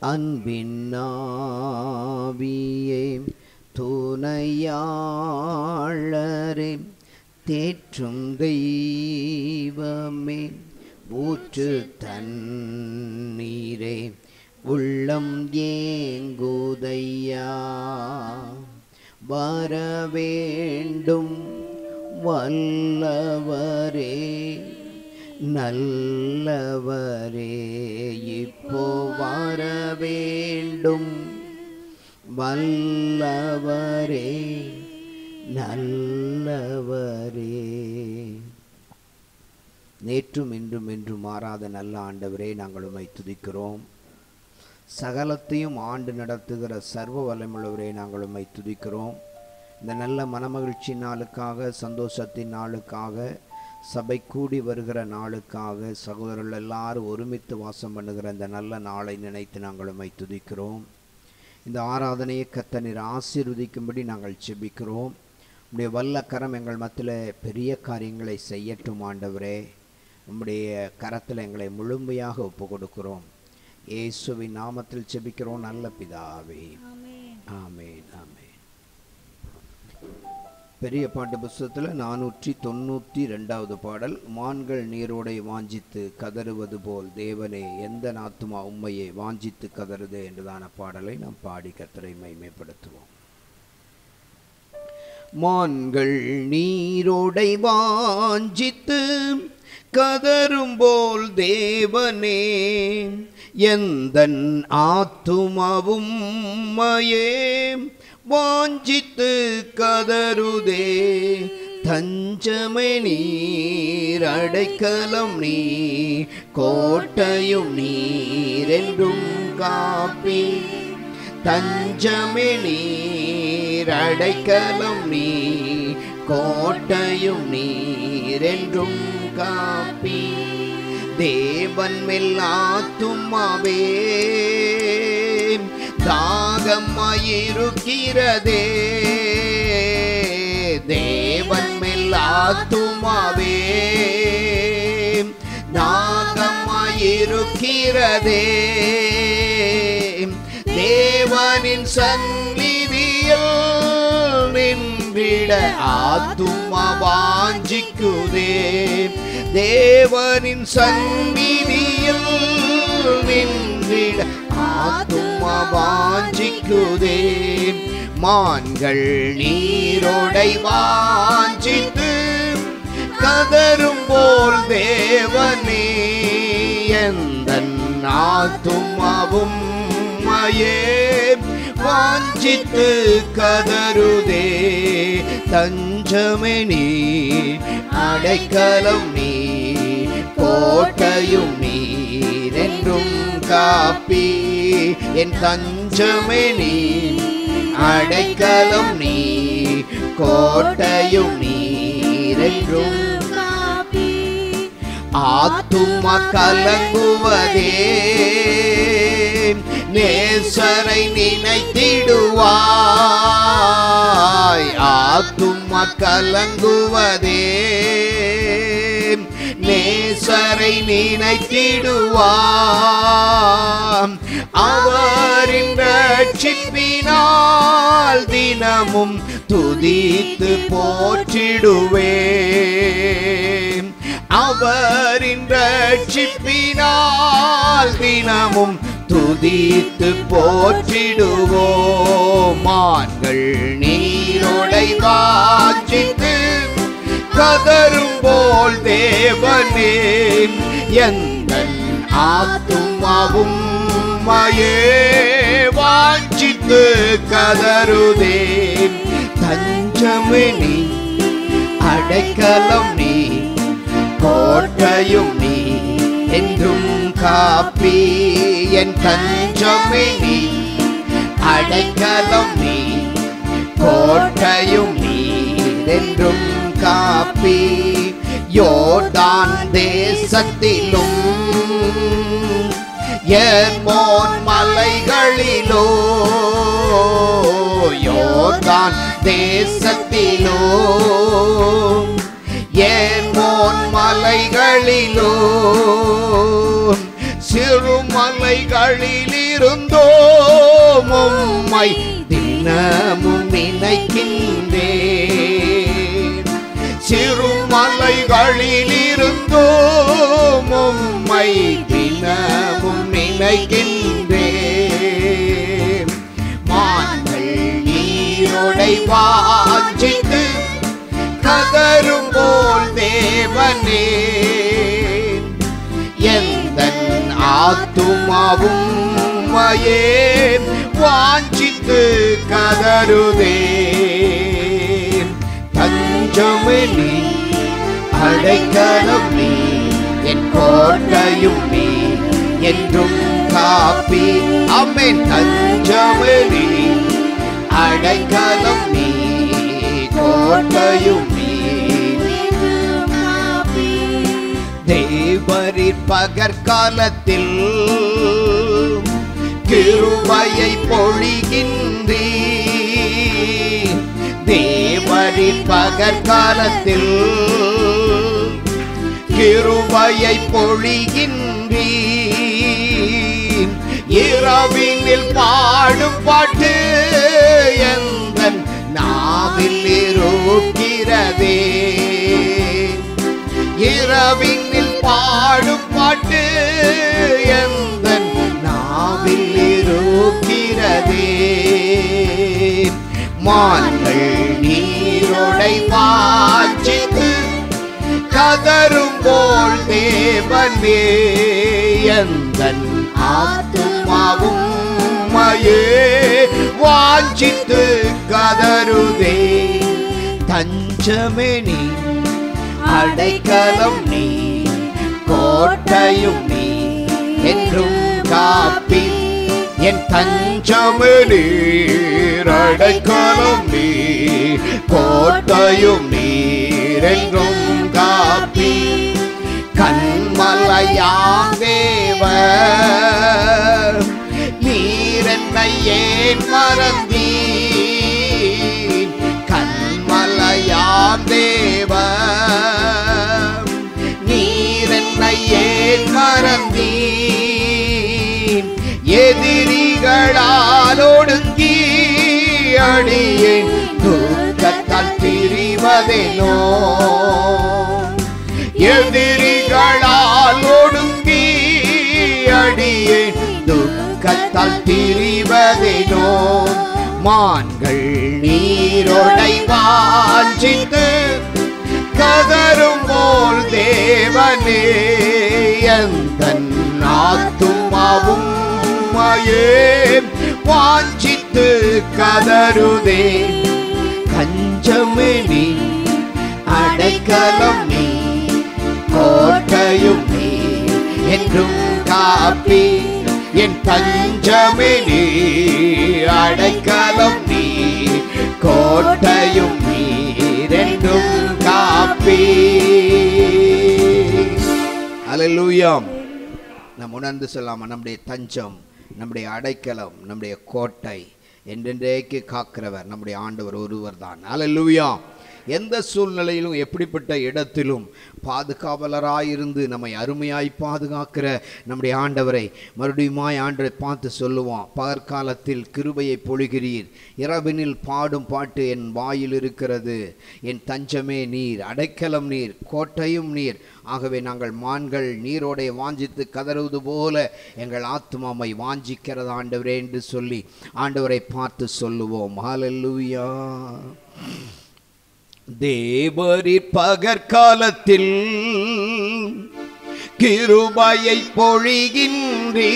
அன்பின் ஆவியே துணையாளரே தேற்றும் தெய்வமே ஊற்று தண்ணீரே உள்ளம் ஏங்குதையா வர வேண்டும் வல்லவரே நல்லவரே இப்போ வர வேண்டும் வல்லவரே நல்லவரே நேற்றும் இன்றும் என்றும் மாறாத நல்ல ஆண்டவரே நாங்கள் உம்மை துதிக்கிறோம் சகலத்தையும் ஆண்டு நடத்துகிற சர்வ வல்லமுள்ளவரே நாங்கள் உம்மை துதிக்கிறோம் இந்த நல்ல மனமகிழ்ச்சி நாளுக்காக சந்தோஷத்தின் நாளுக்காக சபை கூடி வருகிற நாளுக்காக சகோதரர்கள் எல்லாரும் ஒருமித்து வாசம் பண்ணுகிற இந்த நல்ல நாளை நினைத்து நாங்கள் உம்மை துதிக்கிறோம் இந்த ஆராதனையை கத்த நீர் ஆசீர்வதிக்கும்படி நாங்கள் செபிக்கிறோம் உம்முடைய வல்ல கரம் எங்கள் மத்தியில் பெரிய காரியங்களை செய்யட்டும் ஆண்டவரே உம்முடைய கரத்தில் எங்களை முழுமையாக ஒப்பு கொடுக்கிறோம் இயேசுவின் நாமத்தில் செபிக்கிறோம் நல்ல பிதாவே ஆமென் ஆமென் பெரிய பாட்டு புஸ்தகத்தில் நானூற்றி தொண்ணூற்றி ரெண்டாவது பாடல் மான்கள் நீரோடை வாஞ்சித்து கதறுவது போல் தேவனே எந்த நாத்துமா உண்மையை வாஞ்சித்து கதறுதே என்றதான பாடலை நாம் பாடி கத்தரை மைமைப்படுத்துவோம் மான்கள் நீரோடை வாஞ்சித்து கதரும் போல் தேவனே எந்தன் ஆத்துமாவும் மையே வாஞ்சித்து கதருதே தஞ்சமே நீர் அடைக்கலம் நீ கோட்டையும் நீர் என்றும் காப்பி தஞ்சமே நீர் அடைக்கலம் நீ கோட்டையும் நீர் என்றும் காப்பி தேவன் மெல்லாத்துமாவே தாகமாயிருக்கிறதே தேவன் மெல்லாத்துமாவே தாகமாயிருக்கிறதே தேவனின் சந்நிதியில் நின்றிட ஆத்துமா வாஞ்சிக்குதே தேவனின் சந்நிதியில் நின்றிட ஆத்துமா வாஞ்சிக்குதே மான்கள் நீரோடை வாஞ்சித்து கதரும் போல் தேவனே எந்த ஆத்துமாவும் மையே வாஞ்சித்து கதருதே தஞ்சமே நீ அடைக்கலம் நீ கோட்டையும் நீர் என்றும் காப்பி என் தஞ்சமே நீ அடைக்கலம் நீ கோட்டையும் நீர் என்றும் ஆத்தும கலங்குவதே நேசரை நினைத்திடுவாய் ஆத்தும கலங்குவதே நேசரை நினைத்திடுவாம் அவரின் ரட்சிப்பினால் தினமும் துதித்து போற்றிடுவேன் அவரின் ரட்சிப்பினால் தினமும் துதித்து போற்றிடுவோம் மான்கள் நீரோடை வாஞ்சித்து கதரும் போல் தேவனே எந்த ஆத்துமாவும் மயே வாஞ்சித்து கதருதே தஞ்சமே நீ அடைக்கலம் நீ கோட்டையும் நீ என்றும் காப்பி என் தஞ்சமே நீ அடைக்கலம் நீ கோட்டையும் நீ என்றும் காப்பி யோர்தான் தேசத்திலும் ஏர்மோன் மலைகளிலோ யோர்தான் தேசத்திலோ ஏர்மோன் மலைகளிலோ சிறுமலை சிறுமலைகளில் இருந்தோம் உம்மை தினமும் நினைக்கின்றேன் சிறுமலைகளில் இருந்தோம் உம்மை தினமும் நினைக்கின்றேன் மான்கள் நீரோடை வாஞ்சித்து கதரும் போல் தேவனே எந்த ஆத்துமாவும் உம்மையே வாஞ்சித்து கதருதே தஞ்சமே நீ அடைக்கலம் நீ என் கோட்டையும் நீ என்றும் காப்பி அம்மேன் தஞ்சமே நீ அடைக்கலம் நீ கோட்டையும் நீ தேவரின் பகற்காலத்தில் கிருபையை பொழிகின்றீ தேவரின் பகற்காலத்தில் கிருபையை பொழிகின்றீ இரவினில் பாடும் பாட்டு எந்த நாவில் இருக்கிறதே இரவினில் பாடும் பாட்டு எந்த நாவில் இருக்கிறதே மான்கள் நீரோடை வாஞ்சித்து கதரும் போல் தேவனே எந்த ஆத்துமாவும் உம்மையே வாஞ்சித்து கதருதே தஞ்சமே நீ அடைக்கலம் நீ கோட்டையும் நீ என்றும் காப்பி என் தஞ்சமே நீர் அடைக்கலம் நீ கோட்டையும் நீர் என்றும் காப்பி கண்மலையாம் தேவ நீர் என்னை ஏன் மறந்தீ கண்மலையாம் தேவ நீர் என்னை ஏன் மறந்தீ எதிரிகளால் ஒடுங்கி அடியேன் துக்கத்தால் திரிவதேனோ எதிரிகளால் ஒடுங்கி அடியேன் துக்கத்தால் திரிவதேனோ மான்கள் நீரோடை வாஞ்சித்து கதரும் போல் தேவனே எந்த நாத்துமாவும் உம்மையே வாஞ்சித்து கதருதே கஞ்சமே நீ அடைக்கலம் நீ கோட்டையும் நீ என்றும் காப்பி என் தஞ்சமே நீ அடைக்கலம் நீ கோட்டையும் நீரென்றும் காப்பி அலலூயாம் நாம் உணர்ந்து சொல்லாம நம்முடைய தஞ்சம் நம்முடைய அடைக்கலம் நம்முடைய கோட்டை என்றென்றைக்கு காக்கிறவர் நம்முடைய ஆண்டவர் ஒருவர் தான் அலலூயாம் எந்த சூழ்நிலையிலும் எப்படிப்பட்ட இடத்திலும் பாதுகாவலராயிருந்து நம்மை அருமையாய் பாதுகாக்கிற நம்முடைய ஆண்டவரை மறுபடியுமாய் ஆண்டரை பார்த்து சொல்லுவான் பகற்காலத்தில் கிருபையை பொழிகிறீர் இரவினில் பாடும் பாட்டு என் வாயில் இருக்கிறது என் தஞ்சமே நீர் அடைக்கலம் நீர் கோட்டையும் நீர் ஆகவே நாங்கள் மான்கள் நீரோடை வாஞ்சித்து கதறுவது போல எங்கள் ஆத்மாமை வாஞ்சிக்கிறது ஆண்டவரே என்று சொல்லி ஆண்டவரை பார்த்து சொல்லுவோம் ஹalleluya தேவரிற் பகற்காலத்தில் கிருபையை பொழிகின்றீ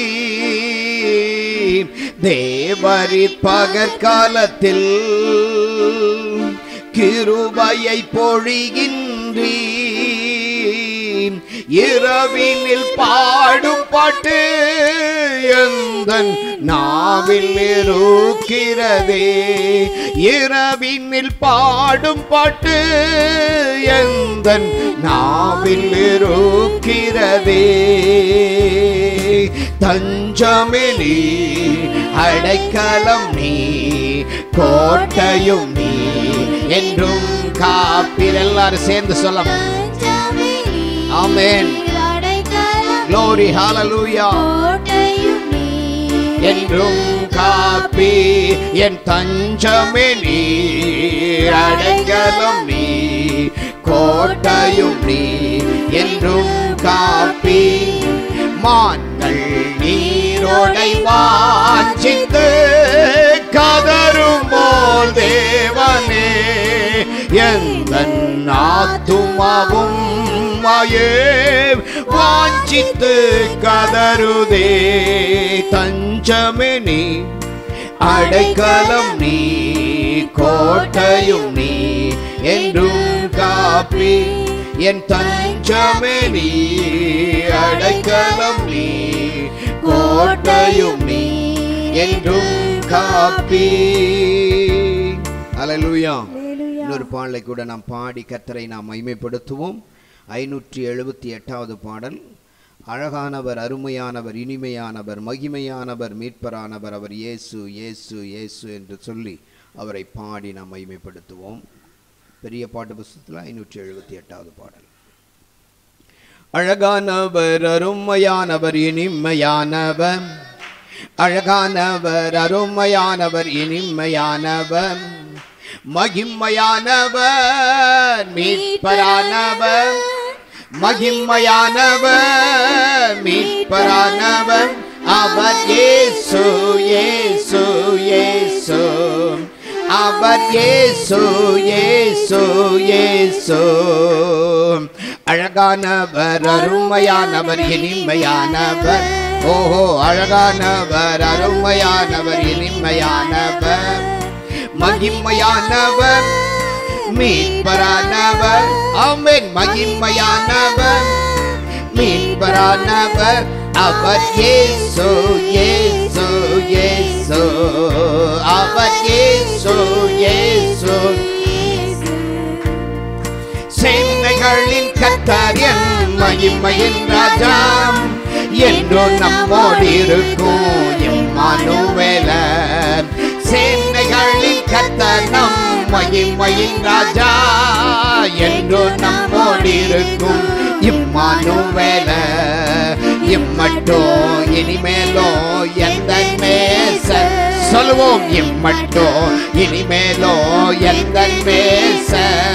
தேவரிற் பகற்காலத்தில் கிருபையை பொழிகின்றீ இரவினில் பாடும் பாட்டு எந்த நாவில் இருக்கிறதே இரவினில் பாடும் பாட்டு எந்த நாவில் இருக்கிறதே தஞ்சமே நீ அடைக்கலம் நீ கோட்டையும் நீ என்றும் காப்பீர் எல்லாரும் சேர்ந்து சொல்ல தஞ்சமே நீர் Amen. அடைக்கலம் Glory, hallelujah. கோட்டையும் என்றும் காப்பி என் தஞ்சமே நீர் அடைக்கலம் நீ கோட்டையும் நீ என்றும் காப்பி மான்கள் நீரோடை வாஞ்சித்து கதரும் போல் தேவனே எந்த ஆத்துமாவும் மாயே வாஞ்சித்து கதருதே தஞ்சமே நீ அடைக்கலம் நீ கோட்டையும் நீ என்றும் காப்பி என் தஞ்சமே நீ அடைக்கலம் நீ கோட்டையும் நீ என்றும் காப்பி அல்லேலூயா இன்னொரு பாடலை கூட நாம் பாடி கத்தரை நாம் மைமைப்படுத்துவோம் ஐநூற்றி எழுபத்தி எட்டாவது பாடல் அழகானவர் அருமையானவர் இனிமையானவர் மகிமையானவர் மீட்பரானவர் அவர் இயேசு இயேசு இயேசு என்று சொல்லி அவரை பாடி நாம் மைமைப்படுத்துவோம் பெரிய பாட்டு புஸ்தகத்தில் ஐநூற்றி எழுபத்தி எட்டாவது பாடல் அழகானவர் அருமையானவர் இனிமையானவர் அழகானவர் அருமையானவர் இனிமையானவர் மகிமையானவர் மீட்பரானவர் மகிமையானவர் மீட்பரானவர் அவர் இயேசு இயேசு இயேசு அவர் இயேசு இயேசு இயேசு அழகானவர் அருமையானவர் இனிமையானவர் ஓஹோ அழகானவர் அருமையானவர் இனிமையானவர் மகிமையானவர் மீட்பரானவர் ஆமென் மகிமையானவர் மீட்பரானவர் அவர் இயேசு இயேசு இயேசு அவர் இயேசு இயேசு சேனைகளின் கத்தரியன் மகிமையின் ராஜா என்றோ நம்மோடு இருக்கும் எம்மானுவேல சேனைகளின் கத்தர் நம் மகிமையின் ராஜா என்றோ நம்மோடு இருக்கும் இம்மானுவேல இம்மட்டோ இனிமேலோ எந்த நேச சொல்லுவோம் இம்மட்டோ இனிமேலோ எந்த நேச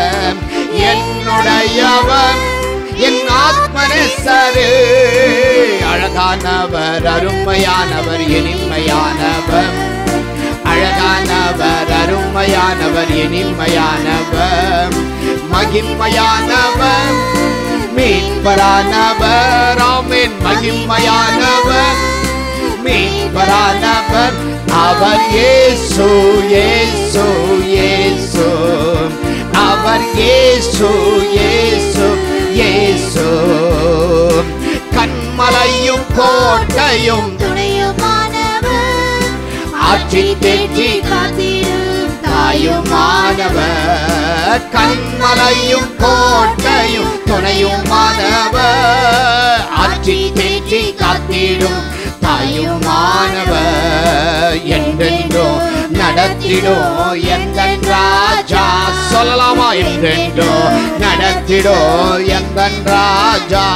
என்னுடையவன் என் ஆத்மனேசரு அழகானவர் அருமையானவர் இனிமையானவர் அழகானவர் அருமையானவர் இனிமையானவர் மகிமையானவர் மீட்பரானவர் ஆமென் மகிமையானவர் மீட்பரானவர் அவர் இயேசு இயேசு இயேசு அவர் இயேசு இயேசு இயேசு கண்மலையும் கோட்டையும் துணையுமானவர் ஆட்சி தேற்றி காத்திடும் தாயுமானவர் கண்மலையும் கோட்டையும் துணையுமானவர் ஆட்சி தேற்றி காத்திடும் தாயுமானவர் என்றென்றோ நடத்திடோ எந்த ராஜா சொல்லலாமா என்றென்றோ நடத்திடோ எந்த ராஜா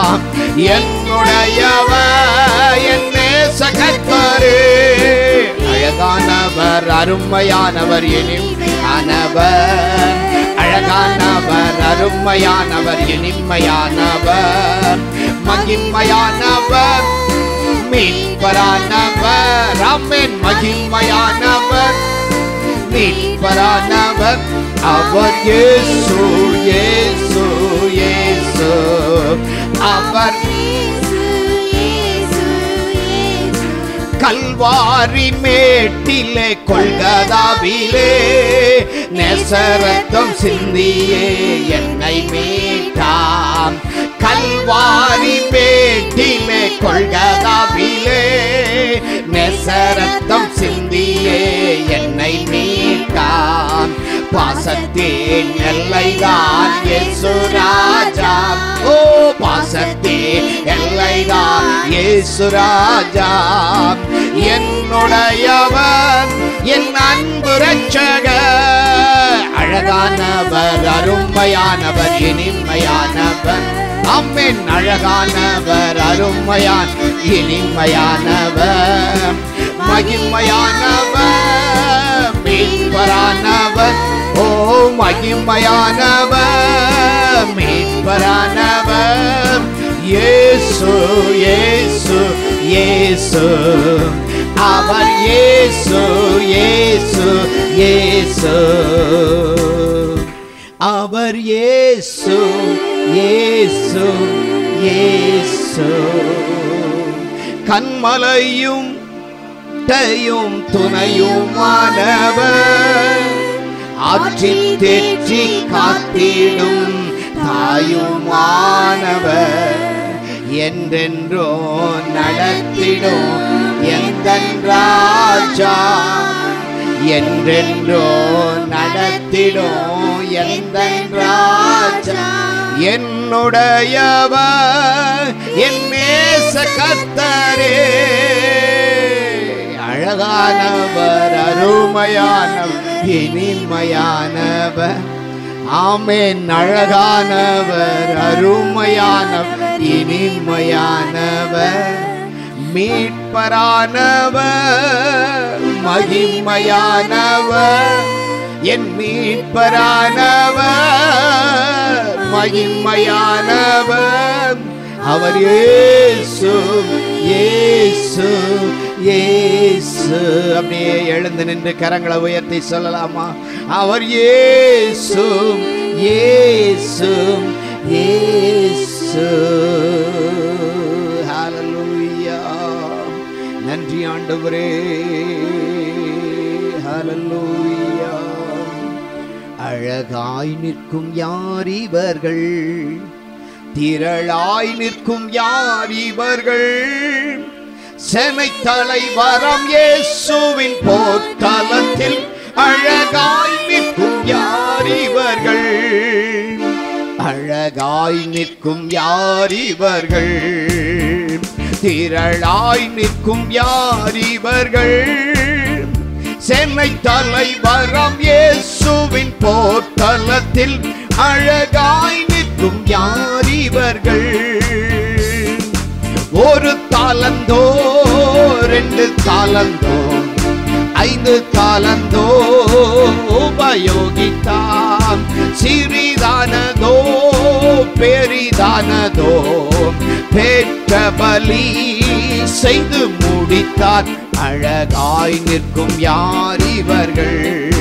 என்னுடையவர் என் நேசகத்தரே அழகானவர் அருமையானவர் இனிமையானவர் அழகானவர் அருமையானவர் இனிமையானவர் மகிமையானவர் மீட்பரானவர் அம்மன் மகிமையானவர் மீட்பரானவர் அவர் இயேசு இயேசு இயேசு அவர் இயேசு இயேசு இயேசு கல்வாரி மேட்டிலே கொள்கதாவிலே நெசரத்தம் சிந்தியே என்னை மீட்டாம் கல்வாரி மேட்டிலே கொள்கதாவிலே நெசரத்தம் சிந்தியே என்னை மீட்டாம் பாசத்தின் எல்லைதான் இயேசு ராஜா ஓ பாசத்தின் எல்லைதான் இயேசு ராஜா என்னுடையவர் என் அன்பு ரட்சகர் அழகானவர் அருமையானவர் இனிமையானவர் அம்மென் அழகானவர் அருமையான் இனிமையானவர் மகிமையானவர் மீட்பரானவர் ஓ மகிமையானவர் மீட்பரானவர் இயேசு இயேசு இயேசு அவர் இயேசு இயேசு இயேசு அவர் இயேசு இயேசு இயேசு கண்மலையும் தையும் துணையுமானவர் ஆற்றில் தேற்றி காத்திடும் தாயுமானவர் என்றென்றோ நடத்திடும் எந்த ராஜா என்றென்றோ நடத்திடும் எந்த ராஜா என்னுடையவர் என் நேச கர்த்தரே அழகானவர் அருமையானவர் இனிமையானவர் ஆமேன் அழகானவர் அருமையானவர் இனிமையானவர் மீட்பரானவர் மகிமையானவர் என் மீட்பரானவர் மகிமையானவர் அவர் இயேசு இயேசு இயேசு அப்படியே எழுந்து நின்று கரங்களை உயர்த்தி சொல்லலாமா அவர் இயேசு இயேசு இயேசு ஹalleluya நன்றி ஆண்டவரே ஹalleluya அழகாய் நிற்கும் யார் இவர்கள் திரளாய் நிற்கும் யார் இவர்கள் செமை தலைவரம் இயேசுவின் போர்த்தலத்தில் அழகாய் நிற்கும் யார் இவர்கள் அழகாய் நிற்கும் யார் இவர்கள் திரளாய் நிற்கும் யார் இவர்கள் சென்னை தலைவரம் இயேசுவின் போர்த்தலத்தில் அழகாய் நிற்கும் யார் இவர்கள் ஒரு தாளந்தோ ரெண்டு தாளந்தோ ஐந்து தாளந்தோ உபயோகித்தாம் சிறிதானதோ பெரிதானதோ பெற்ற பலி செய்து முடித்தார் அழகாய் நிற்கும் யார் இவர்கள்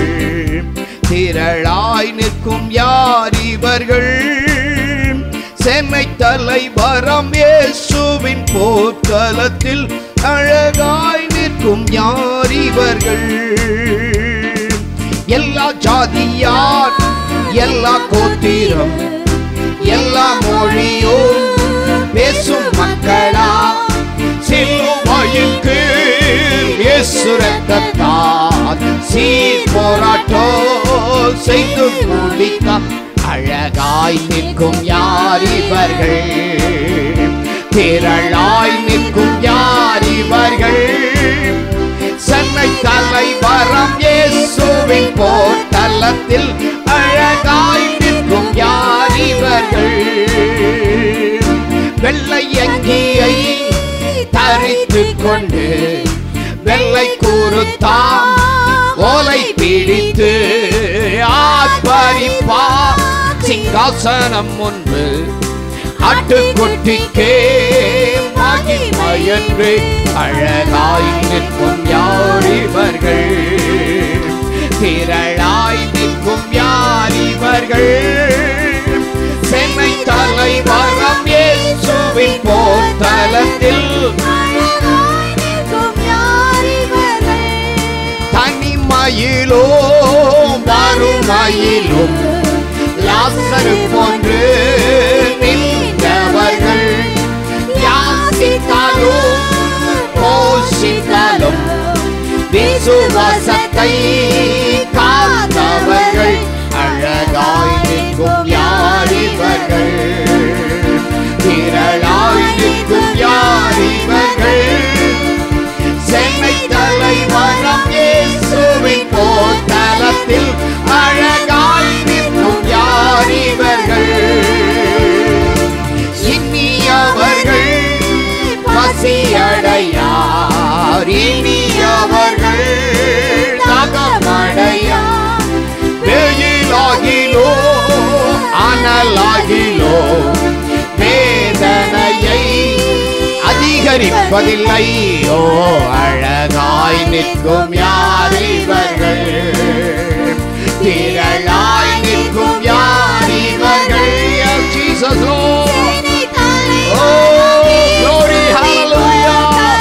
திரளாய் நிற்கும் யார் இவர்கள் சென்னை தலைவரம் இயேசுவின் போர்க்களத்தில் அழகாய் நிற்கும் யார் இவர்கள் எல்லா ஜாதியார் எல்லா கோத்திரம் எல்லா மொழியும் பேசும் மக்களா சிலுவையின் கீழ் இயேசு ரத்தத்தால் சீர் போராட்டம் செய்து முடித்தார் அழகாய் நிற்கும் யார் இவர்கள் திரளாய் நிற்கும் யார் இவர்கள் சென்னை தலைவரம் இயேசுவின் போர்த்தலத்தில் அழகாய் நிற்கும் யார் இவர்கள் வெள்ளை அங்கியை தரித்துக் கொண்டு வெள்ளை கூறுத்தாம் ஓலை பிடித்து ஆர்ப்பரிப்பா சிங்காசனம் முன்பு ஆட்டுக்குட்டிக்கே மகிமையன்று அழகாய் நிற்கும் யார் இவர்கள் திரளாய் நிற்கும் யார் இவர்கள் சென்னை தலைவரம் இயேசுவின் போர்த்தலத்தில் அழகாய் நிற்கும் யார் இவர்கள்? தனிமயிலும் வறுமையிலும் லாசரு போன்று நின்றவர்கள் யாசித்தாலும் போஷித்தாலும் விசுவாசத்தை காத்தவர்கள் அழகாய் நிற்கும் யார் இவர்கள் திரளாய் நிற்கும் யார் இவர்கள் சென்னை தலைவரம் இயேசுவின் போர்த்தலத்தில் அழகாய் நிற்கும் யார் இவர்கள் நாட்களாகிலோ வேதனையை அதிகரிப்பதில்லை ஓ அழகாய் நிற்கும் யார் இவர்கள் திரளாய் நிற்கும் யார் இவர்கள் Jesus, Lord. Oh, glory, hallelujah.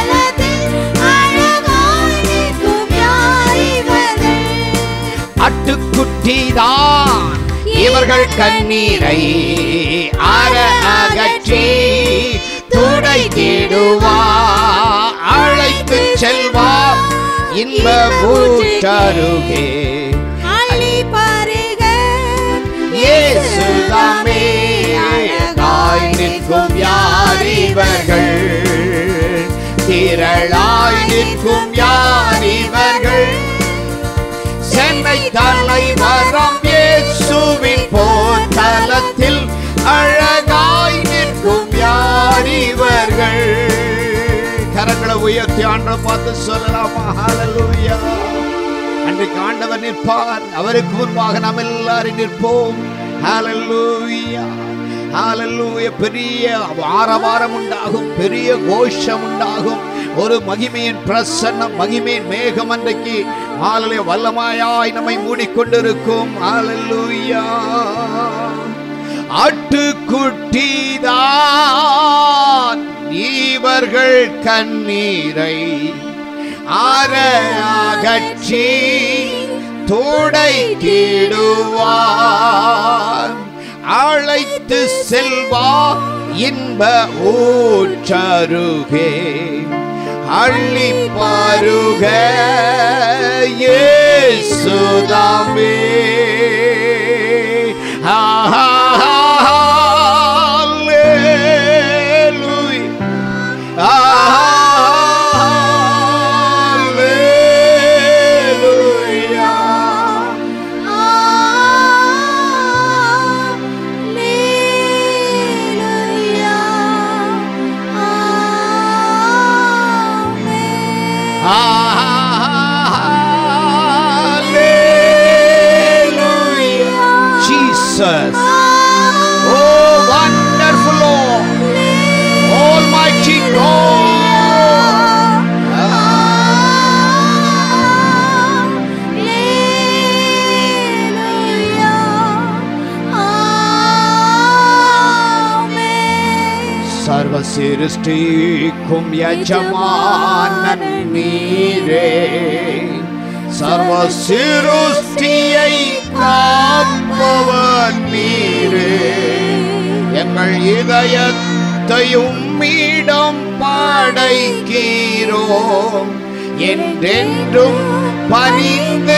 அட்டுக்குட்டிதான் இவர்கள் கண்ணீரை அற அகற்றி துடைத்திடுவா அழைத்து செல்வா இன்ப ஊற்றருகே இயேசுதாமே அழகாய் நிற்கும் யார் இவர்கள் திரளாய் நிற்கும் யார் இவர்கள் சென்னை தலைவரம் இயேசுவின் போர்த்தலத்தில் அழகாய் நிற்கும் யார் இவர்கள் கரங்களை உயர்த்தி ஆண்டை பார்த்து சொல்லலாமா ஹalleluya அன்றைக்கு ஆண்டவர் நிற்பார் அவருக்கு முன்பாக நாம் எல்லாரும் நிற்போம் ஹalleluya ஹalleluya பெரிய ஆரவாரம் உண்டாகும் பெரிய கோஷம் உண்டாகும் ஒரு மகிமையின் பிரசன்னம் மகிமையின் மேகம் அன்றைக்கு ஹalleluya வல்லமாயாய் நம்மை மூடிக்கொண்டிருக்கும் ஹalleluya ஆட்டுக்குட்டிதான் இவர்கள் கண்ணீரை அற அகற்றி துடைத்திடுவார் அழைத்து செல்வா இன்ப ஊற்றருகே அள்ளி பாருக இயேசுதாமே Hallelujah. Hallelujah. Hallelujah. Jesus. Oh, wonderful Lord. Almighty God. சர்வ சிருஷ்டிக்கும் யஜமானன் நீரே சர்வ சிருஷ்டியை காப்பவர் நீரே எங்கள் இதயத்தையும் மீடம் படைக்கிறோம் என்றென்றும் பணிந்து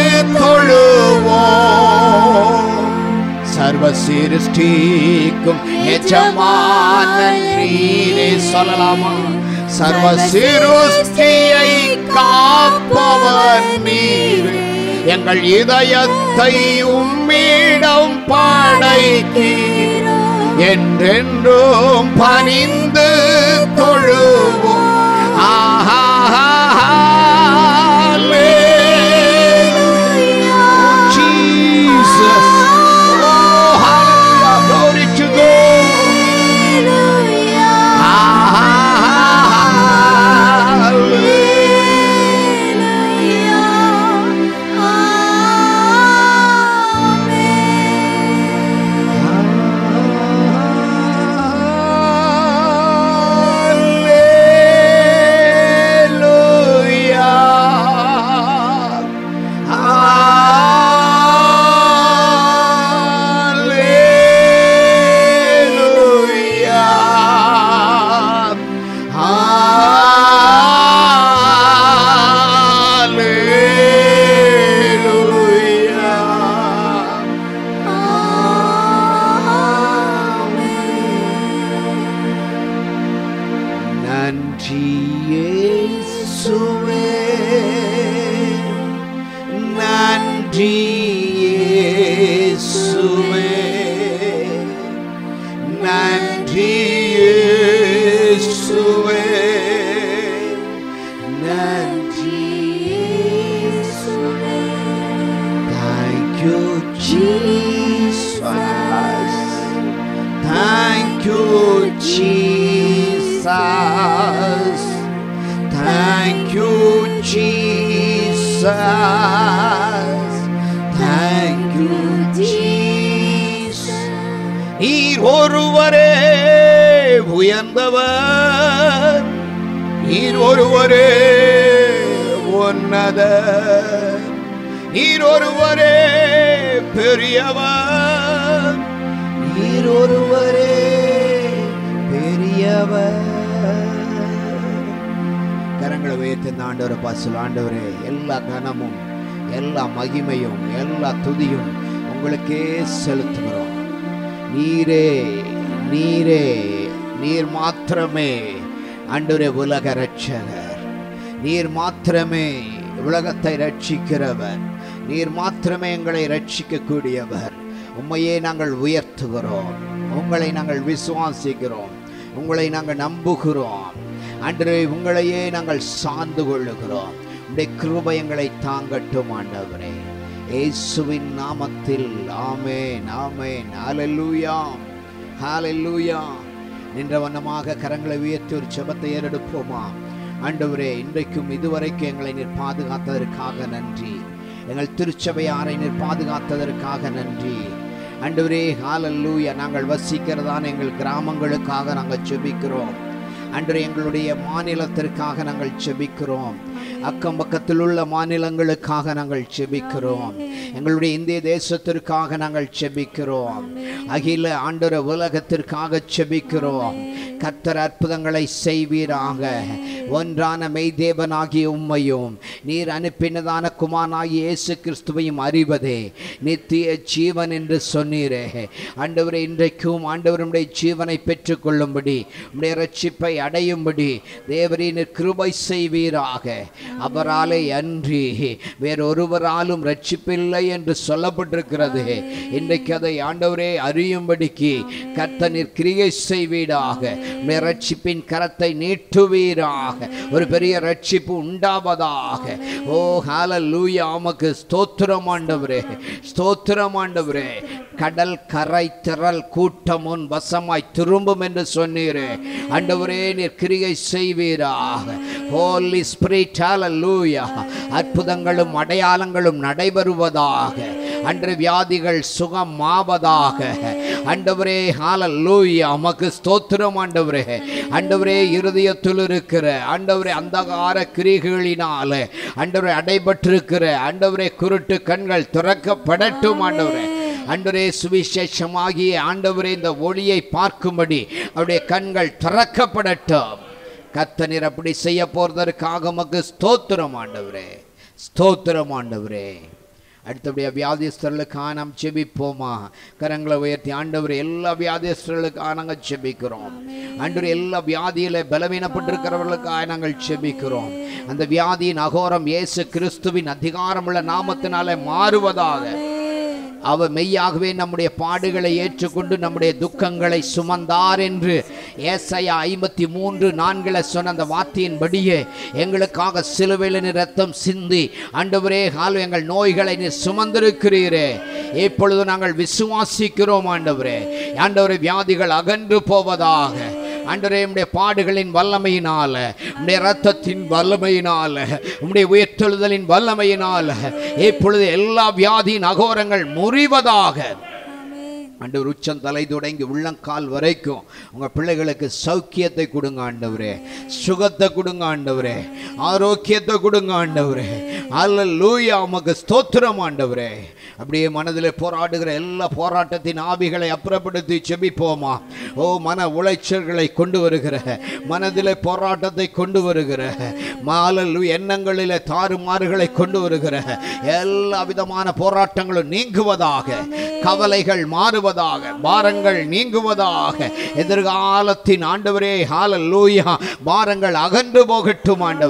தொழுவோம் சர்வ சிருஷ்டிக்கும் எஜமான நீரே சொல்லலாமா சர்வ சிருஷ்டியை காப்பவர் நீரே எங்கள் இதயத்தை உம்மிடம் படைக்கிறோம் என்றென்றும் பணிந்து தொழுவோம் ஆஹா Jesus. Oh, hallelujah. Glory to God. Thank you, Jesus. Thank you, Jesus. நீர் ஒருவரே உயர்ந்தவர் நீர் ஒருவரே உன்னத நீர் ஒருவரே பெரியவர் நீர் ஒருவரே பெரியவர் கரங்களை உயர்த்தி இந்த ஆண்டவரை பாசல் ஆண்டவரே எல்லா கனமும் எல்லா மகிமையும் எல்லா துதியும் உங்களுக்கே செலுத்துகிறோம் நீரே நீரே நீர் மாத்திரமே ஆண்டவரே உலக ரட்சகர் நீர் மாத்திரமே உலகத்தை ரட்சிக்கிறவர் நீர் மாத்திரமே எங்களை ரட்சிக்கக்கூடியவர் உம்மையே நாங்கள் உயர்த்துகிறோம் உங்களை நாங்கள் விசுவாசிக்கிறோம் உங்களை நாங்கள் நம்புகிறோம் அன்று உங்களையே நாங்கள் சார்ந்து கொள்ளுகிறோம் உடைய கிருபை எங்களை தாங்கட்டும் ஆண்டவரே இயேசுவின் நாமத்தில் ஆமென் ஆமென் ஹalleluya ஹalleluya நின்ற வண்ணமாக கரங்களை உயர்த்தி ஒரு செபத்தை ஏறெடுப்போமா ஆண்டவரே இன்றைக்கும் இதுவரைக்கும் எங்களை நீர் பாதுகாத்ததற்காக நன்றி எங்கள் திருச்சபையாரை நீர் பாதுகாத்ததற்காக நன்றி ஆண்டவரே ஹalleluya நாங்கள் வசிக்கிறதான எங்கள் கிராமங்களுக்காக நாங்கள் செபிக்கிறோம் அன்று எங்களுடைய மாநிலத்திற்காக நாங்கள் செபிக்கிறோம் அக்கம் பக்கத்தில் உள்ள மாநிலங்களுக்காக நாங்கள் செபிக்கிறோம் எங்களுடைய இந்திய தேசத்திற்காக நாங்கள் செபிக்கிறோம் அகில ஆண்டர உலகத்திற்காக செபிக்கிறோம் கர்த்தர் அற்புதங்களை செய்வீராக ஒன்றான மெய்தேவனாகிய உம்மையும் நீர் அனுப்பினதான குமாரனாகிய இயேசு கிறிஸ்துவையும் அறிவதே நித்திய ஜீவன் என்று சொன்னீரே ஆண்டவரே இன்றைக்கும் ஆண்டவருடைய ஜீவனை பெற்றுக்கொள்ளும்படி உடைய ரட்சிப்பை அடையும்படி தேவரின் கிருபை செய்வீராக அவராலே அன்றி வேறொருவராலும் ரட்சிப்பில்லை என்று சொல்லப்பட்டிருக்கிறது இன்றைக்கு அதை ஆண்டவரே அறியும்படிக்கு கர்த்தனிர் கிரியை செய்வீராக உடைய ரட்சிப்பின் கரத்தை நீட்டுவீராக ஒரு பெரிய ரட்சிப்பு உண்டாவதாக ஓ ஹalleluya உமக்கு ஸ்தோத்திரம் ஆண்டவரே ஸ்தோத்திரம் ஆண்டவரே கடல் கரை திரள் கூட்டம் உன் வசமாய் திரும்பும் என்று சொன்னீரே ஆண்டவரே நீர் கிரியை செய்வீராக ஹோலி ஸ்பிரிட் ஹalleluya அற்புதங்களும் அடையாளங்களும் நடைபெறுவதாக அன்று வியாதிகள் சுகம் ஆவதாக ஆண்டவரே ஹalleluya உமக்கு ஸ்தோத்திரம் ஆண்டவரே ஆண்டவரே இருதயத்தில் இருக்கிற ஆண்டவரே அந்தகார கிரிகளினால ஆண்டவரே அடைபட்டிருக்கிற ஆண்டவரே குருட்டு கண்கள் திறக்கப்படட்டும் ஆண்டவரே ஆண்டவரே சுவிசேஷமாகிய ஆண்டவரே இந்த ஒளியை பார்க்கும்படி அவருடைய கண்கள் திறக்கப்படட்டும் கத்தனீர் அப்படி செய்ய போறதற்காக உமக்கு ஸ்தோத்திரம் ஆண்டவரே ஸ்தோத்திரம் ஆண்டவரே அடுத்தபடியாக வியாதிஸ்தர்களுக்காக நாம் செபிப்போமா கரங்களை உயர்த்தி ஆண்டவர் எல்லா வியாதிஸ்தர்களுக்காக நாங்கள் செபிக்கிறோம் ஆண்டவர் எல்லா வியாதியில பலவீனப்பட்டிருக்கிறவர்களுக்காக நாங்கள் செபிக்கிறோம் அந்த வியாதியின் அகோரம் இயேசு கிறிஸ்துவின் அதிகாரமுள்ள நாமத்தினாலே மாறுவதாக அவர் மெய்யாகவே நம்முடைய பாடுகளை ஏற்றுக்கொண்டு நம்முடைய துக்கங்களை சுமந்தார் என்று ஏசாயா ஐம்பத்தி மூன்று நான்கில் சொன்ன அந்த வார்த்தையின்படியே எங்களுக்காக சிலுவையில் நீர் ரத்தம் சிந்தி ஆண்டவரே கால் எங்கள் நோய்களை நீர் சுமந்திருக்கிறீரே இப்பொழுது நாங்கள் விசுவாசிக்கிறோம் ஆண்டவரே ஆண்டவரே வியாதிகள் அகன்று போவதாக ஆண்டவரே உம்முடைய பாடுகளின் வல்லமையினால உம்முடைய ரத்தத்தின் வல்லமையினால உம்முடைய உயர்த்தெழுதலின் வல்லமையினால இப்பொழுது எல்லா வியாதியின் அகோரங்கள் முறிவதாக ஆண்டவர் உச்சம் தலை தொடங்கி உள்ளங்கால் வரைக்கும் உங்க பிள்ளைகளுக்கு சௌக்கியத்தை கொடுங்க ஆண்டவரே சுகத்தை கொடுங்க ஆண்டவரே ஆரோக்கியத்தை கொடுங்க ஆண்டவரே அல்லூயா உமக்கு ஸ்தோத்திரம் ஆண்டவரே அப்படியே மனதில் போராடுகிற எல்லா போராட்டத்தின் ஆவிகளை அப்புறப்படுத்தி செபிப்போமா ஓ மன உளைச்சல்களை கொண்டு வருகிற மனதில் போராட்டத்தை கொண்டு வருகிற மாலல் எண்ணங்களில் தாறுமாறுகளை கொண்டு வருகிற எல்லா விதமான போராட்டங்களும் நீங்குவதாக கவலைகள் மாறுவதாக பாரங்கள் நீங்குவதாக எதிர்காலத்தின் ஆண்டவரே ஹாலலூயா பாரங்கள் அகன்று போகட்டும் ஆண்டவரே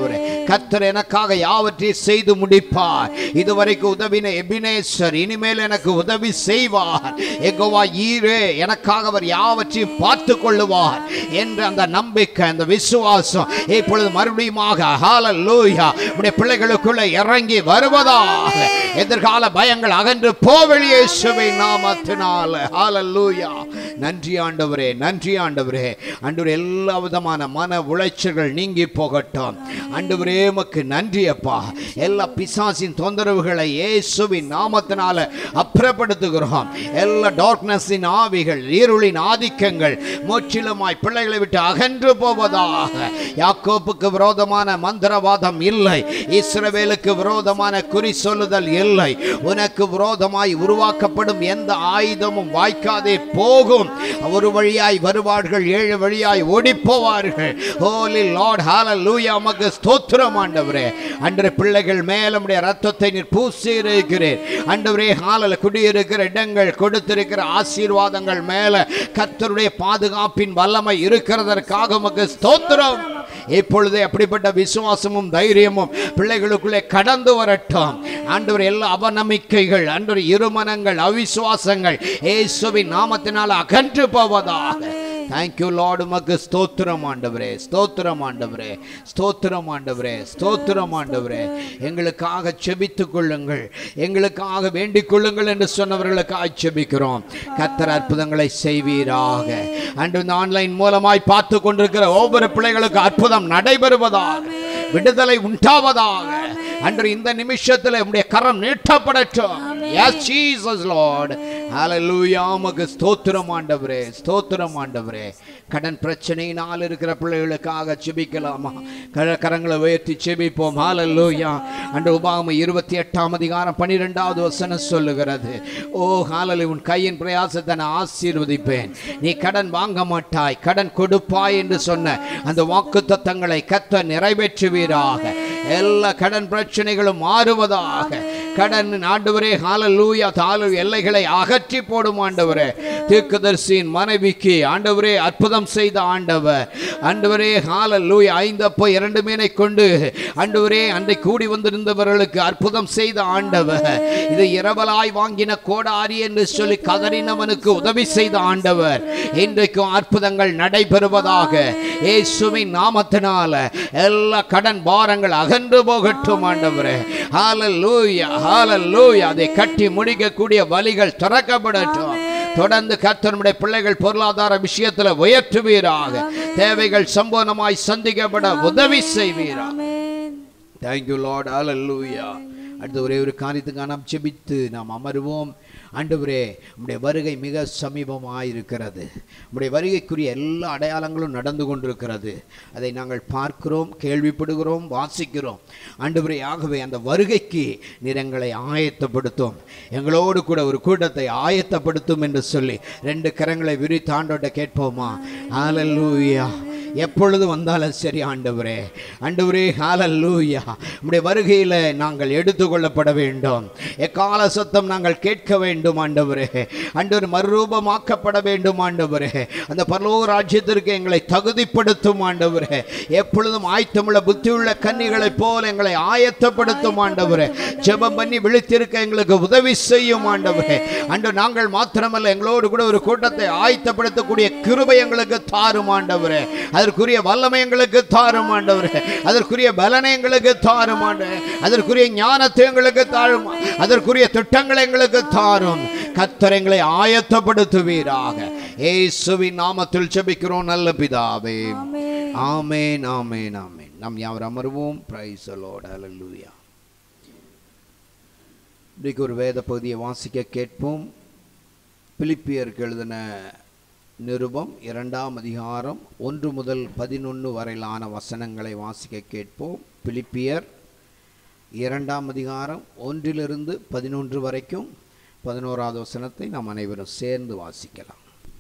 கர்த்தர் எனக்காக யாவற்றையும் செய்து முடிப்பார் இதுவரைக்கும் உதவின எபினேஸ்வர் இனிமேல் எனக்கு உதவி செய்வார் எகோவா ஈரே எனக்காக அவர் யாவற்றையும் பார்த்து கொள்ளுவார் என்ற அந்த நம்பிக்கை அந்த விசுவாசம் இப்பொழுது மறுபடியுமாக ஹalleluya உடைய பிள்ளைகளுக்குள்ள இறங்கி வருவதாக எதிர்கால பயங்கள் அகன்று போவெளியே இயேசுவை நாமத்தினால ஹalleluya நன்றி ஆண்டவரே நன்றி ஆண்டவரே ஆண்டவரே எல்லா விதமான மன உளைச்சல்கள் நீங்கி போகட்டும் ஆண்டவரே உமக்கு நன்றி அப்பா எல்லா பிசாசின் தொந்தரவுகளை இயேசுவின் நாமத்தினால அப்புறப்படுத்துகிறோம் எல்லா டார்க்னஸின் ஆவிகள் இருளின் ஆதிக்கங்கள் முற்றிலுமாய் பிள்ளைகளை விட்டு அகன்று போவதாக யாக்கோப்புக்கு விரோதமான மந்திரவாதம் இல்லை இஸ்ரவேலுக்கு விரோதமான குறி சொல்லுதல் இல்லை உனக்கு விரோதமாய் உருவாக்கப்படும் எந்த ஆயுதமும் வாய்க்காதே போகும் ஒரு வழியாய் வருவார்கள் ஏழு வழியாய் ஓடி போவார்கள் ஹோலி லார்ட் ஹalleluya உமக்கு ஸ்தோத்திரம் ஆண்டவரே அன்று பிள்ளைகள் மேல உம்முடைய ரத்தத்தை நீர் பூசி இருக்கிறீர் ஆண்டவரே ஹாலில் குடியிருக்கிற இடங்கள் கொடுத்திருக்கிற ஆசீர்வாதங்கள் மேல கர்த்தருடைய பாதுகாப்பின் வல்லமை இருக்கிறதற்காக உமக்கு ஸ்தோத்திரம் இப்பொழுதே அப்படிப்பட்ட விசுவாசமும் தைரியமும் பிள்ளைகளுக்குள்ளே கடந்து வரட்டும் ஆண்டவர் எல்லா அவநம்பிக்கைகள் ஆண்டவர் இருமனங்கள் அவிசுவாசங்கள் இயேசுவின் நாமத்தினால் அகன்று போவதாக தேங்க்யூ லார்டு உமக்கு ஸ்தோத்திரம் ஆண்டவரே ஸ்தோத்திரம் ஆண்டவரே ஸ்தோத்திரம் ஆண்டவரே ஸ்தோத்திரம் ஆண்டவரே எங்களுக்காக செபித்துக் கொள்ளுங்கள் எங்களுக்காக வேண்டிக் கொள்ளுங்கள் என்று சொன்னவர்களுக்காக செபிக்கிறோம் கத்தர் அற்புதங்களை செய்வீராக அன்று இந்த ஆன்லைன் மூலமாய் பார்த்து கொண்டிருக்கிற ஒவ்வொரு பிள்ளைகளுக்கு அற்புதம் நடைபெறுவதாக விடுதலை உண்டாவதாக அன்று இந்த நிமிஷத்தில் உம்முடைய கரம் நீட்டப்படட்டும் Yes, Jesus, Lord. Hallelujah. உமக்கு ஸ்தோத்திரம் ஆண்டவரே ஸ்தோத்திரம் ஆண்டவரே கடன் பிரச்சனையினால் இருக்கிற பிள்ளைகளுக்காக செபிக்கலாமா கர- கரங்களை உயர்த்தி செபிப்போம் ஹalleluya அன்று உபாகம இருபத்தி எட்டாம் அதிகாரம் பன்னிரெண்டாவது வசனம் சொல்லுகிறது ஓ ஹalleluya உன் கையின் பிரயாசத்தை நான் ஆசீர்வதிப்பேன் நீ கடன் வாங்க மாட்டாய் கடன் கொடுப்பாய் என்று சொன்ன அந்த வாக்கு தத்தங்களை கத்த நிறைவேற்றுவீராக எல்லா கடன் பிரச்சனைகளும் மாறுவதாக கடன் ஆண்டவரே ஹalleluya தாலு எல்லைகளை அகற்றி போடும் ஆண்டவரே தீர்க்கதரிசியின் மனைவிக்கு ஆண்டவரே அற்புதம் செய்த ஆண்டவர் ஆண்டவரே ஹalleluya ஐந்தப்போ இரண்டு மீனை கொண்டு ஆண்டவரே அன்றை கூடி வந்திருந்தவர்களுக்கு அற்புதம் செய்த ஆண்டவர் இது இரவலாய் வாங்கின கோடாரி என்று சொல்லி கதறினவனுக்கு உதவி செய்த ஆண்டவர் இன்றைக்கும் அற்புதங்கள் நடைபெறுவதாக இயேசுவின் நாமத்தினால எல்லா கடன் பாரங்கள் அகன்று போகட்டும் ஆண்டவரே ஹalleluya ஹalleluya அதை கட்டி முடிக்கக்கூடிய வழிகள் திறக்கப்படட்டும் தொடர்ந்து கர்த்தனுடைய பிள்ளைகள் பொருளாதார விஷயத்துல உயர்த்துவீராக தேவைகள் சம்பூர்ணமாய் சந்திக்கப்பட உதவி செய்வீராக ஆமென் தேங்க்யூ லார்ட் ஹalleluya அடுத்து ஒரே ஒரு காரியத்துக்காக நாம் செபித்து நாம் அமருவோம் ஆண்டவரே உம்முடைய வருகை மிக சமீபமாக இருக்கிறது உம்முடைய வருகைக்குரிய எல்லா அடையாளங்களும் நடந்து கொண்டிருக்கிறது அதை நாங்கள் பார்க்கிறோம் கேள்விப்படுகிறோம் வாசிக்கிறோம் ஆண்டவரே ஆகவே அந்த வருகைக்கு நீர் எங்களை ஆயத்தப்படுத்தும் எங்களோடு கூட ஒரு கூட்டத்தை ஆயத்தப்படுத்தும் என்று சொல்லி ரெண்டு கரங்களை விரித்து ஆண்டோட்ட கேட்போமா ஹalleluya எப்பொழுது வந்தாலும் சரி ஆண்டவரே ஆண்டவரே ஹalleluya உம்முடைய வருகையில் நாங்கள் எடுத்துக்கொள்ளப்பட வேண்டும் எக்கால சத்தம் நாங்கள் கேட்க வேண்டும் ஆண்டவரே ஆண்டவர் மறுரூபமாக்கப்பட வேண்டும் ஆண்டவரே அந்த பரலோக ராஜ்யத்திற்கு எங்களை தகுதிப்படுத்தும் ஆண்டவரே எப்பொழுதும் ஆயத்தமுள்ள புத்தியுள்ள கன்னிகளைப் போல எங்களை ஆயத்தப்படுத்தும் ஆண்டவரே ஜெபம் பண்ணி விழித்திருக்க எங்களுக்கு உதவி செய்யும் ஆண்டவரே ஆண்டு நாங்கள் மாத்திரமல்ல எங்களோடு கூட ஒரு கூட்டத்தை ஆயத்தப்படுத்தக்கூடிய கிருபை எங்களுக்கு தாரும் ஆண்டவரே அதற்குரிய வல்லமை எங்களுக்கு தாரும் ஆண்டவரே அதற்குரிய பலனை எங்களுக்கு தாரும் ஆண்டவரே அதற்குரிய ஞானத்தை எங்களுக்கு தாரும் அதற்குரிய திட்டங்களை எங்களுக்கு தாரும் கத்தர் எங்களை ஆயத்தப்படுத்துவீராக இயேசுவின் நாமத்தில் ஜெபிக்கிறோம் நல்ல பிதாவே ஆமென் ஆமென் ஆமென் ஆமென் நாம் யாவர் அமர்வோம் பிரைஸ் லார்ட் ஹalleluya இன்றைக்கு ஒரு வேத பகுதியை வாசிக்க கேட்போம் பிலிப்பியருக்கு எழுதின நிருபம் இரண்டாம் அதிகாரம் ஒன்று முதல் பதினொன்று வரையிலான வசனங்களை வாசிக்க கேட்போம் பிலிப்பியர் இரண்டாம் அதிகாரம் ஒன்றிலிருந்து பதினொன்று வரைக்கும் பதினோராவது வசனத்தை நாம் அனைவரும் சேர்ந்து வாசிக்கலாம்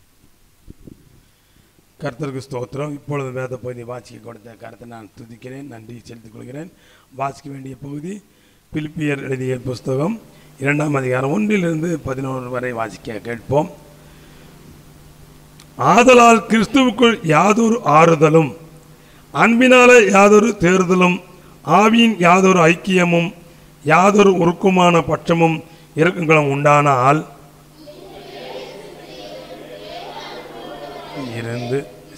கர்த்தருக்கு ஸ்தோத்திரம் இப்பொழுது வேத பகுதி வாசிக்க கொடுத்த கருத்தை நான் துதிக்கிறேன் நன்றி செலுத்திக் கொள்கிறேன் வாசிக்க வேண்டிய பகுதி பிலிப்பியர் எழுதிய புஸ்தகம் இரண்டாம் அதிகாரம் ஒன்றிலிருந்து பதினோரு வரை வாசிக்க கேட்போம் ஆதலால் கிறிஸ்துவுக்குள் யாதொரு ஆறுதலும் அன்பினால யாதொரு தேறுதலும் ஆவியின் யாதொரு ஐக்கியமும் யாதொரு உருக்குமான பட்சமும் இறக்கங்களும் உண்டானால் இருந்து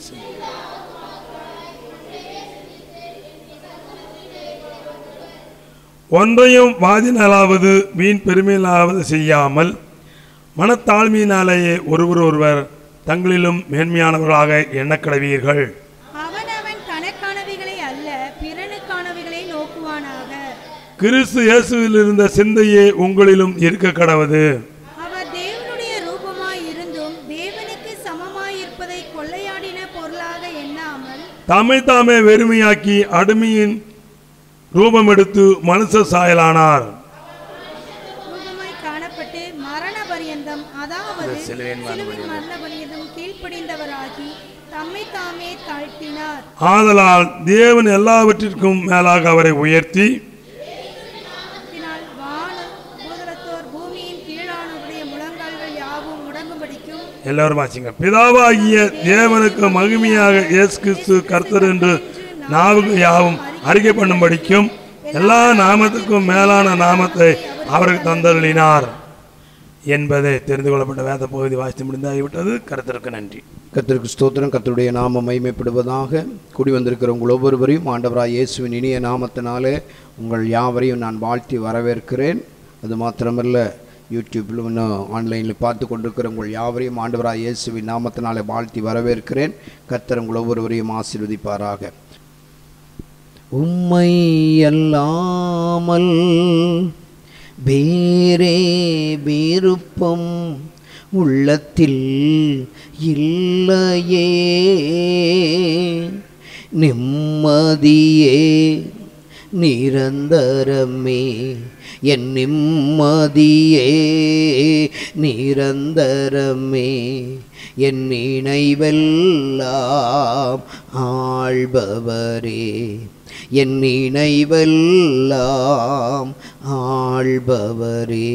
ஒன்றையும் வாதினாலாவது வீண் பெருமையிலாவது செய்யாமல் மனத்தாழ்மையினாலேயே ஒருவர் ஒருவர் தங்களிலும் மேன்மையானவர்களாக எண்ணக்கடவீர்கள் அவனவன் தனக்கானவைகளை அல்ல பிறனுக்கானவைகளை நோக்குவானாக கிறிஸ்து இயேசுவில் இருந்த சிந்தையே உங்களிலும் இருக்க கடவது அவர் தேவனுடைய ரூபமாய் இருந்தும் தேவனுக்கு சமமாய் இருப்பதை கொள்ளையாடின பொருளாக எண்ணாமல் தம்மை தாமே வெறுமையாக்கி அடிமையின் ரூபம் எடுத்து மனுஷ சாயலானார் ரூபமாய் காணப்பட்டு மரண பரியந்தம் அதாவது சிலுவையின் மரண சிலுவையின் மரண பரியந்தம் கீழ்ப்படிந்தவராகி தம்மை தாமே தாழ்த்தினார் ஆதலால் தேவன் எல்லாவற்றிற்கும் மேலாக அவரை உயர்த்தி பின்னால் வானம் பூதலத்தோர் பூமியின் கீழானவருடைய முழங்கால்கள் யாவும் முடங்கும்படிக்கும் எல்லாரும் வாசிங்க பிதாவாகிய தேவனுக்கு மகிமையாக இயேசு கிறிஸ்து கர்த்தர் என்று நாவுக்கு யாவும் அறிக்கை பண்ணும்படிக்கும் எல்லா நாமத்துக்கும் மேலான நாமத்தை அவருக்கு தந்தருளினார் என்பதை தெரிந்து கொள்ளப்பட்ட வேத பகுதி வாசித்து முடிந்தாகிவிட்டது கருத்திற்கு நன்றி கர்த்தருக்கு ஸ்தோத்திரம் கர்த்தருடைய நாமம் மைமைப்படுவதாக கூடி வந்திருக்கிற உங்கள் ஒவ்வொருவரையும் ஆண்டவராய் இயேசுவின் இனிய நாமத்தினாலே உங்கள் யாவரையும் நான் வாழ்த்தி வரவேற்கிறேன் அது மாத்திரமல்ல யூடியூப்பிலும் இன்னும் ஆன்லைனில் பார்த்து கொண்டிருக்கிற உங்கள் யாவரையும் ஆண்டவராய் இயேசுவின் நாமத்தினாலே வாழ்த்தி வரவேற்கிறேன் கர்த்தர் உங்கள் ஒவ்வொருவரையும் ஆசீர்வதிப்பாராக உம்மை அல்லாமல் வேறே விருப்பம் உள்ளத்தில் இல்லையே நிம்மதியே நிரந்தரமே என் நிம்மதியே நிரந்தரமே என் நினைவெல்லாம் ஆள்பவரே என் நினைவெல்லாம் ஆள்பவரே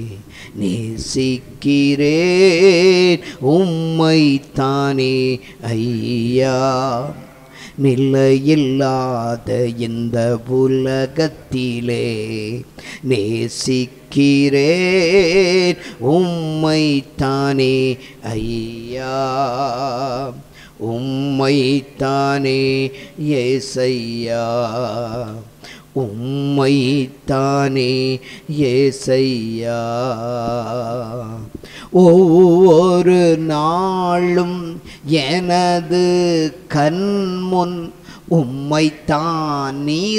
நேசிக்கிறேன் உம்மைத்தானே ஐயா நிலையில்லாத இந்த உலகத்திலே நேசிக்கிறேன் உம்மைத்தானே ஐயா உம்மைத்தானே ஏசையா உம்மைத்தானே ஏசையா ஒவ்வொரு நாளும் எனது கண்முன் உம்மைத்தான்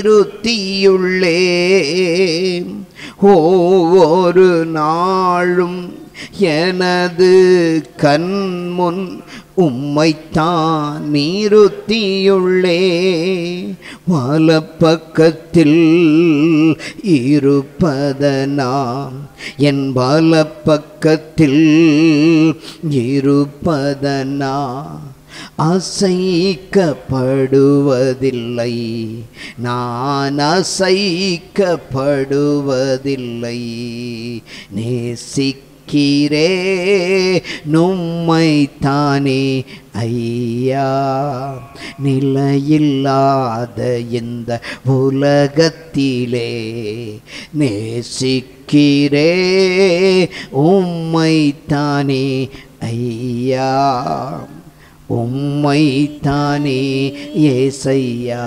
நிறுத்தியுள்ளேன் ஒவ்வொரு நாளும் எனது கண்முன் உம்மைத்தான் நிறுத்தியுள்ளே வலப்பக்கத்தில் இருப்பதனாம் என் வலப்பக்கத்தில் இருப்பதனா அசைக்கப்படுவதில்லை நான் அசைக்கப்படுவதில்லை நேசிக்க கீரே நும்மைத்தானே ஐயா நிலையில்லாத இந்த உலகத்திலே நேசிக்கிறே உம்மைத்தானே ஐயா உம்மைத்தானே ஏசையா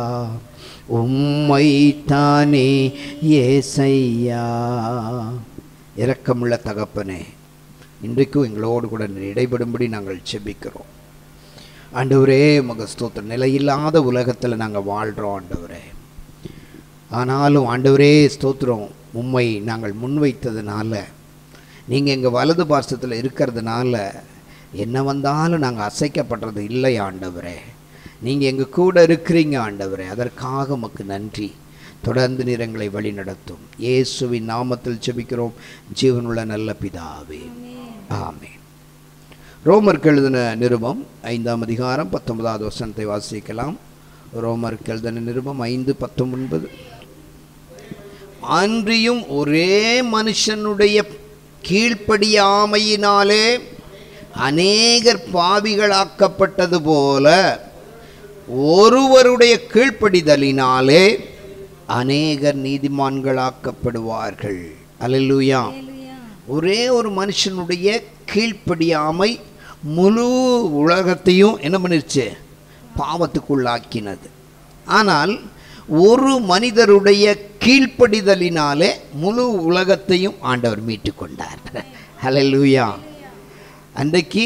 உம்மைத்தானே ஏசையா இரக்கமுள்ள தகப்பனே இன்றைக்கும் எங்களோடு கூட நீர் இடைபடும்படி நாங்கள் செபிக்கிறோம் ஆண்டவரே மக ஸ்தோத்திரம் நிலையில்லாத உலகத்தில் நாங்கள் வாழ்கிறோம் ஆண்டவரே ஆனாலும் ஆண்டவரே ஸ்தோத்திரம் உம்மை நாங்கள் முன்வைத்ததுனால நீங்கள் எங்கள் வலது பார்சத்தில் இருக்கிறதுனால என்ன வந்தாலும் நாங்கள் அசைக்கப்படுறது இல்லை ஆண்டவரே நீங்கள் எங்கள் கூட இருக்கிறீங்க ஆண்டவரே அதற்காக உமக்கு நன்றி தொடர்ந்து நிறங்களை வழி நடத்தும் இயேசுவின் நாமத்தில் செபிக்கிறோம் ஜீவனுள்ள நல்ல பிதாவே ஆமென் ரோமருக்கு எழுதின நிருபம் ஐந்தாம் அதிகாரம் பத்தொன்பதாவது வசனத்தை வாசிக்கலாம் ரோமருக்கு எழுதின நிருபம் ஐந்து பத்தொன்பது அன்றியும் ஒரே மனுஷனுடைய கீழ்ப்படியாமையினாலே அநேகர் பாவிகளாக்கப்பட்டது போல ஒருவருடைய கீழ்ப்படிதலினாலே அநேகர் நீதிமான்களாக்கப்படுவார்கள் அல்லேலூயா ஒரே ஒரு மனுஷனுடைய கீழ்ப்படியாமை முழு உலகத்தையும் என்ன பண்ணிருச்சு பாவத்துக்குள்ளாக்கினது ஆனால் ஒரு மனிதருடைய கீழ்ப்படிதலினாலே முழு உலகத்தையும் ஆண்டவர் மீட்டு கொண்டார் ஹalleluya அன்றைக்கு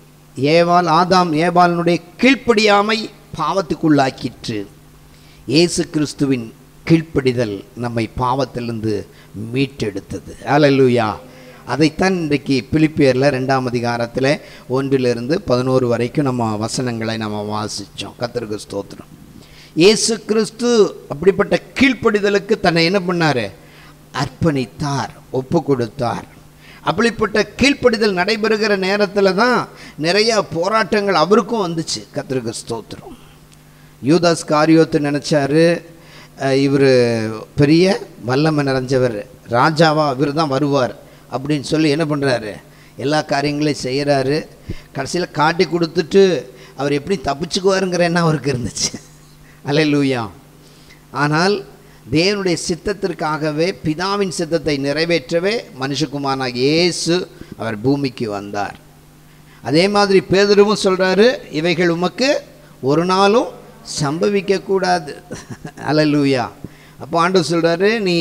ஏவாள் ஆதாம் ஏவாளினுடைய கீழ்ப்படியாமை பாவத்துக்குள்ளாக்கிற்று இயேசு கிறிஸ்துவின் கீழ்ப்படிதல் நம்மை பாவத்திலிருந்து மீட்டெடுத்தது ஹalleluya அதைத்தான் இன்றைக்கு பிலிப்பியரில் ரெண்டாம் அதிகாரத்தில் ஒன்றிலிருந்து பதினோரு வரைக்கும் நம்ம வசனங்களை நம்ம வாசித்தோம் கத்தருக்கு ஸ்தோத்திரம் இயேசு கிறிஸ்து அப்படிப்பட்ட கீழ்ப்படிதலுக்கு தன்னை என்ன பண்ணார் அர்ப்பணித்தார் ஒப்பு கொடுத்தார் அப்படிப்பட்ட கீழ்ப்படிதல் நடைபெறுகிற நேரத்தில் தான் நிறைய போராட்டங்கள் அவருக்கும் வந்துச்சு கத்திரிக்கு ஸ்தோத்திரம் யூதாஸ் காரியோத்து நினச்சாரு இவர் பெரிய வல்லமை நிறைஞ்சவர் ராஜாவா இவர் தான் வருவார் அப்படின்னு சொல்லி என்ன பண்ணுறாரு எல்லா காரியங்களையும் செய்கிறாரு கடைசியில் காட்டி கொடுத்துட்டு அவர் எப்படி தப்பிச்சுக்குவாருங்கிற எண்ணம் அவருக்கு இருந்துச்சு அல்லேலூயா ஆனால் தேவனுடைய சித்தத்திற்காகவே பிதாவின் சித்தத்தை நிறைவேற்றவே மனுஷகுமாரனாக இயேசு அவர் பூமிக்கு வந்தார் அதே மாதிரி பேதருவும் சொல்கிறாரு இவைகள் உமக்கு ஒரு நாளும் சம்பவிக்கக்கூடாது அல்லேலூயா அப்போ ஆண்டவர் சொல்கிறாரு நீ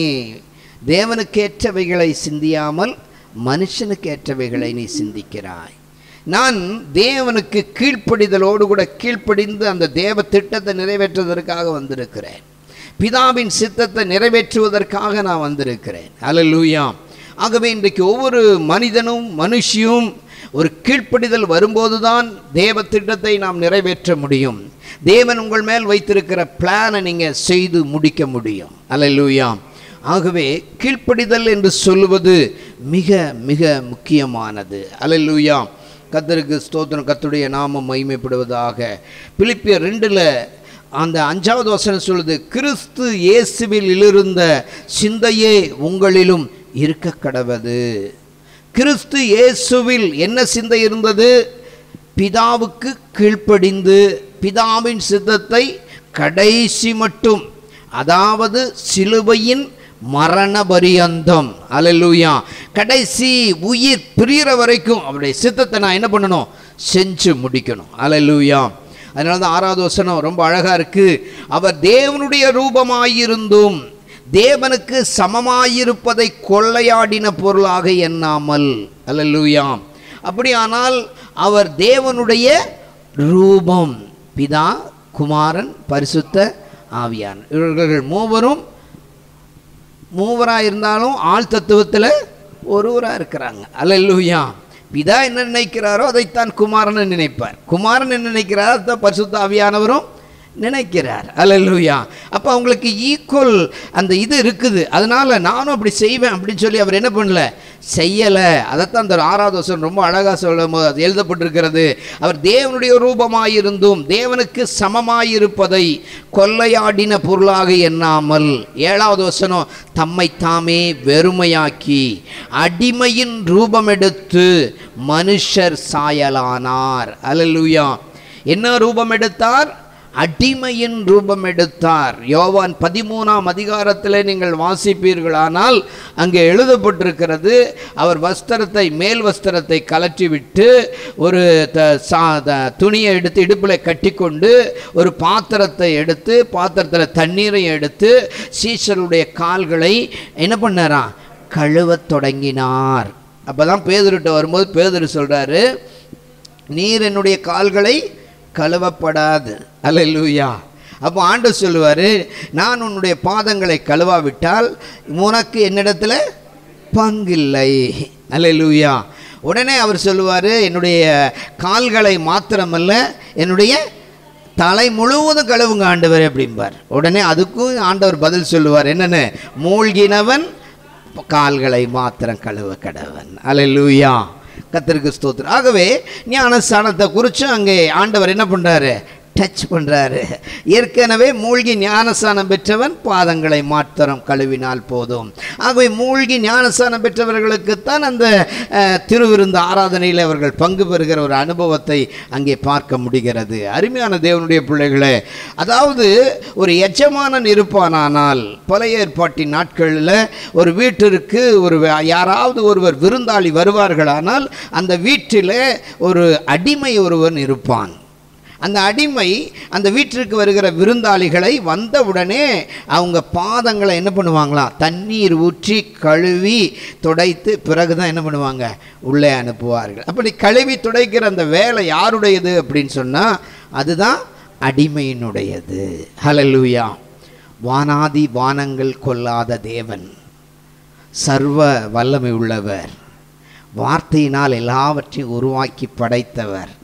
தேவனுக்கேற்றவைகளை சிந்தியாமல் மனுஷனுக்கேற்றவைகளை நீ சிந்திக்கிறாய் நான் தேவனுக்கு கீழ்ப்படிதலோடு கூட கீழ்ப்படிந்து அந்த தேவ திட்டத்தை நிறைவேற்றுவதற்காக வந்திருக்கிறேன் பிதாவின் சித்தத்தை நிறைவேற்றுவதற்காக நான் வந்திருக்கிறேன் அல்லேலூயா ஆகவே இன்றைக்கு ஒவ்வொரு மனிதனும் மனுஷியும் ஒரு கீழ்ப்படிதல் வரும்போதுதான் தேவ திட்டத்தை நாம் நிறைவேற்ற முடியும் தேவன் உங்கள் மேல் வைத்திருக்கிற பிளானை நீங்கள் செய்து முடிக்க முடியும் அல்லேலூயா ஆகவே கீழ்ப்படிதல் என்று சொல்லுவது மிக மிக முக்கியமானது அல்லேலூயா கத்தருக்கு ஸ்தோத்திரம் கத்துடைய நாமம் மகிமைப்படுவதாக பிலிப்பியர் ரெண்டில் அந்த அஞ்சாவது வசனம் சொல்லுது கிறிஸ்து இயேசுவில் இருந்த சிந்தையே உங்களிலும் இருக்க கடவது கிறிஸ்து இயேசுவில் என்ன சிந்தை இருந்தது பிதாவுக்கு கீழ்ப்படிந்து பிதாவின் சித்தத்தை கடைசி மட்டும் அதாவது சிலுவையின் மரண பரியந்தம் அலலூயா கடைசி உயிர் பிரிகிற வரைக்கும் அவருடைய சித்தத்தை நான் என்ன பண்ணணும் செஞ்சு முடிக்கணும் அலலூயா அதனால தான் ஆறாவது வசனம் ரொம்ப அழகாக இருக்குது அவர் தேவனுடைய ரூபமாயிருந்தும் தேவனுக்கு சமமாயிருப்பதை கொள்ளையாடின பொருளாக எண்ணாமல் அல்லூயாம் அப்படியானால் அவர் தேவனுடைய ரூபம் பிதா குமாரன் பரிசுத்த ஆவியான் இவர்கள் மூவரும் மூவராக இருந்தாலும் ஆள் தத்துவத்தில் ஒருவராக இருக்கிறாங்க அல்லூயா பிதா என்ன நினைக்கிறாரோ அதைத்தான் குமாரன் நினைப்பார் குமாரன் என்ன நினைக்கிறாரோ அதைத்தான் பரிசுத்த ஆவியானவரும் நினைக்கிறார் அல்லூயா அப்போ அவங்களுக்கு ஈக்குவல் அந்த இது இருக்குது அதனால் நானும் அப்படி செய்வேன் அப்படின்னு சொல்லி அவர் என்ன பண்ணல செய்யலை அதைத்தான் அந்த ஆறாவது வருஷம் ரொம்ப அழகாக சொல்லும் போது அது எழுதப்பட்டிருக்கிறது அவர் தேவனுடைய ரூபமாயிருந்தும் தேவனுக்கு சமமாயிருப்பதை கொள்ளையாடின பொருளாக எண்ணாமல் ஏழாவது வசனம் தம்மை தாமே வெறுமையாக்கி அடிமையின் ரூபம் எடுத்து மனுஷர் சாயலானார் அல்லூயா என்ன ரூபம் எடுத்தார் அடிமையின் ரூபம் எடுத்தார் யோவான் பதிமூணாம் அதிகாரத்தில் நீங்கள் வாசிப்பீர்களானால் அங்கே எழுதப்பட்டிருக்கிறது அவர் வஸ்திரத்தை மேல் வஸ்திரத்தை கலற்றிவிட்டு ஒரு த சா த துணியை எடுத்து இடுப்பில் கட்டிக்கொண்டு ஒரு பாத்திரத்தை எடுத்து பாத்திரத்தில் தண்ணீரை எடுத்து சீசருடைய கால்களை என்ன பண்ணாராம் கழுவத் தொடங்கினார் அப்போ தான் பேதர்கிட்ட வரும்போது பேதர் சொல்கிறாரு நீர் என்னுடைய கால்களை கழுவப்படாது அல்லூயா அப்போ ஆண்டு சொல்லுவார் நான் உன்னுடைய பாதங்களை கழுவாவிட்டால் உனக்கு என்னிடத்துல பங்கில்லை அல்லூயா உடனே அவர் சொல்லுவார் என்னுடைய கால்களை மாத்திரமல்ல என்னுடைய தலை முழுவதும் கழுவுங்க ஆண்டவர் அப்படிம்பார் உடனே அதுக்கும் ஆண்டவர் பதில் சொல்லுவார் என்னென்னு மூழ்கினவன் கால்களை மாத்திரம் கழுவ கடவன் அல்லூயா கத்திற்கு ஸ்தோத்திரம் ஆகவே ஞானஸ்தானத்தை குறித்து அங்கே ஆண்டவர் என்ன பண்ணுறாரு டச் பண்ணுறாரு ஏற்கனவே மூழ்கி ஞானஸ்தானம் பெற்றவன் பாதங்களை மாத்திரம் கழுவினால் போதும் ஆகவே மூழ்கி ஞானஸ்தானம் பெற்றவர்களுக்குத்தான் அந்த அஹ், திருவிருந்து ஆராதனையில் அவர்கள் பங்கு பெறுகிற ஒரு அனுபவத்தை அங்கே பார்க்க முடிகிறது அருமையான தேவனுடைய பிள்ளைகளே அதாவது ஒரு எஜமானன் இருப்பானானால் பழைய ஏற்பாட்டின் நாட்களில் ஒரு வீட்டிற்கு ஒரு வே- யாராவது ஒருவர் விருந்தாளி வருவார்களானால் அந்த வீட்டில் ஒரு அடிமை ஒருவன் இருப்பான் அந்த அடிமை அந்த வீட்டிற்கு வருகிற விருந்தாளிகளை வந்தவுடனே அவங்க பாதங்களை என்ன பண்ணுவாங்களாம் தண்ணீர் ஊற்றி கழுவி துடைத்து பிறகு தான் என்ன பண்ணுவாங்க உள்ளே அனுப்புவார்கள் அப்படி கழுவி துடைக்கிற அந்த வேலை யாருடையது அப்படின்னு சொன்னால் அதுதான் அடிமையினுடையது ஹalleluya வானாதி வானங்கள் கொல்லாத தேவன் சர்வ வல்லமை உள்ளவர் வார்த்தையினால் எல்லாவற்றையும் உருவாக்கி படைத்தவர்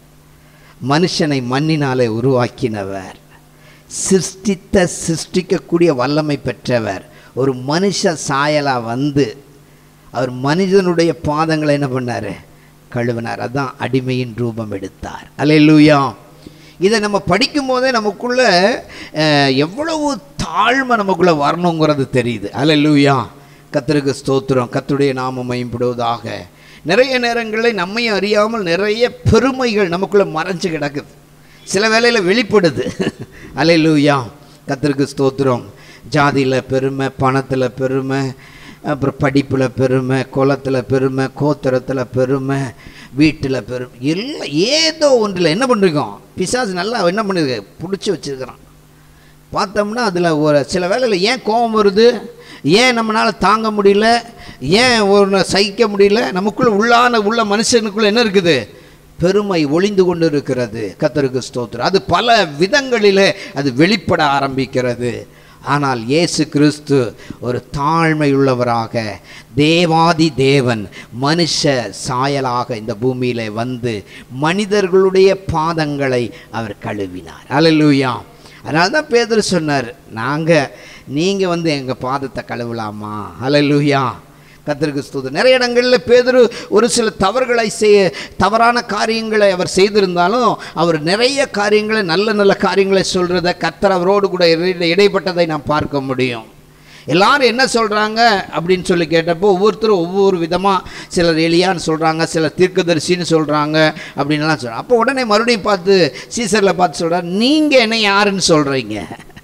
மனுஷனை மண்ணினாலே உருவாக்கினவர் சிருஷ்டித்த சிருஷ்டிக்கக்கூடிய வல்லமை பெற்றவர் ஒரு மனுஷ சாயலா வந்து அவர் மனிதனுடைய பாதங்களை என்ன பண்ணார் கழுவினார் அதான் அடிமையின் ரூபம் எடுத்தார் அல்லேலூயா இதை நம்ம படிக்கும் போதே நமக்குள்ள அஹ், எவ்வளவு தாழ்மை நமக்குள்ள வரணுங்கிறது தெரியுது அல்லேலூயா கத்தருக்கு ஸ்தோத்திரம் கத்துடைய நாமம் மேம்படுவதாக நிறைய நேரங்களில் நம்மையும் அறியாமல் நிறைய பெருமைகள் நமக்குள்ள மறைஞ்சு கிடக்குது சில வேளையில் வெளிப்படுது அல்லேலூயா கத்தருக்கு ஸ்தோத்திரம் ஜாதியில் பெருமை பணத்தில் பெருமை அப்புறம் படிப்பில் பெருமை குலத்தில் பெருமை கோத்திரத்தில் பெருமை வீட்டில் பெருமை எல்லாம் ஏதோ ஒன்றில் என்ன பண்ணிருக்கோம் பிசாசு நல்லா என்ன பண்ணிருக்கு பிடிச்சி வச்சிருக்கிறான் பார்த்தோம்னா அதில் ஒரு சில வேளையில் ஏன் கோபம் வருது ஏன் நம்மளால் தாங்க முடியல ஏன் ஒரு சகிக்க முடியல நமக்குள்ள உள்ளான உள்ள மனுஷனுக்குள்ள என்ன இருக்குது பெருமை ஒளிந்து கொண்டு இருக்கிறது கத்தருக்கு ஸ்தோத்திரம் அது பல விதங்களிலே அது வெளிப்பட ஆரம்பிக்கிறது ஆனால் இயேசு கிறிஸ்து ஒரு தாழ்மையுள்ளவராக தேவாதி தேவன் மனுஷ சாயலாக இந்த பூமியிலே வந்து மனிதர்களுடைய பாதங்களை அவர் கழுவினார் அல்லேலூயா அதனால தான் பேதர் சொன்னார் நாங்கள் நீங்கள் வந்து எங்கள் பாதத்தை கழுவலாமா அல்லேலூயா கத்திற்கு ஸ்தோத்திரம் நிறைய இடங்களில் பேதுரு ஒரு சில தவறுகளை செய்ய தவறான காரியங்களை அவர் செய்திருந்தாலும் அவர் நிறைய காரியங்களை நல்ல நல்ல காரியங்களை சொல்கிறத கத்தர் அவரோடு கூட இடை- இடைப்பட்டதை நாம் பார்க்க முடியும் எல்லாரும் என்ன சொல்கிறாங்க அப்படின்னு சொல்லி கேட்டப்போ ஒவ்வொருத்தரும் ஒவ்வொரு விதமாக சிலர் எலியான்னு சொல்கிறாங்க சிலர் தீர்க்கதரிசின்னு சொல்கிறாங்க அப்படின்லாம் சொல்கிறாங்க அப்போ உடனே மறுபடியும் பார்த்து சீசரில் பார்த்து சொல்கிறார் நீங்கள் என்ன யாருன்னு சொல்கிறீங்க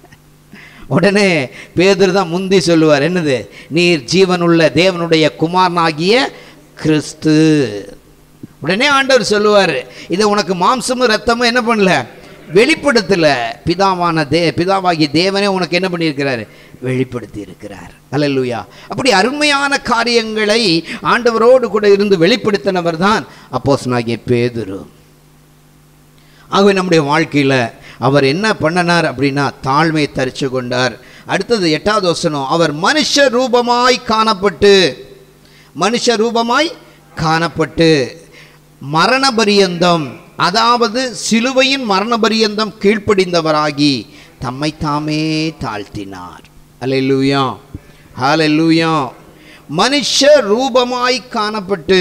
உடனே பேதர் தான் முந்தி சொல்லுவார் என்னது நீர் ஜீவனுள்ள தேவனுடைய குமாரனாகிய கிறிஸ்து உடனே ஆண்டவர் சொல்லுவார் இதை உனக்கு மாம்சமும் ரத்தமும் என்ன பண்ணல வெளிப்படுத்தல பிதாவான தே பிதாவாகிய தேவனே உனக்கு என்ன பண்ணியிருக்கிறார் வெளிப்படுத்தி இருக்கிறார் அல்லேலூயா அப்படி அருமையான காரியங்களை ஆண்டவரோடு கூட இருந்து வெளிப்படுத்தினவர் தான் அப்போஸ்தலனாகிய பேதுரு ஆகவே நம்முடைய வாழ்க்கையில் அவர் என்ன பண்ணனார் அப்படின்னா தாழ்மையை தரிச்சு கொண்டார் அடுத்தது எட்டாவது வசனம் அவர் மனுஷ ரூபமாய் காணப்பட்டு மனுஷ ரூபமாய் காணப்பட்டு மரண பரியந்தம் அதாவது சிலுவையின் மரண பரியந்தம் கீழ்ப்படிந்தவராகி தம்மை தாமே தாழ்த்தினார் அல்லேலூயா ஹalleluya மனுஷ ரூபமாய் காணப்பட்டு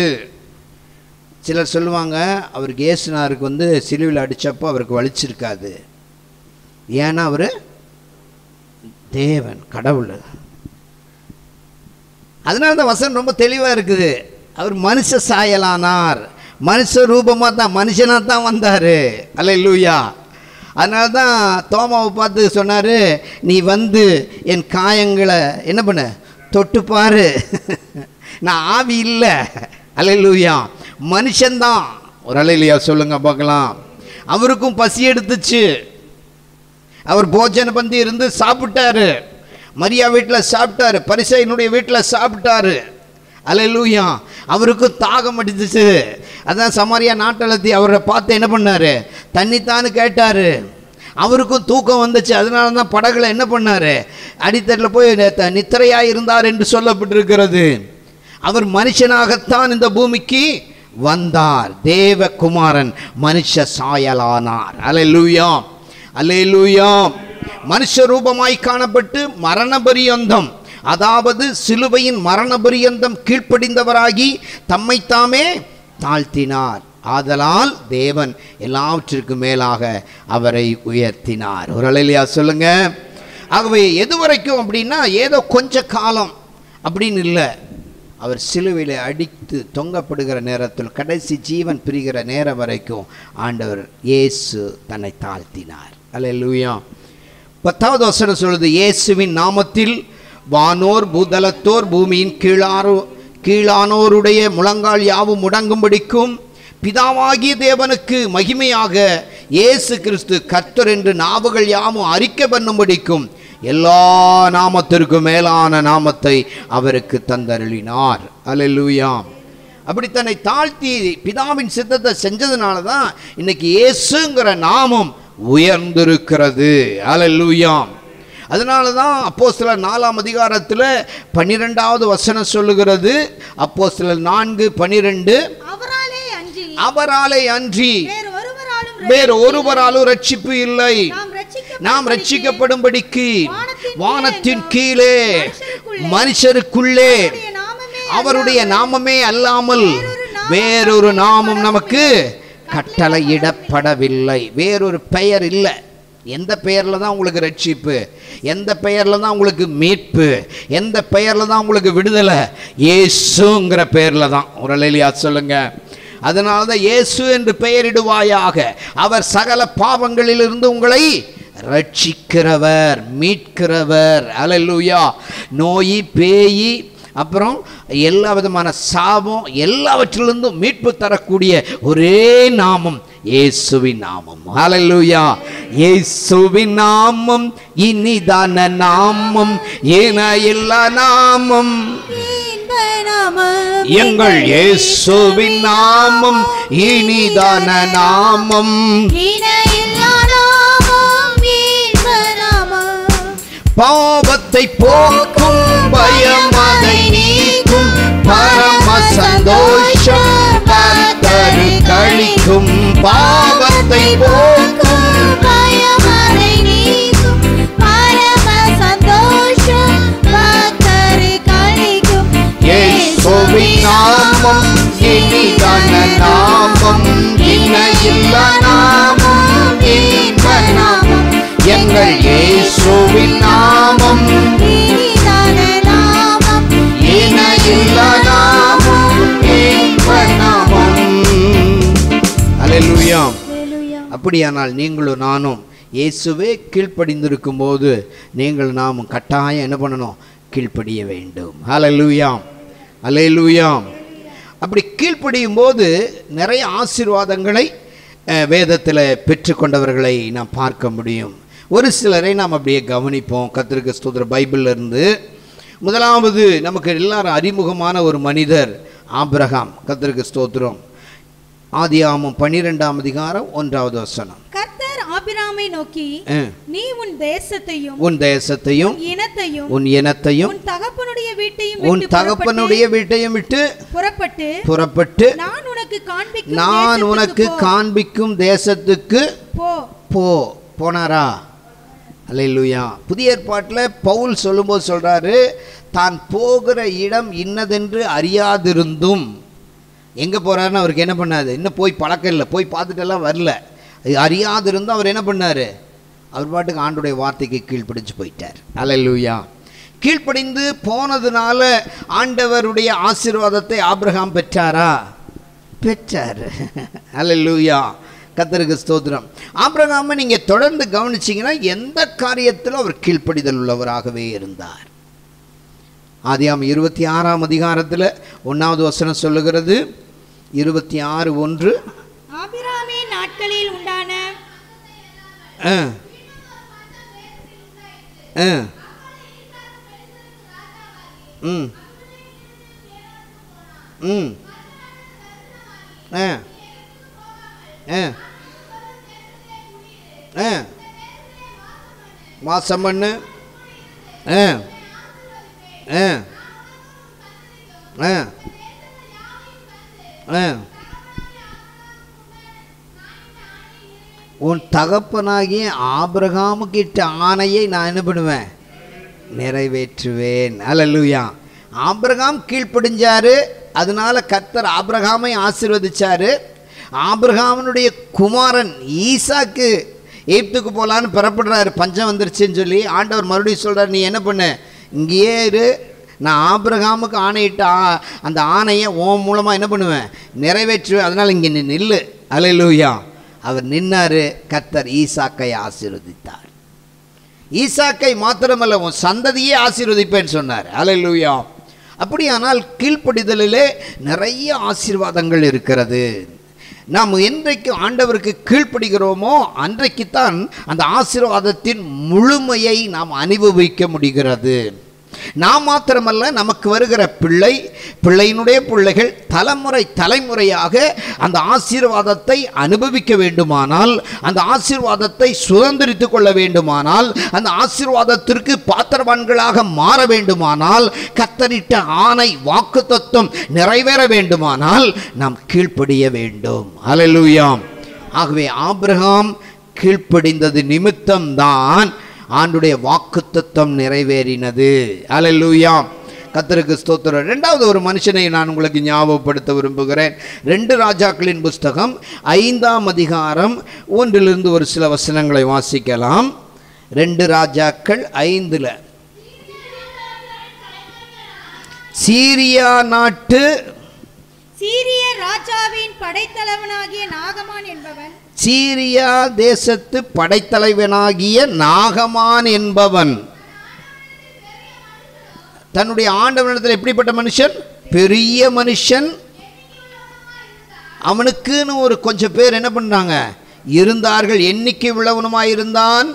சிலர் சொல்லுவாங்க அவருக்கு ஏசுனாருக்கு வந்து சிலுவையில் அடித்தப்போ அவருக்கு வலிச்சிருக்காது ஏன்னா அவர் தேவன் கடவுள் அதனால தான் வசனம் ரொம்ப தெளிவாக இருக்குது அவர் மனுஷ சாயலானார் மனுஷ ரூபமாக தான் மனுஷனாக தான் வந்தார் அல்ல லூயா அதனால தான் தோமாவை பார்த்து சொன்னார் நீ வந்து என் காயங்களை என்ன பண்ண தொட்டு பாரு நான் ஆவி இல்லை அல்லேலூயா மனுஷன்தான் ஒரு அலையிலையா சொல்லுங்க பார்க்கலாம் அவருக்கும் பசி எடுத்துச்சு அவர் போஜன பந்தி இருந்து சாப்பிட்டாரு மரியா வீட்டில் சாப்பிட்டாரு பரிசையினுடைய வீட்டில் சாப்பிட்டாரு அல்லேலூயா அவருக்கும் தாகம் அடிச்சிச்சு அதான் சமாரியா நாட்டளத்தி அவரை பார்த்து என்ன பண்ணாரு தண்ணித்தான்னு கேட்டாரு அவருக்கும் தூக்கம் வந்துச்சு அதனால தான் படகுல என்ன பண்ணாரு அடித்தட்டில் போய் நெ- நித்திரையாய் இருந்தார் என்று சொல்லப்பட்டிருக்கிறது அவர் மனுஷனாகத்தான் இந்த பூமிக்கு வந்தார் தேவகுமாரன் மனுஷ சாயலானார் அல்லேலூயா அல்லேலூயா மனுஷ ரூபமாய் காணப்பட்டு மரண பரியந்தம் அதாவது சிலுவையின் மரண பரியந்தம் கீழ்ப்படிந்தவராகி தம்மைத்தாமே தாழ்த்தினார் ஆதலால் தேவன் எல்லாவற்றிற்கும் மேலாக அவரை உயர்த்தினார் ஒரு அலையிலையா சொல்லுங்க ஆகவே எது வரைக்கும் அப்படின்னா ஏதோ கொஞ்ச காலம் அப்படின்னு இல்லை அவர் சிலுவையில் அடித்து தொங்கப்படுகிற நேரத்தில் கடைசி ஜீவன் பிரிகிற நேரம் வரைக்கும் ஆண்டவர் இயேசு தன்னை தாழ்த்தினார் அல்லேலூயா பத்தாவது வசனம் சொல்லுது இயேசுவின் நாமத்தில் வானோர் பூதலத்தோர் பூமியின் கீழாரோ கீழானோருடைய முழங்கால் யாவும் முடங்கும்படிக்கும் பிதாவாகிய தேவனுக்கு மகிமையாக இயேசு கிறிஸ்து கர்த்தர் என்று நாவுகள் யாவும் அறிக்கை பண்ணும்படிக்கும் எல்லா நாமத்திற்கும் மேலான நாமத்தை அவருக்கு தந்தருளினார் அல்லேலூயாம் அப்படி தன்னை தாழ்த்தி பிதாவின் சித்தத்தை செஞ்சதுனால தான் இன்னைக்கு இயேசுங்கிற நாமம் உயர்ந்திருக்கிறது அல்லேலூயாம் அதனால தான் அப்போ சில நாலாம் அதிகாரத்தில் பன்னிரெண்டாவது வசனம் சொல்லுகிறது அப்போ சில நான்கு பன்னிரெண்டு அவராலே அன்றி அவராலே அன்றி வேறு ஒருவராலும் வேறு ஒருவராலும் ரட்சிப்பு இல்லை நாம் ரட்சிக்க நாம் ரட்சிக்கப்படும்படிக்கு வானத்தின் வானத்தின் கீழே மனுஷருக்குள்ளே அவருடைய நாமமே அவருடைய நாமமே அல்லாமல் வேறொரு நாமம் நமக்கு கட்டளையிடப்படவில்லை வேறொரு பெயர் இல்லை எந்த பெயரில் தான் உங்களுக்கு ரட்சிப்பு எந்த பெயரில் தான் உங்களுக்கு மீட்பு எந்த பெயரில் தான் உங்களுக்கு விடுதலை இயேசுங்கிற பெயரில் தான் ஒரு லேலியா சொல்லுங்க அதனால தான் இயேசு என்று பெயரிடுவாயாக அவர் சகல பாவங்களிலிருந்து உங்களை ரட்சிக்கிறவர் மீட்கிறவர் அல்லேலூயா நோய் பேய் அப்புறம் எல்லா விதமான சாபம் எல்லாவற்றிலிருந்தும் மீட்பு தரக்கூடிய ஒரே நாமம் இயேசுவின் நாமம் ஹalleluya இயேசுவின் நாமம் இனிதான நாமம் ஏன எல்லா நாமம் இன்ப நாமம் எங்கள் இயேசுவின் நாமம் இனிதான நாமம் இணையில்லா நாமம் இன்ப நாமம் பாவத்தை போக்கும் பயம் அதை நீக்கும் பரம சந்தோஷம் கர்த்தரு கழிக்கும் பாவத்தை போக்கும் பயமறை நீக்கும் பரம சந்தோஷம் பக்தரை கழிக்கும் இயேசுவின் நாமம் இனிதான நாமம் இணையில்லா நாமம் இன்ப நாமம் எங்கள் இயேசுவின் நாமம் இனிதான நாமம் இணையில்லா நாமம் இன்ப நாமம் அல்லேலூயா ஹalleluya அப்படியானால் நீங்களும் நானும் இயேசுவே கீழ்ப்படிந்திருக்கும் போது நீங்கள் நாமும் கட்டாயம் என்ன பண்ணணும் கீழ்ப்படிய வேண்டும் ஹalleluya அல்லேலூயாம் அப்படி கீழ்ப்படியும் போது நிறைய ஆசீர்வாதங்களை வேதத்தில் பெற்றுக்கொண்டவர்களை நாம் பார்க்க முடியும் ஒரு சிலரை நாம் அப்படியே கவனிப்போம் கத்திரிக்க ஸ்தோத்திர பைபிள்ல இருந்து முதலாவது நமக்கு எல்லாரும் அறிமுகமான ஒரு மனிதர் ஆபிரகாம் கத்திரிக்க ஸ்தோத்திரம் ஆதியாமம் பன்னிரெண்டாம் அதிகாரம் ஒன்றாவது வசனம் கர்த்தர் ஆபிராமை நோக்கி ஆ. நீ உன் தேசத்தையும் உன் தேசத்தையும் உன் இனத்தையும் உன் இனத்தையும் உன் தகப்பனுடைய வீட்டையும் உன் விட்டு தகப்பனுடைய வீட்டையும் விட்டு புறப்பட்டு புறப்பட்டு நான் உனக்கு காண்பிக்கும் நான் தேசத்துக்கு உனக்கு போ. காண்பிக்கும் தேசத்துக்கு போ போ போனாரா அல்லேலூயா புதிய ஏற்பாட்டில் பவுல் சொல்லும்போது சொல்றாரு தான் போகிற இடம் இன்னதென்று அறியாதிருந்தும் எங்கே போறாருன்னு அவருக்கு என்ன பண்ணாது இன்னும் போய் பழக்கம் இல்லை போய் பார்த்துட்டெல்லாம் வரல அது அறியாதிருந்தும் அவர் என்ன பண்ணார் அவர் பாட்டுக்கு ஆண்டுடைய வார்த்தைக்கு கீழ்ப்படிஞ்சு போயிட்டார் அல்லேலூயா கீழ்ப்படிந்து போனதுனால ஆண்டவருடைய ஆசீர்வாதத்தை ஆபிரகாம் பெற்றாரா பெற்றார் அல்லேலூயா கத்தருக்கு ஸ்தோத்திரம் ஆபிரகாமை நீங்கள் தொடர்ந்து கவனிச்சீங்கன்னா எந்த காரியத்திலும் அவர் கீழ்ப்படிதல் உள்ளவராகவே இருந்தார் ஆதியாம் இருபத்தி ஆறாம் அதிகாரத்தில் ஒன்றாவது வசனம் சொல்லுகிறது இருபத்தி ஆறு ஒன்று ஆபிராமின் நாட்களில் உண்டான ஆ ஆ ம் ம் ஆ ஆ ஆ வாசம் பண்ணு ஆ ஆ ஆ ஆ உன் தகப்பனாகிய ஆபிரகாமுக்கிட்ட ஆணையை நான் என்ன பண்ணுவேன் நிறைவேற்றுவேன் அல்லேலூயா ஆபிரகாம் கீழ்ப்படிஞ்சாரு அதனால கர்த்தர் ஆபிரகாமை ஆசீர்வதிச்சாரு ஆபிரகாமனுடைய குமாரன் ஈசாக்கு எகிப்துக்கு போகலான்னு புறப்படுறாரு பஞ்சம் வந்துருச்சுன்னு சொல்லி ஆண்டவர் மறுபடியும் சொல்றார் நீ என்ன பண்ணு இங்கேயே இரு நான் ஆபிரகாமுக்கு ஆணையிட்ட ஆ- அந்த ஆணையை உன் மூலமாக என்ன பண்ணுவேன் நிறைவேற்றுவேன் அதனால் இங்கே நீ நில்லு அலையிலூயா அவர் நின்னாரு கர்த்தர் ஈசாக்கை ஆசீர்வதித்தார் ஈசாக்கை மாத்திரமல்ல உன் சந்ததியே ஆசீர்வதிப்பேன்னு சொன்னார் அலையிலூயா அப்படியானால் கீழ்ப்படிதலிலே நிறைய ஆசீர்வாதங்கள் இருக்கிறது நாம் என்றைக்கு ஆண்டவருக்கு கீழ்ப்படுகிறோமோ அன்றைக்குத்தான் அந்த ஆசீர்வாதத்தின் முழுமையை நாம் அனுபவிக்க முடிகிறது நாம் மாத்திரமல்ல நமக்கு வருகிற பிள்ளை பிள்ளையினுடைய பிள்ளைகள் தலைமுறை தலைமுறையாக அந்த ஆசீர்வாதத்தை அனுபவிக்க வேண்டுமானால் அந்த ஆசீர்வாதத்தை சுதந்திரித்து கொள்ள வேண்டுமானால் அந்த ஆசீர்வாதத்திற்கு பாத்திரவான்களாக மாற வேண்டுமானால் கத்தரிட்ட ஆணை வாக்குத்தத்தம் நிறைவேற வேண்டுமானால் நாம் கீழ்ப்படிய வேண்டும் அல்லேலூயாம் ஆகவே ஆபிரகாம் கீழ்ப்படிந்தது நிமித்தம்தான் ஆண்டுடைய வாக்குத்தத்தம் நிறைவேறினது அல்லேலூயாம் கத்தருக்கு ஸ்தோத்திரம் ரெண்டாவது ஒரு மனுஷனை நான் உங்களுக்கு ஞாபகப்படுத்த விரும்புகிறேன் ரெண்டு ராஜாக்களின் புஸ்தகம் ஐந்தாம் அதிகாரம் ஒன்றிலிருந்து ஒரு சில வசனங்களை வாசிக்கலாம் ரெண்டு ராஜாக்கள் ஐந்துல சீரியா நாட்டு சீரிய ராஜாவின் படைத்தலைவனாகிய நாகமான் என்பவன் சீரியா தேசத்து படைத்தலைவனாகிய நாகமான் என்பவன் தன்னுடைய ஆண்டவனிடத்தில் எப்படிப்பட்ட மனுஷன் பெரிய மனுஷன் அவனுக்குன்னு ஒரு கொஞ்சம் பேர் என்ன பண்ணாங்க இருந்தார்கள் எண்ணிக்கை உள்ளவனுமாய் இருந்தான்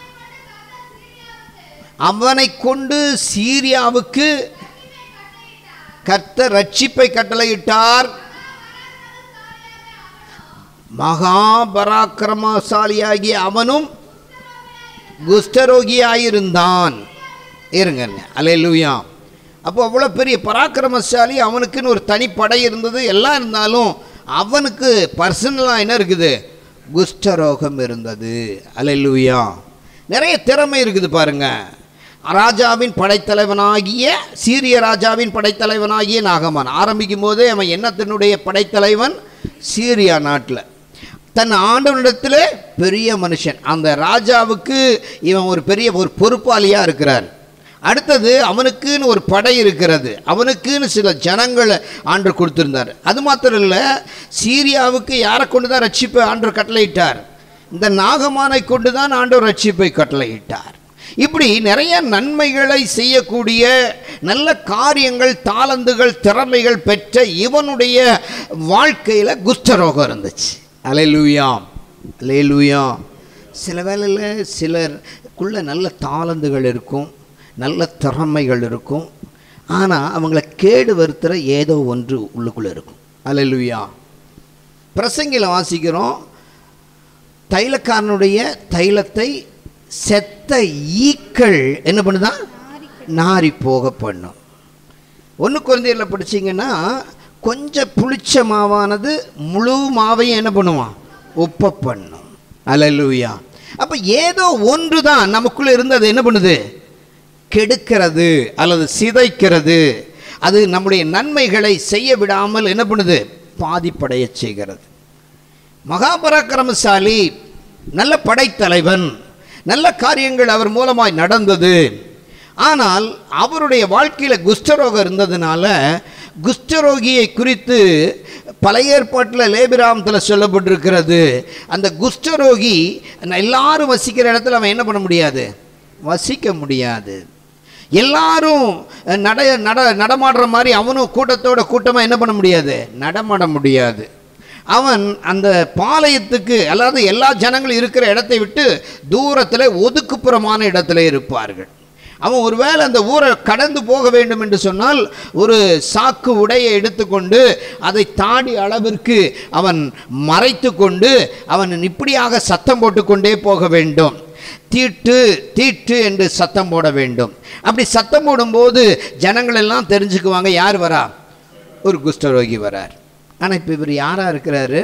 அவனை கொண்டு சீரியாவுக்கு கர்த்தர் ரட்சிப்பை கட்டளையிட்டார் மகாபராக்கிரமசாலியாகிய அவனும் குஷ்டரோகியாயிருந்தான் இருங்க அலையலூயா அப்போ அவ்வளோ பெரிய பராக்கிரமசாலி அவனுக்குன்னு ஒரு தனிப்படை இருந்தது எல்லாம் இருந்தாலும் அவனுக்கு பர்சனலாக என்ன இருக்குது குஷ்டரோகம் இருந்தது அலையலூயா நிறைய திறமை இருக்குது பாருங்க ராஜாவின் படைத்தலைவனாகிய சீரிய ராஜாவின் படைத்தலைவனாகிய நாகமான் ஆரம்பிக்கும் போதே அவன் என்னத்தினுடைய படைத்தலைவன் சீரியா நாட்டில் தன் ஆண்டவனிடத்தில் பெரிய மனுஷன் அந்த ராஜாவுக்கு இவன் ஒரு பெரிய ஒரு பொறுப்பாளியாக இருக்கிறார் அடுத்தது அவனுக்குன்னு ஒரு படை இருக்கிறது அவனுக்குன்னு சில ஜனங்களை ஆண்டு கொடுத்திருந்தார் அது மாத்திரம் இல்லை சீரியாவுக்கு யாரை கொண்டு தான் ரட்சிப்பை ஆண்டு கட்டளையிட்டார் இந்த நாகமானை கொண்டு தான் ஆண்டவர் ரட்சிப்பை கட்டளையிட்டார் இப்படி நிறைய நன்மைகளை செய்யக்கூடிய நல்ல காரியங்கள் தாளந்துகள் திறமைகள் பெற்ற இவனுடைய வாழ்க்கையில் குஷ்டரோகம் இருந்துச்சு அலையலூயாம் அலையலூயாம் சில வேளையில் சிலருக்குள்ள நல்ல தாளந்துகள் இருக்கும் நல்ல திறமைகள் இருக்கும் ஆனால் அவங்கள கேடு வருத்துகிற ஏதோ ஒன்று உள்ளுக்குள்ளே இருக்கும் அலையலூயா பிரசங்கில வாசிக்கிறோம் தைலக்காரனுடைய தைலத்தை செத்த ஈக்கள் என்ன பண்ணுதான் நாரி போக பண்ணும் ஒன்று குழந்தையில் படிச்சீங்கன்னா கொஞ்சம் புளிச்ச மாவானது முழு மாவையும் என்ன பண்ணுவான் உப்ப பண்ணும் அலலூயா அப்போ ஏதோ ஒன்று தான் நமக்குள்ளே இருந்து அது என்ன பண்ணுது கெடுக்கிறது அல்லது சிதைக்கிறது அது நம்முடைய நன்மைகளை செய்ய விடாமல் என்ன பண்ணுது பாதிப்படைய செய்கிறது மகாபராக்கிரமசாலி நல்ல படைத்தலைவன் நல்ல காரியங்கள் அவர் மூலமாய் நடந்தது ஆனால் அவருடைய வாழ்க்கையில் குஷ்டரோகம் இருந்ததுனால குஷ்டரோகியை குறித்து பழைய ஏற்பாட்டில் லேபிராமத்தில் சொல்லப்பட்டிருக்கிறது அந்த குஷ்டரோகி எல்லாரும் வசிக்கிற இடத்துல அவன் என்ன பண்ண முடியாது வசிக்க முடியாது எல்லாரும் நட நட நடமாடுற மாதிரி அவனும் கூட்டத்தோட கூட்டமாக என்ன பண்ண முடியாது நடமாட முடியாது அவன் அந்த பாளையத்துக்கு அதாவது எல்லா ஜனங்களும் இருக்கிற இடத்தை விட்டு தூரத்தில் ஒதுக்குப்புறமான இடத்துல இருப்பார்கள் அவன் ஒருவேளை அந்த ஊரை கடந்து போக வேண்டும் என்று சொன்னால் ஒரு சாக்கு உடையை எடுத்துக்கொண்டு அதை தாடி அளவிற்கு அவன் மறைத்து கொண்டு அவன் இப்படியாக சத்தம் போட்டுக்கொண்டே போக வேண்டும் தீட்டு தீட்டு என்று சத்தம் போட வேண்டும் அப்படி சத்தம் போடும்போது ஜனங்கள் எல்லாம் தெரிஞ்சுக்குவாங்க யார் வரா ஒரு குஷ்டரோகி வரார் ஆனால் இப்போ இவர் யாராக இருக்கிறாரு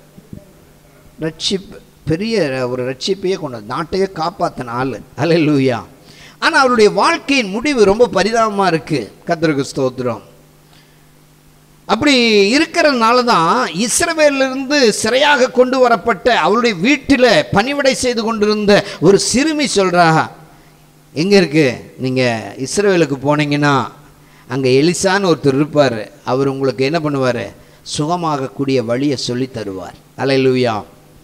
ரட்சிப் பெரிய ஒரு ரட்சிப்பையே கொண்டு வந்து நாட்டையே காப்பாற்றின ஆள் அலையலூயா ஆனால் அவருடைய வாழ்க்கையின் முடிவு ரொம்ப பரிதாபமாக இருக்குது கத்தருக்கு ஸ்தோத்திரம் அப்படி இருக்கிறதுனால தான் இஸ்ரவேலிருந்து சிறையாக கொண்டு வரப்பட்ட அவளுடைய வீட்டில் பணிவிடை செய்து கொண்டிருந்த ஒரு சிறுமி சொல்கிறா எங்கே இருக்கு நீங்கள் இஸ்ரவேலுக்கு போனீங்கன்னா அங்கே எலிசான்னு ஒருத்தர் இருப்பார் அவர் உங்களுக்கு என்ன பண்ணுவார் சுகமாகக்கூடிய வழியை சொல்லி தருவார் அலையிலுயா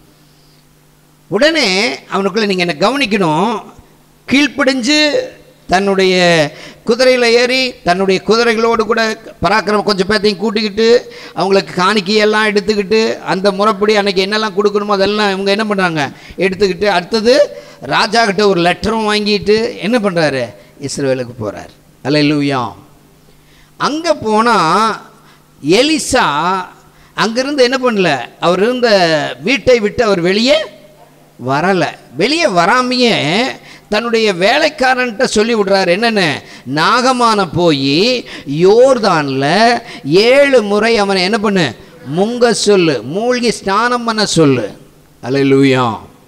உடனே அவனுக்குள்ள நீங்கள் என்ன கவனிக்கணும் கீழ்ப்படிஞ்சு தன்னுடைய குதிரையில் ஏறி தன்னுடைய குதிரைகளோடு கூட பராக்கிரம கொஞ்சம் பேர்த்தையும் கூட்டிக்கிட்டு அவங்களுக்கு காணிக்கையெல்லாம் எடுத்துக்கிட்டு அந்த முறைப்படி அன்னைக்கு என்னெல்லாம் கொடுக்கணுமோ அதெல்லாம் இவங்க என்ன பண்ணுறாங்க எடுத்துக்கிட்டு அடுத்தது ராஜா கிட்ட ஒரு லெட்டரும் வாங்கிட்டு என்ன பண்ணுறாரு இஸ்ரேலுக்கு போகிறார் அல்ல இல்லையா அங்கே போனால் எலிசா அங்கிருந்து என்ன பண்ணல அவர் இருந்த வீட்டை விட்டு அவர் வெளியே வரலை வெளியே வராமையே தன்னுடைய வேலைக்காரன்ட்ட சொல்லி விடுறாரு என்னென்ன நாகமான போய் யோர்தானில் ஏழு முறை அவனை என்ன பண்ணு முங்க சொல்லு மூழ்கி ஸ்நானம் பண்ண சொல்லு அல்ல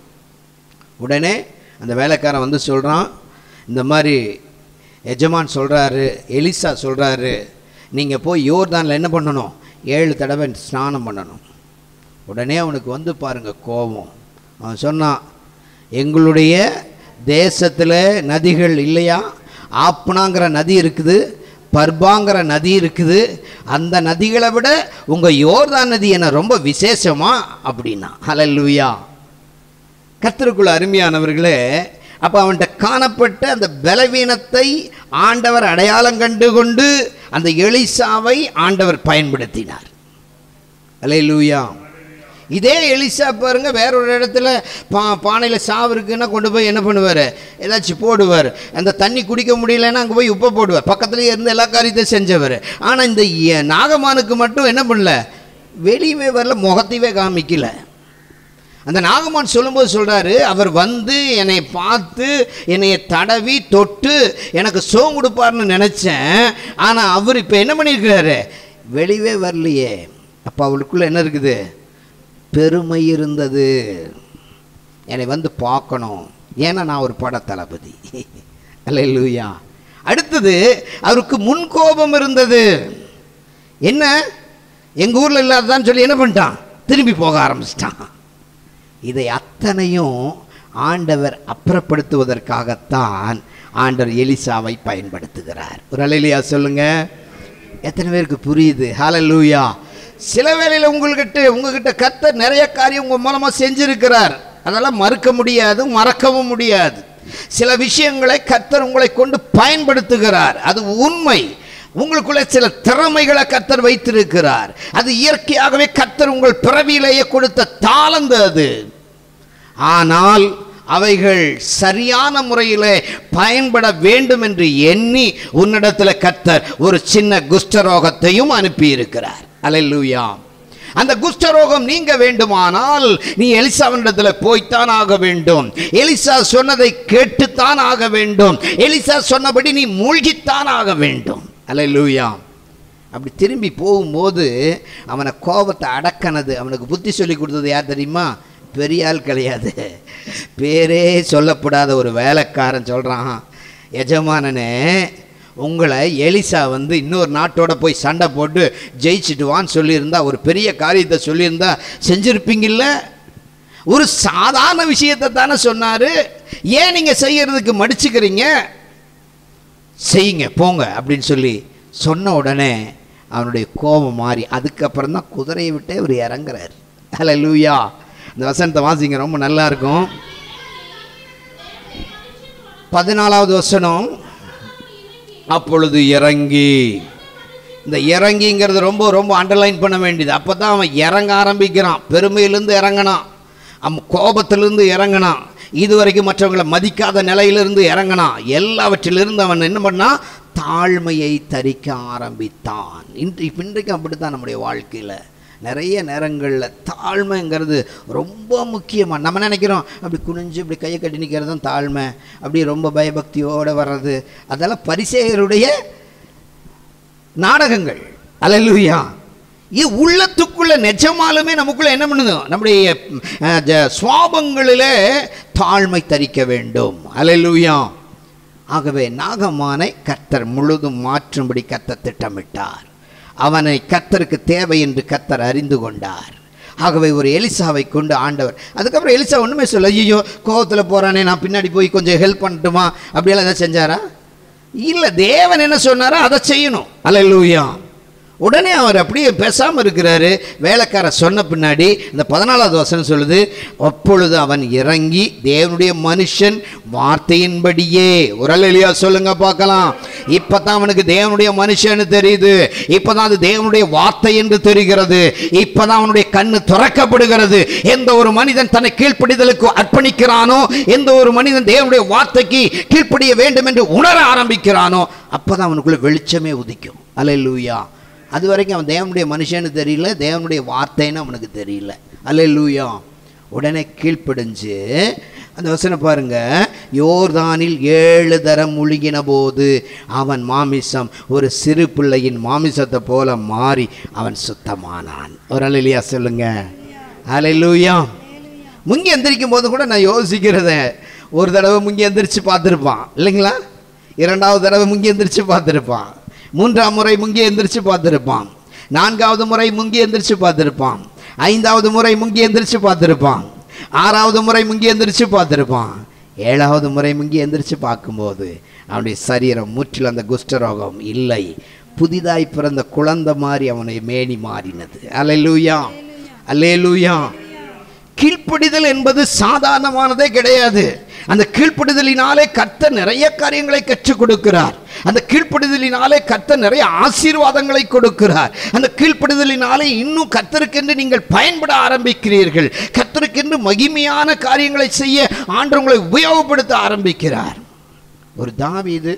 உடனே அந்த வேலைக்காரன் வந்து சொல்கிறான் இந்த மாதிரி எஜமான் சொல்கிறாரு எலிசா சொல்கிறாரு நீங்கள் போய் யோர்தானில் என்ன பண்ணணும் ஏழு தடவை ஸ்நானம் பண்ணணும் உடனே அவனுக்கு வந்து பாருங்க கோபம் அவன் சொன்னான் எங்களுடைய தேசத்தில் நதிகள் இல்லையா ஆப்னாங்கிற நதி இருக்குது பர்பாங்கிற நதி இருக்குது அந்த நதிகளை விட உங்கள் யோர்தான் நதி என்ன ரொம்ப விசேஷமா அப்படின்னா ஹalleluya கர்த்தருக்குள்ள அருமையானவர்களே அப்போ அவன்கிட்ட காணப்பட்ட அந்த பலவீனத்தை ஆண்டவர் அடையாளம் கண்டு கொண்டு அந்த எலிசாவை ஆண்டவர் பயன்படுத்தினார் அல்லேலூயா இதே எலிசா பாருங்க வேற ஒரு இடத்துல பா பானையில் சாவு இருக்குன்னா கொண்டு போய் என்ன பண்ணுவார் ஏதாச்சும் போடுவார் அந்த தண்ணி குடிக்க முடியலன்னா அங்கே போய் உப்பை போடுவார் பக்கத்துலேயே இருந்து எல்லா காரியத்தையும் செஞ்சவர் ஆனால் இந்த எ- நாகமானுக்கு மட்டும் என்ன பண்ணல வெளியவே வரல முகத்தையே காமிக்கல அந்த நாகமான் சொல்லும்போது சொல்றாரு அவர் வந்து என்னை பார்த்து என்னைய தடவி தொட்டு எனக்கு சோம் கொடுப்பார்னு நினச்சேன் ஆனால் அவர் இப்போ என்ன பண்ணியிருக்கிறாரு வெளியவே வரலையே அப்போ அவளுக்குள்ள என்ன இருக்குது பெருமை இருந்தது என்னை வந்து பார்க்கணும் ஏன்னா நான் ஒரு பட தளபதி அல்ல அடுத்தது அவருக்கு முன்கோபம் இருந்தது என்ன எங்கள் ஊரில் இல்லாததான்னு சொல்லி என்ன பண்ணிட்டான் திரும்பி போக ஆரம்பிச்சிட்டான் இதை அத்தனையும் ஆண்டவர் அப்புறப்படுத்துவதற்காகத்தான் ஆண்டவர் எலிசாவை பயன்படுத்துகிறார் ஒரு அலையிலியா சொல்லுங்க எத்தனை பேருக்கு புரியுது ஹalleluya சில வேளையில் உங்கள்கிட்ட உங்ககிட்ட கர்த்தர் நிறைய காரியம் உங்கள் மூலமாக செஞ்சிருக்கிறார் அதெல்லாம் மறுக்க முடியாது மறக்கவும் முடியாது சில விஷயங்களை கர்த்தர் உங்களை கொண்டு பயன்படுத்துகிறார் அது உண்மை உங்களுக்குள்ள சில திறமைகளை கர்த்தர் வைத்திருக்கிறார் அது இயற்கையாகவே கர்த்தர் உங்கள் பிறவியிலேயே கொடுத்த தாளந்து அது ஆனால் அவைகள் சரியான முறையிலே பயன்பட வேண்டும் என்று எண்ணி உன்னிடத்தில் கர்த்தர் ஒரு சின்ன குஷ்டரோகத்தையும் அனுப்பியிருக்கிறார் அல்லேலூயா அந்த குஷ்டரோகம் நீங்க வேண்டுமானால் நீ எலிசாவினிடத்தில் போய்த்தான் ஆக வேண்டும் எலிசா சொன்னதை கேட்டுத்தான் ஆக வேண்டும் எலிசா சொன்னபடி நீ மூழ்கித்தான் ஆக வேண்டும் அல்லேலூயா அப்படி திரும்பி போகும்போது அவனை கோபத்தை அடக்கனது அவனுக்கு புத்தி சொல்லி கொடுத்தது யார் தெரியுமா பெரிய ஆள் கிடையாது பேரே சொல்லப்படாத ஒரு வேலைக்காரன் சொல்கிறான் எஜமானனே உங்களை எலிசா வந்து இன்னொரு நாட்டோட போய் சண்டை போட்டு ஜெயிச்சிட்டு வான்னு சொல்லியிருந்தா ஒரு பெரிய காரியத்தை சொல்லியிருந்தா செஞ்சுருப்பீங்கல்ல ஒரு சாதாரண விஷயத்தை தானே சொன்னார் ஏன் நீங்கள் செய்யறதுக்கு மடிச்சுக்கிறீங்க செய்யுங்க போங்க அப்படின்னு சொல்லி சொன்ன உடனே அவனுடைய கோபம் மாறி அதுக்கப்புறம் தான் குதிரையை விட்டே அவர் இறங்குறார் ஹலோ லூயா இந்த வசனத்தை வாசிங்க ரொம்ப நல்லா இருக்கும் பதினாலாவது வசனம் அப்பொழுது இறங்கி இந்த இறங்கிங்கிறது ரொம்ப ரொம்ப அண்டர்லைன் பண்ண வேண்டியது அப்போ தான் அவன் இறங்க ஆரம்பிக்கிறான் பெருமையிலேருந்து இறங்கினான் அவன் கோபத்திலிருந்து இறங்கினான் இதுவரைக்கும் மற்றவங்களை மதிக்காத நிலையிலிருந்து இறங்கினான் எல்லாவற்றிலிருந்து அவன் என்ன பண்ணான் தாழ்மையை தரிக்க ஆரம்பித்தான் இன்று இப்ப இன்றைக்கு அப்படித்தான் நம்முடைய வாழ்க்கையில் நிறைய நேரங்களில் தாழ்மைங்கிறது ரொம்ப முக்கியமாக நம்ம நினைக்கிறோம் அப்படி குனிஞ்சு இப்படி கையை கட்டி நிற்கிறது தான் தாழ்மை அப்படி ரொம்ப பயபக்தியோடு வர்றது அதெல்லாம் பரிசேயருடைய நாடகங்கள் அல்லேலூயா இது உள்ளத்துக்குள்ள நிஜமாலுமே நமக்குள்ள என்ன பண்ணுது நம்முடைய அஹ், ஜ- சுவாபங்களிலே தாழ்மை தரிக்க வேண்டும் அல்லேலூயா ஆகவே நாகமானை கர்த்தர் முழுதும் மாற்றும்படி கர்த்தர் திட்டமிட்டார் அவனை கத்தருக்கு தேவை என்று கத்தர் அறிந்து கொண்டார் ஆகவே ஒரு எலிசாவை கொண்டு ஆண்டவர் அதுக்கப்புறம் எலிசா ஒன்றுமே சொல்ல ஐயோ கோவத்தில் போகிறானே நான் பின்னாடி போய் கொஞ்சம் ஹெல்ப் பண்ணட்டுமா அப்படியெல்லாம் ஏதாவது செஞ்சாரா இல்லை தேவன் என்ன சொன்னாரோ அதை செய்யணும் அல்ல உடனே அவர் அப்படியே பேசாமல் இருக்கிறாரு வேலைக்கார சொன்ன பின்னாடி இந்த பதினாலாவது வசனம் சொல்லுது அப்பொழுது அவன் இறங்கி தேவனுடைய மனுஷன் வார்த்தையின்படியே உரல் எலியா சொல்லுங்க பார்க்கலாம் இப்பதான் அவனுக்கு தேவனுடைய மனுஷன்னு தெரியுது இப்பதான் அது தேவனுடைய வார்த்தை என்று தெரிகிறது இப்பதான் அவனுடைய கண்ணு திறக்கப்படுகிறது எந்த ஒரு மனிதன் தன்னை கீழ்ப்படிதலுக்கு அர்ப்பணிக்கிறானோ எந்த ஒரு மனிதன் தேவனுடைய வார்த்தைக்கு கீழ்ப்படிய வேண்டும் என்று உணர ஆரம்பிக்கிறானோ அப்பதான் அவனுக்குள்ள வெளிச்சமே உதிக்கும் அல்லேலூயா அது வரைக்கும் அவன் தேவனுடைய மனுஷன்னு தெரியல தேவனுடைய வார்த்தைன்னு அவனுக்கு தெரியல அல்லேலூயா உடனே கீழ்ப்படிஞ்சு அந்த வசனம் பாருங்க யோர்தானில் ஏழு தரம் முழுகின போது அவன் மாமிசம் ஒரு சிறு பிள்ளையின் மாமிசத்தை போல மாறி அவன் சுத்தமானான் ஒரு அலையிலையா சொல்லுங்க அலையிலூயா முங்கி எந்திரிக்கும் போது கூட நான் யோசிக்கிறத ஒரு தடவை முங்கி எந்திரிச்சு பார்த்துருப்பான் இல்லைங்களா இரண்டாவது தடவை முங்கி எந்திரிச்சு பார்த்துருப்பான் மூன்றாம் முறை முங்கி எந்திரிச்சு பார்த்துருப்பான் நான்காவது முறை முங்கி எந்திரிச்சு பார்த்துருப்பான் ஐந்தாவது முறை முங்கி எந்திரிச்சு பார்த்துருப்பான் ஆறாவது முறை முங்கி எந்திரிச்சு பார்த்துருப்பான் ஏழாவது முறை முங்கி எந்திரிச்சு பார்க்கும்போது அவனுடைய சரீரம் முற்றிலும் அந்த குஷ்டரோகம் இல்லை புதிதாய் பிறந்த குழந்தை மாதிரி அவனுடைய மேனி மாறினது அல்லேலூயா அல்லேலூயா கீழ்ப்படிதல் என்பது சாதாரணமானதே கிடையாது அந்த கீழ்ப்படிதலினாலே கர்த்தர் நிறைய காரியங்களை கற்றுக் கொடுக்கிறார் அந்த கீழ்ப்படிதலினாலே கர்த்தர் நிறைய ஆசீர்வாதங்களை கொடுக்கிறார் அந்த கீழ்ப்படிதலினாலே இன்னும் கர்த்தருக்கென்று நீங்கள் பயன்பட ஆரம்பிக்கிறீர்கள் கர்த்தருக்கென்று மகிமையான காரியங்களை செய்ய ஆண்டு உங்களை உபயோகப்படுத்த ஆரம்பிக்கிறார் ஒரு தாவீது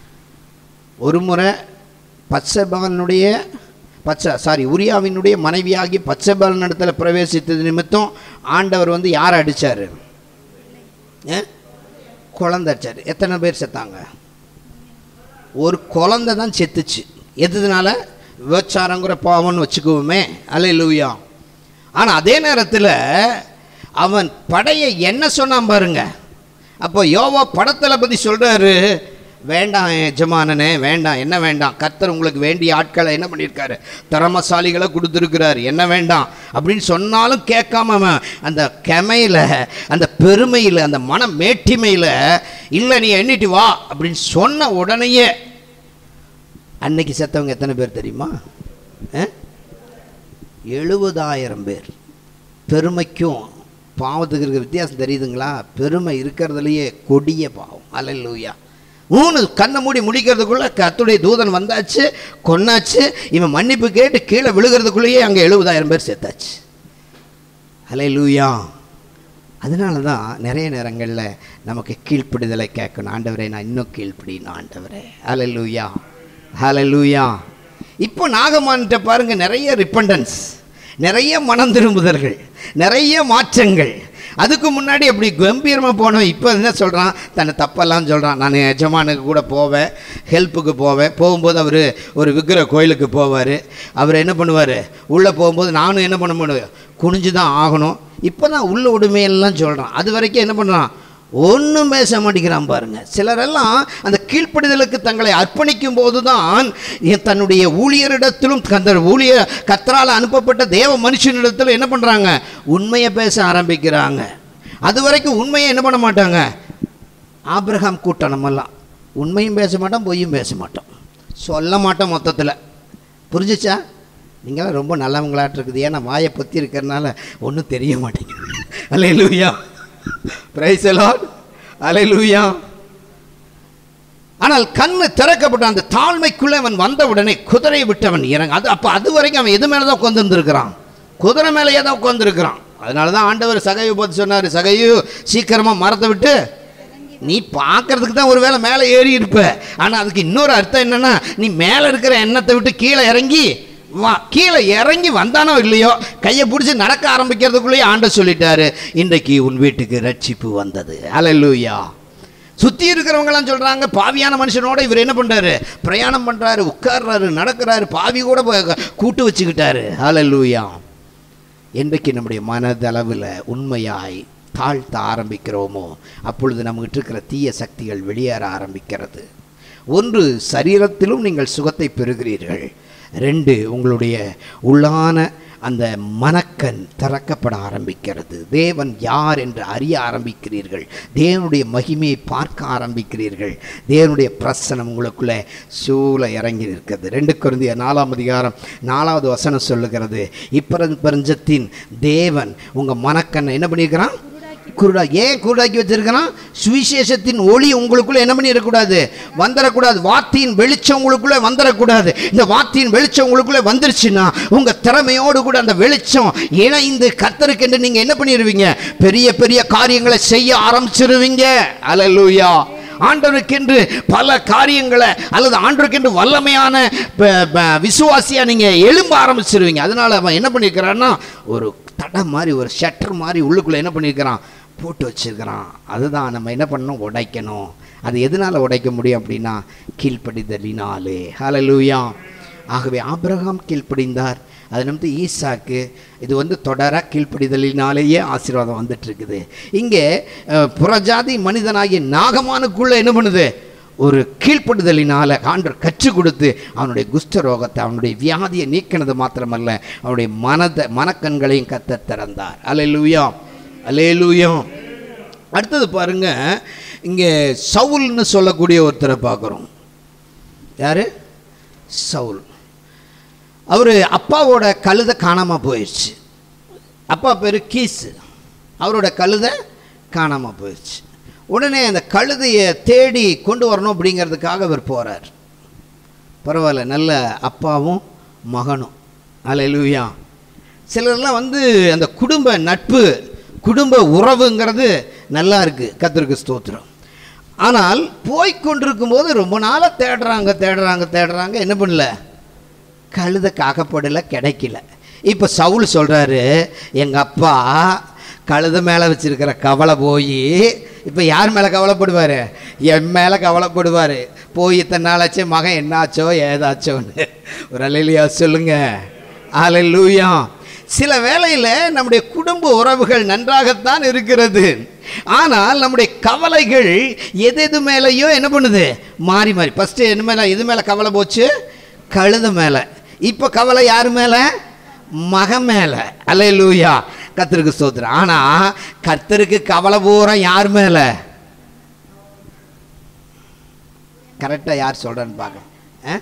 ஒரு முறை பச்சைபவனுடைய பச்சை சாரி உரியாவினுடைய மனைவியாகி பச்சைபவன் இடத்துல பிரவேசித்தது நிமித்தம் ஆண்டவர் வந்து யாரை அடித்தார் குழந்தை அடிச்சார் எத்தனை பேர் செத்தாங்க ஒரு குழந்தை தான் செத்துச்சு எதுனால விபச்சாரங்கிற பாவம்னு வச்சுக்குவோமே அல்ல லூயா ஆனால் அதே நேரத்தில் அவன் படையை என்ன சொன்னான் பாருங்க அப்போ யோவா படத்தில் பற்றி சொல்கிறாரு வேண்டாம் எஜமானனே வேண்டாம் என்ன வேண்டாம் கர்த்தர் உங்களுக்கு வேண்டிய ஆட்களை என்ன பண்ணியிருக்காரு திறமசாலிகளை கொடுத்துருக்கிறார் என்ன வேண்டாம் அப்படின்னு சொன்னாலும் கேட்காம அவன் அந்த கெமையில் அந்த பெருமையில் அந்த மன மேட்டிமையில் இல்லை நீ எண்ணிட்டு வா அப்படின்னு சொன்ன உடனேயே அன்னைக்கு செத்தவங்க எத்தனை பேர் தெரியுமா எழுபதாயிரம் பேர் பெருமைக்கும் பாவத்துக்கு இருக்கிற வித்தியாசம் தெரியுதுங்களா பெருமை இருக்கிறதுலையே கொடிய பாவம் அல்லூயா மூணு கண்ணை மூடி முடிக்கிறதுக்குள்ள கத்துடைய தூதன் வந்தாச்சு கொன்னாச்சு இவன் மன்னிப்பு கேட்டு கீழே விழுகிறதுக்குள்ளேயே அங்கே எழுபதாயிரம் பேர் சேர்த்தாச்சு அலை லூயா அதனால தான் நிறைய நேரங்களில் நமக்கு கீழ்ப்பிடுதலை கேட்கணும் ஆண்டவரே நான் இன்னும் கீழ்ப்பிடினு ஆண்டவரே அலை லூயா ஹலை லூயா இப்போ நாகமான்கிட்ட பாருங்க நிறைய ரிப்பண்டன்ஸ் நிறைய மனம் திரும்புதல்கள் நிறைய மாற்றங்கள் அதுக்கு முன்னாடி அப்படி கம்பீரமாக போனோம் இப்போ என்ன சொல்கிறான் தன்னை தப்பெல்லாம் சொல்கிறான் நான் எஜமானுக்கு கூட போவேன் ஹெல்ப்புக்கு போவேன் போகும்போது அவர் ஒரு விக்கிர கோயிலுக்கு போவார் அவர் என்ன பண்ணுவார் உள்ளே போகும்போது நானும் என்ன பண்ண முடியும் குனிஞ்சு தான் ஆகணும் இப்போ தான் உள்ள உடுமையெல்லாம் சொல்கிறான் அது வரைக்கும் என்ன பண்ணுறான் ஒன்றும் பேச மாட்டேங்கிறான் பாருங்க சிலரெல்லாம் அந்த கீழ்ப்படிதலுக்கு தங்களை அர்ப்பணிக்கும் போது தான் தன்னுடைய ஊழியரிடத்திலும் அந்த ஊழியர் கத்தரால் அனுப்பப்பட்ட தேவ மனுஷனிடத்திலும் என்ன பண்ணுறாங்க உண்மையை பேச ஆரம்பிக்கிறாங்க அது வரைக்கும் உண்மையை என்ன பண்ண மாட்டாங்க ஆபிரகாம் கூட்டம் நம்மெல்லாம் உண்மையும் பேச மாட்டோம் பொய்யும் பேச மாட்டோம் சொல்ல மாட்டோம் மொத்தத்தில் புரிஞ்சிச்சா நீங்களாம் ரொம்ப நல்லவங்களாட்டு இருக்குது ஏன்னா வாயை பொத்தி இருக்கிறதுனால ஒன்றும் தெரிய மாட்டேங்குது அல்ல லூயா பிரைஸ் எலாட் அலைலூயா ஆனால் கண்ணு திறக்கப்பட்ட அந்த தாழ்மைக்குள்ளே அவன் வந்த உடனே குதிரை விட்டவன் இறங்க அது அப்போ அது வரைக்கும் அவன் எது மேலே தான் உட்காந்துருந்துருக்கிறான் குதிரை மேலேயே தான் உட்காந்துருக்கிறான் அதனால தான் ஆண்டவர் சகையை பார்த்து சொன்னார் சகையு சீக்கிரமாக மரத்தை விட்டு நீ பார்க்கறதுக்கு தான் ஒரு வேளை மேலே ஏறி இருப்ப ஆனால் அதுக்கு இன்னொரு அர்த்தம் என்னன்னா நீ மேலே இருக்கிற எண்ணத்தை விட்டு கீழே இறங்கி வா கீழே இறங்கி வந்தானோ இல்லையோ கையை பிடிச்சி நடக்க ஆரம்பிக்கிறதுக்குள்ளேயே ஆண்ட சொல்லிட்டாரு இன்றைக்கு உன் வீட்டுக்கு ரட்சிப்பு வந்தது அலல்லூயா சுற்றி இருக்கிறவங்களாம் சொல்கிறாங்க பாவியான மனுஷனோட இவர் என்ன பண்ணுறாரு பிரயாணம் பண்ணுறாரு உட்கார்றாரு நடக்கிறாரு பாவி கூட கூட்டு வச்சுக்கிட்டாரு அலல்லூயா என்றைக்கு நம்முடைய மனதளவில் உண்மையாய் தாழ்த்த ஆரம்பிக்கிறோமோ அப்பொழுது நம்மகிட்ட இருக்கிற தீய சக்திகள் வெளியேற ஆரம்பிக்கிறது ஒன்று சரீரத்திலும் நீங்கள் சுகத்தை பெறுகிறீர்கள் ரெண்டு உங்களுடைய உள்ளான அந்த மனக்கண் திறக்கப்பட ஆரம்பிக்கிறது தேவன் யார் என்று அறிய ஆரம்பிக்கிறீர்கள் தேவனுடைய மகிமையை பார்க்க ஆரம்பிக்கிறீர்கள் தேவனுடைய பிரசனம் உங்களுக்குள்ளே சூழ இறங்கி இருக்கிறது ரெண்டு குருந்திய நாலாம் அதிகாரம் நாலாவது வசனம் சொல்லுகிறது இப்பரஞ்சத்தின் தேவன் உங்கள் மனக்கண்ணை என்ன பண்ணியிருக்கிறான் குருடா ஏன் குருடாக்கி வச்சிருக்கிறான் சுவிசேஷத்தின் ஒளி உங்களுக்குள்ள என்ன பண்ணிடக்கூடாது வந்துடக்கூடாது வார்த்தையின் வெளிச்சம் உங்களுக்குள்ள வந்துடக்கூடாது இந்த வார்த்தையின் வெளிச்சம் உங்களுக்குள்ள வந்துருச்சுன்னா உங்க திறமையோடு கூட அந்த வெளிச்சம் இணைந்து கத்தருக்கென்று நீங்க என்ன பண்ணிடுவீங்க பெரிய பெரிய காரியங்களை செய்ய ஆரம்பிச்சிருவீங்க அல்லேலூயா ஆண்டவருக்கென்று பல காரியங்களை அல்லது ஆண்டவருக்கென்று வல்லமையான ப- ப- விசுவாசியா நீங்க எழும்ப ஆரம்பிச்சிருவீங்க அதனால அவன் என்ன பண்ணியிருக்கிறான்னா ஒரு தடை மாதிரி ஒரு ஷட்டர் மாதிரி உள்ளுக்குள்ள என்ன பண்ணியிருக்கிறான் போட்டு வச்சிருக்கிறான் அதுதான் நம்ம என்ன பண்ணணும் உடைக்கணும் அது எதனால உடைக்க முடியும் அப்படின்னா கீழ்ப்படிதலினாலே ஹalleluya ஆகவே ஆபிரகாம் கீழ்ப்படிந்தார் அது நமக்கு ஈசாக்கு இது வந்து தொடர கீழ்ப்படிதலினாலேயே ஆசீர்வாதம் வந்துட்டு இருக்குது இங்கே அஹ், புறஜாதி மனிதனாகிய நாகமானுக்குள்ள என்ன பண்ணுது ஒரு கீழ்ப்படுதலினால ஆண்டவர் கற்றுக் கொடுத்து அவனுடைய குஷ்ட ரோகத்தை அவனுடைய வியாதியை நீக்கினது மாத்திரமல்ல அவனுடைய மனத மனக்கண்களையும் கத்த திறந்தார் அலையலூயா அலையலூயா அடுத்தது பாருங்க இங்கே சவுல்னு சொல்லக்கூடிய ஒருத்தரை பார்க்குறோம் யாரு சவுல் அவர் அப்பாவோட கழுதை காணாமல் போயிடுச்சு அப்பா பேர் கீஸு அவரோட கழுதை காணாமல் போயிடுச்சு உடனே அந்த கழுதையை தேடி கொண்டு வரணும் அப்படிங்கிறதுக்காக அவர் போகிறார் பரவாயில்ல நல்ல அப்பாவும் மகனும் அல்லேலூயா சிலர்லாம் வந்து அந்த குடும்ப நட்பு குடும்ப உறவுங்கிறது நல்லா இருக்கு கத்திருக்கு ஸ்தோத்திரம் ஆனால் போய் கொண்டிருக்கும் போது ரொம்ப நாளாக தேடுறாங்க தேடுறாங்க தேடுறாங்க என்ன பண்ணல கழுத காக்கப்படலை கிடைக்கல இப்போ சவுல் சொல்கிறாரு எங்கள் அப்பா கழுத மேலே வச்சிருக்கிற கவலை போய் இப்போ யார் மேலே கவலைப்படுவார் என் மேலே கவலைப்படுவார் போய் இத்தனை நாளாச்சு மகன் என்னாச்சோ ஏதாச்சோன்னு ஒரு அலையிலையா சொல்லுங்க அலையிலூயா சில வேளையில் நம்முடைய குடும்ப உறவுகள் நன்றாகத்தான் இருக்கிறது ஆனால் நம்முடைய கவலைகள் எது எது மேலேயோ என்ன பண்ணுது மாறி மாறி ஃபஸ்ட்டு என்ன மேலே எது மேலே கவலை போச்சு கழுத மேலே இப்போ கவலை யார் மேலே மகன் மேலே அல்லேலூயா கர்த்தருக்கு ஸ்தோத்திரம் ஆனால் கர்த்தருக்கு கவலை பூரா யார் மேலே கரெக்டாக யார் சொல்கிறேன்னு பார்க்க ஆ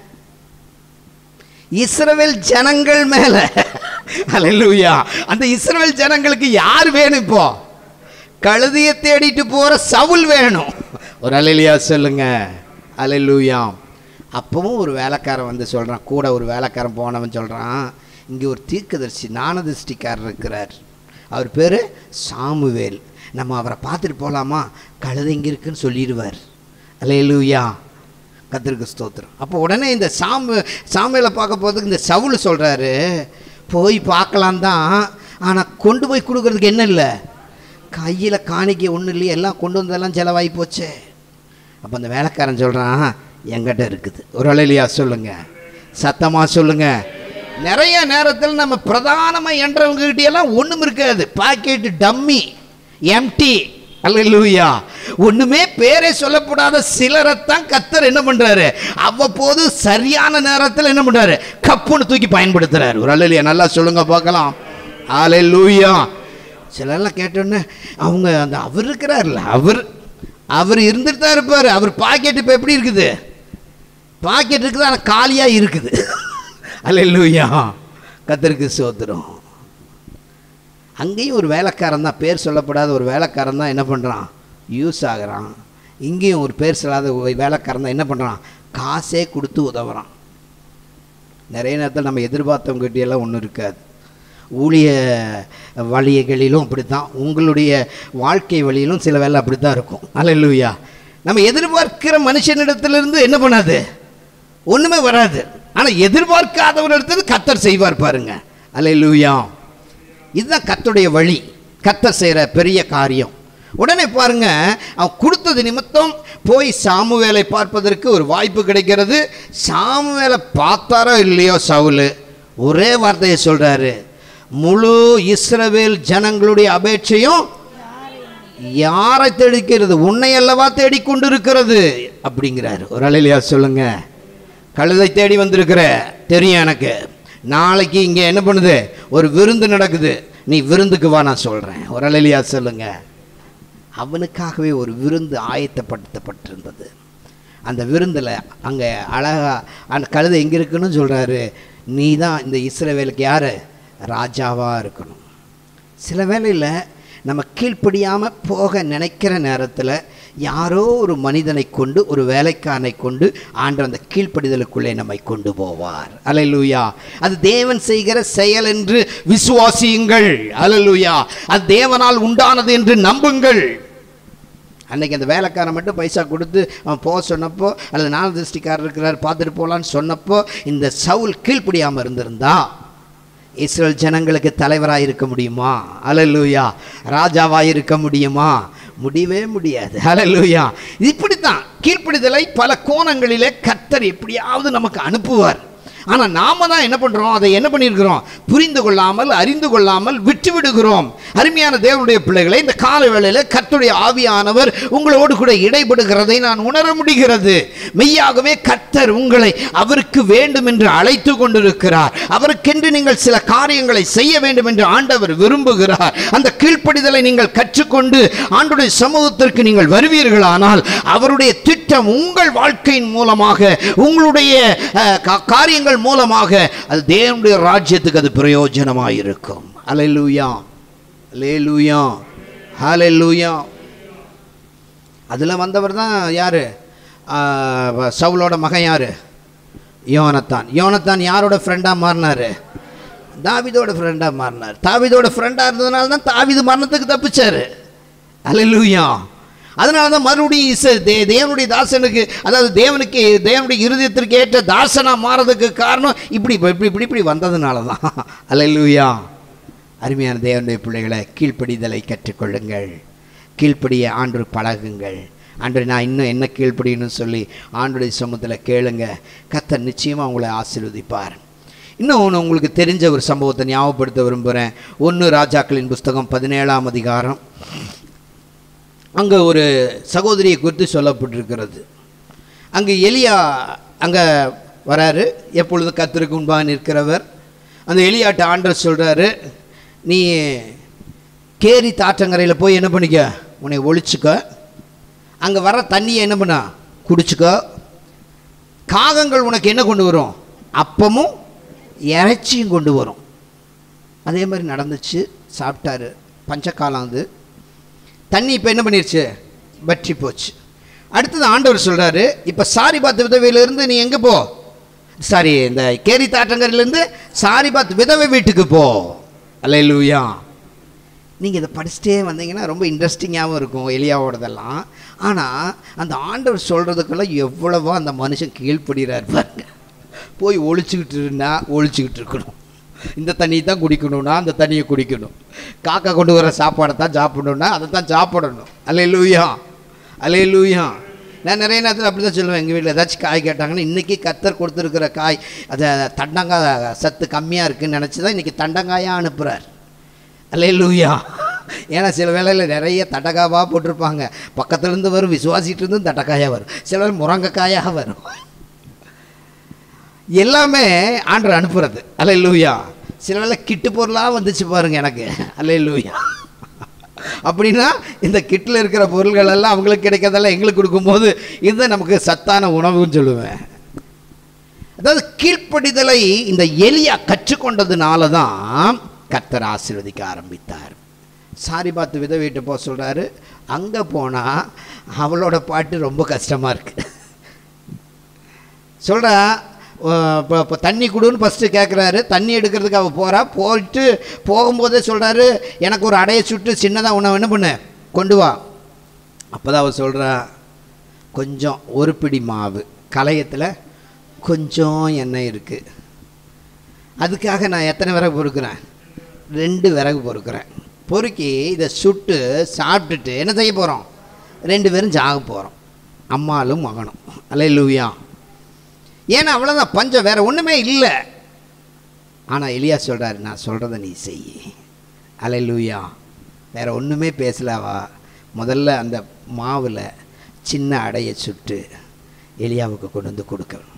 இஸ்ரவேல் ஜனங்கள் மேல அல்லேலூயா அந்த இஸ்ரவேல் ஜனங்களுக்கு யார் வேணும் இப்போ கழுதியை தேடிட்டு போற சவுல் வேணும் ஒரு அலையிலியா சொல்லுங்க அலையிலூயா அப்பவும் ஒரு வேலைக்காரன் வந்து சொல்றான் கூட ஒரு வேலைக்காரன் போனவன் சொல்றான் இங்கே ஒரு தீர்க்கதரிசி ஞானதிருஷ்டிக்காரர் இருக்கிறார் அவர் பேர் சாமுவேல் நம்ம அவரை பார்த்துட்டு போகலாமா கழுதை இங்கே இருக்குன்னு சொல்லிடுவார் அலையலூயா கத்திருக்கு ஸ்தோத்திரம் அப்போ உடனே இந்த சாமு சாமியில் பார்க்க போகிறதுக்கு இந்த சவுல் சொல்கிறாரு போய் பார்க்கலாம் தான் ஆனால் கொண்டு போய் கொடுக்கறதுக்கு என்ன இல்லை கையில் காணிக்கை ஒன்றும் இல்லையே எல்லாம் கொண்டு வந்ததெல்லாம் செலவாகி போச்சே அப்போ அந்த வேலைக்காரன் சொல்கிறான் என்கிட்ட இருக்குது ஒரு அலையிலையா சொல்லுங்க சத்தமாக சொல்லுங்க நிறைய நேரத்தில் நம்ம பிரதானமாக என்றவங்க எல்லாம் ஒன்றும் இருக்காது பாக்கெட்டு டம்மி எம்டி அல்லேலூயா ஒண்ணுமே பேரே சொல்லப்படாத சிலரைத்தான் கத்தர் என்ன பண்றாரு அவ்வப்போது சரியான நேரத்தில் என்ன பண்றாரு கப்புன்னு தூக்கி பயன்படுத்துறாரு ஒரு அல்லையா நல்லா சொல்லுங்க பார்க்கலாம் அல்லேலூயா சிலர்லாம் கேட்டோன்னே அவங்க அந்த அவர் இருக்கிறார்ல அவர் அவர் இருந்துட்டு தான் இருப்பார் அவர் பாக்கெட் இப்போ எப்படி இருக்குது பாக்கெட் இருக்குது ஆனால் காலியாக இருக்குது அல்லேலூயா கத்தருக்கு சோத்திரம் அங்கேயும் ஒரு வேலைக்காரன் தான் பேர் சொல்லப்படாத ஒரு வேலைக்காரன் தான் என்ன பண்ணுறான் யூஸ் ஆகுறான் இங்கேயும் ஒரு பேர் சொல்லாத ஒரு வேலைக்காரன் தான் என்ன பண்ணுறான் காசே கொடுத்து உதவுறான் நிறைய நேரத்தில் நம்ம எதிர்பார்த்தவங்ககிட்ட எல்லாம் ஒன்றும் இருக்காது ஊழிய வழிகளிலும் அப்படி தான் உங்களுடைய வாழ்க்கை வழியிலும் சில வேலை அப்படி தான் இருக்கும் அல்லேலூயா நம்ம எதிர்பார்க்கிற மனுஷனிடத்திலிருந்து என்ன பண்ணாது ஒன்றுமே வராது ஆனால் எதிர்பார்க்காதவரிடத்துல கத்தர் செய்வார் பாருங்க அல்லேலூயா இதுதான் கர்த்தருடைய வழி கத்தர் செய்கிற பெரிய காரியம் உடனே பாருங்க அவன் கொடுத்தது நிமித்தம் போய் சாமுவேலை பார்ப்பதற்கு ஒரு வாய்ப்பு கிடைக்கிறது சாமுவேலை பார்த்தாரோ இல்லையோ சவுல் ஒரே வார்த்தையை சொல்றாரு முழு இஸ்ரவேல் ஜனங்களுடைய அபேட்சையும் யாரை தேடிக்கிறது உன்னை அல்லவா தேடிக்கொண்டிருக்கிறது அப்படிங்கிறாரு ஒரு அலையிலையா சொல்லுங்க கழுதை தேடி வந்திருக்கிற தெரியும் எனக்கு நாளைக்கு இங்கே என்ன பண்ணுது ஒரு விருந்து நடக்குது நீ விருந்துக்கு வா நான் சொல்கிறேன் ஒரு அலையிலியா சொல்லுங்க அவனுக்காகவே ஒரு விருந்து ஆயத்தப்படுத்தப்பட்டிருந்தது அந்த விருந்தில் அங்கே அழகா அந்த கழுதை எங்கே இருக்குன்னு சொல்கிறாரு நீ தான் இந்த இஸ்ரவேலுக்கு யார் ராஜாவாக இருக்கணும் சில வேளையில் நம்ம கீழ்ப்படியாமல் போக நினைக்கிற நேரத்தில் யாரோ ஒரு மனிதனை கொண்டு ஒரு வேலைக்காரனை கொண்டு ஆண்டு அந்த கீழ்ப்படிதலுக்குள்ளே நம்மை கொண்டு போவார் அலலூயா அது தேவன் செய்கிற செயல் என்று விசுவாசியுங்கள் அலலூயா அது தேவனால் உண்டானது என்று நம்புங்கள் அன்னைக்கு அந்த வேலைக்காரன் மட்டும் பைசா கொடுத்து அவன் போக சொன்னப்போ அல்லது நாலு திருஷ்டிக்காரர் இருக்கிறார் பார்த்துட்டு போகலான்னு சொன்னப்போ இந்த சவுல் கீழ்ப்படியாமல் இருந்திருந்தா இஸ்ரேல் ஜனங்களுக்கு தலைவராக இருக்க முடியுமா அலலூயா ராஜாவாக இருக்க முடியுமா முடியவே முடியாது அலலூயா இப்படித்தான் கீழ்ப்படிதலை பல கோணங்களிலே கத்தர் எப்படியாவது நமக்கு அனுப்புவார் ஆனால் நாம தான் என்ன பண்ணுறோம் அதை என்ன பண்ணியிருக்கிறோம் புரிந்து கொள்ளாமல் அறிந்து கொள்ளாமல் விட்டு விடுகிறோம் அருமையான தேவனுடைய பிள்ளைகளை இந்த கால வேளையில் கர்த்தருடைய ஆவியானவர் உங்களோடு கூட இடைபடுகிறதை நான் உணர முடிகிறது மெய்யாகவே கர்த்தர் உங்களை அவருக்கு வேண்டும் என்று அழைத்து கொண்டிருக்கிறார் அவருக்கென்று நீங்கள் சில காரியங்களை செய்ய வேண்டும் என்று ஆண்டவர் விரும்புகிறார் அந்த கீழ்ப்படிதலை நீங்கள் கற்றுக்கொண்டு ஆண்டுடைய சமூகத்திற்கு நீங்கள் வருவீர்களானால் அவருடைய திட்டம் உங்கள் வாழ்க்கையின் மூலமாக உங்களுடைய அஹ், கா- காரியங்கள் மூலமாக அது தேவனுடைய ராஜ்யத்துக்கு அது பிரயோஜனமாக இருக்கும் அலையலூயா அலேலூயா ஹalleluya அதில் வந்தவர் தான் யார் சவுலோட மகன் யார் யோனத்தான் யோனத்தான் யாரோட ஃப்ரெண்டாக மாறினார் தாவிதோட ஃப்ரெண்டாக மாறினார் தாவிதோட ஃப்ரெண்டாக இருந்ததுனால தான் தாவிது மரணத்துக்கு தப்பிச்சார் அல்லேலூயா அதனால தான் மறுபடியும் இச தே தேவனுடைய தாசனுக்கு அதாவது தேவனுக்கு தேவனுடைய இருதயத்திற்கு ஏற்ற தாசனா மாறதுக்கு காரணம் இப்படி இப்படி இப்படி இப்படி வந்ததுனால தான் அல்லேலூயா அருமையான தேவனுடைய பிள்ளைகளை கீழ்ப்படிதலை கற்றுக்கொள்ளுங்கள் கீழ்ப்படிய ஆண்டு பழகுங்கள் ஆண்டு நான் இன்னும் என்ன கீழ்ப்படியணும்னு சொல்லி ஆண்டுடைய சமூகத்தில் கேளுங்க கத்தர் நிச்சயமாக உங்களை ஆசீர்வதிப்பார் இன்னும் ஒன்று உங்களுக்கு தெரிஞ்ச ஒரு சம்பவத்தை ஞாபகப்படுத்த விரும்புகிறேன் ஒன்று ராஜாக்களின் புஸ்தகம் பதினேழாம் அதிகாரம் அங்கே ஒரு சகோதரியை குறித்து சொல்லப்பட்டிருக்கிறது அங்கே எலியா அங்கே வராரு எப்பொழுதும் கத்திற்கு முன்பாக நிற்கிறவர் அந்த எலியாட்ட ஆண்டர் சொல்கிறாரு நீ கேரி தாற்றங்கரையில் போய் என்ன பண்ணிக்க உன்னை ஒழிச்சுக்க அங்கே வர தண்ணியை என்ன பண்ண குடிச்சுக்க காகங்கள் உனக்கு என்ன கொண்டு வரும் அப்பமும் இறைச்சியும் கொண்டு வரும் அதே மாதிரி நடந்துச்சு சாப்பிட்டாரு பஞ்சகாலம் அது தண்ணி இப்போ என்ன பண்ணிருச்சு வற்றி போச்சு அடுத்தது ஆண்டவர் சொல்கிறாரு இப்போ சாரி பாத் விதவையிலேருந்து நீ எங்கே போ சாரி இந்த கேரி தாட்டங்கரிலேருந்து சாரி பாத் விதவை வீட்டுக்கு போ அல்லேலூயா நீங்கள் இதை படிச்சுட்டே வந்தீங்கன்னா ரொம்ப இன்ட்ரெஸ்டிங்காகவும் இருக்கும் எலியாவோடதெல்லாம் ஆனால் அந்த ஆண்டவர் சொல்கிறதுக்கெல்லாம் எவ்வளவோ அந்த மனுஷன் கீழ்ப்படுகிறார் பாருங்க போய் ஒழிச்சுக்கிட்டு இருந்தா ஒழிச்சுக்கிட்டு இருக்கணும் இந்த தண்ணி தான் குடிக்கணும்னா அந்த தண்ணியை குடிக்கணும் காக்கா கொண்டு வர சாப்பாடை தான் சாப்பிடணும்னா அதை தான் சாப்பிடணும் அல்ல லூயா அல்லே லூயா நான் நிறைய நேரத்தில் அப்படி தான் சொல்லுவேன் எங்கள் வீட்டில் ஏதாச்சும் காய் கேட்டாங்கன்னா இன்றைக்கி கத்தர் கொடுத்துருக்கிற காய் அதை தண்டங்காய் சத்து கம்மியாக இருக்குன்னு நினச்சி தான் இன்றைக்கி தண்டங்காயாக அனுப்புகிறார் அல்லே லூயா ஏன்னா சில வேளையில் நிறைய தட்டக்காவாக போட்டிருப்பாங்க பக்கத்துலேருந்து வரும் விசுவாசிட்டு இருந்தும் தட்டக்காயாக வரும் சில வேளை முருங்கைக்காயாக வரும் எல்லாமே ஆண்டர் அனுப்புறது அல்ல லூயா சில வேளை கிட்டு பொருளாக வந்துச்சு பாருங்க எனக்கு அல்ல லூயா அப்படின்னா இந்த கிட்டில் இருக்கிற பொருள்கள் எல்லாம் அவங்களுக்கு கிடைக்கிறதெல்லாம் எங்களுக்கு கொடுக்கும்போது இதுதான் நமக்கு சத்தான உணவுன்னு சொல்லுவேன் அதாவது கீழ்ப்படிதலை இந்த எலியா கற்றுக்கொண்டதுனால தான் கர்த்தர் ஆசீர்வதிக்க ஆரம்பித்தார் சாரி பார்த்து வித வீட்டு போக சொல்கிறாரு அங்கே போனால் அவளோட பாட்டு ரொம்ப கஷ்டமாக இருக்குது சொல்கிறா இப்போ இப்போ தண்ணி கொடுன்னு ஃபஸ்ட்டு கேட்குறாரு தண்ணி எடுக்கிறதுக்கு அவள் போகிறா போயிட்டு போகும்போதே சொல்கிறாரு எனக்கு ஒரு அடையை சுட்டு சின்னதாக உன்னை என்ன பண்ணு கொண்டு வா அப்போ தான் அவள் சொல்கிறா கொஞ்சம் ஒரு பிடி மாவு கலையத்தில் கொஞ்சம் எண்ணெய் இருக்குது அதுக்காக நான் எத்தனை விறகு பொறுக்கிறேன் ரெண்டு விறகு பொறுக்கிறேன் பொறுக்கி இதை சுட்டு சாப்பிட்டுட்டு என்ன செய்ய போகிறோம் ரெண்டு பேரும் ஜாக போகிறோம் அம்மாலும் மகனும் அல்ல லூயா ஏன்னா அவ்வளோதான் பஞ்சம் வேற ஒன்றுமே இல்லை ஆனால் எலியா சொல்கிறாரு நான் சொல்கிறத நீ செய் அலை லூயா வேற ஒன்றுமே பேசலாவா முதல்ல அந்த மாவில் சின்ன அடையை சுட்டு எலியாவுக்கு கொண்டு வந்து கொடுக்கணும்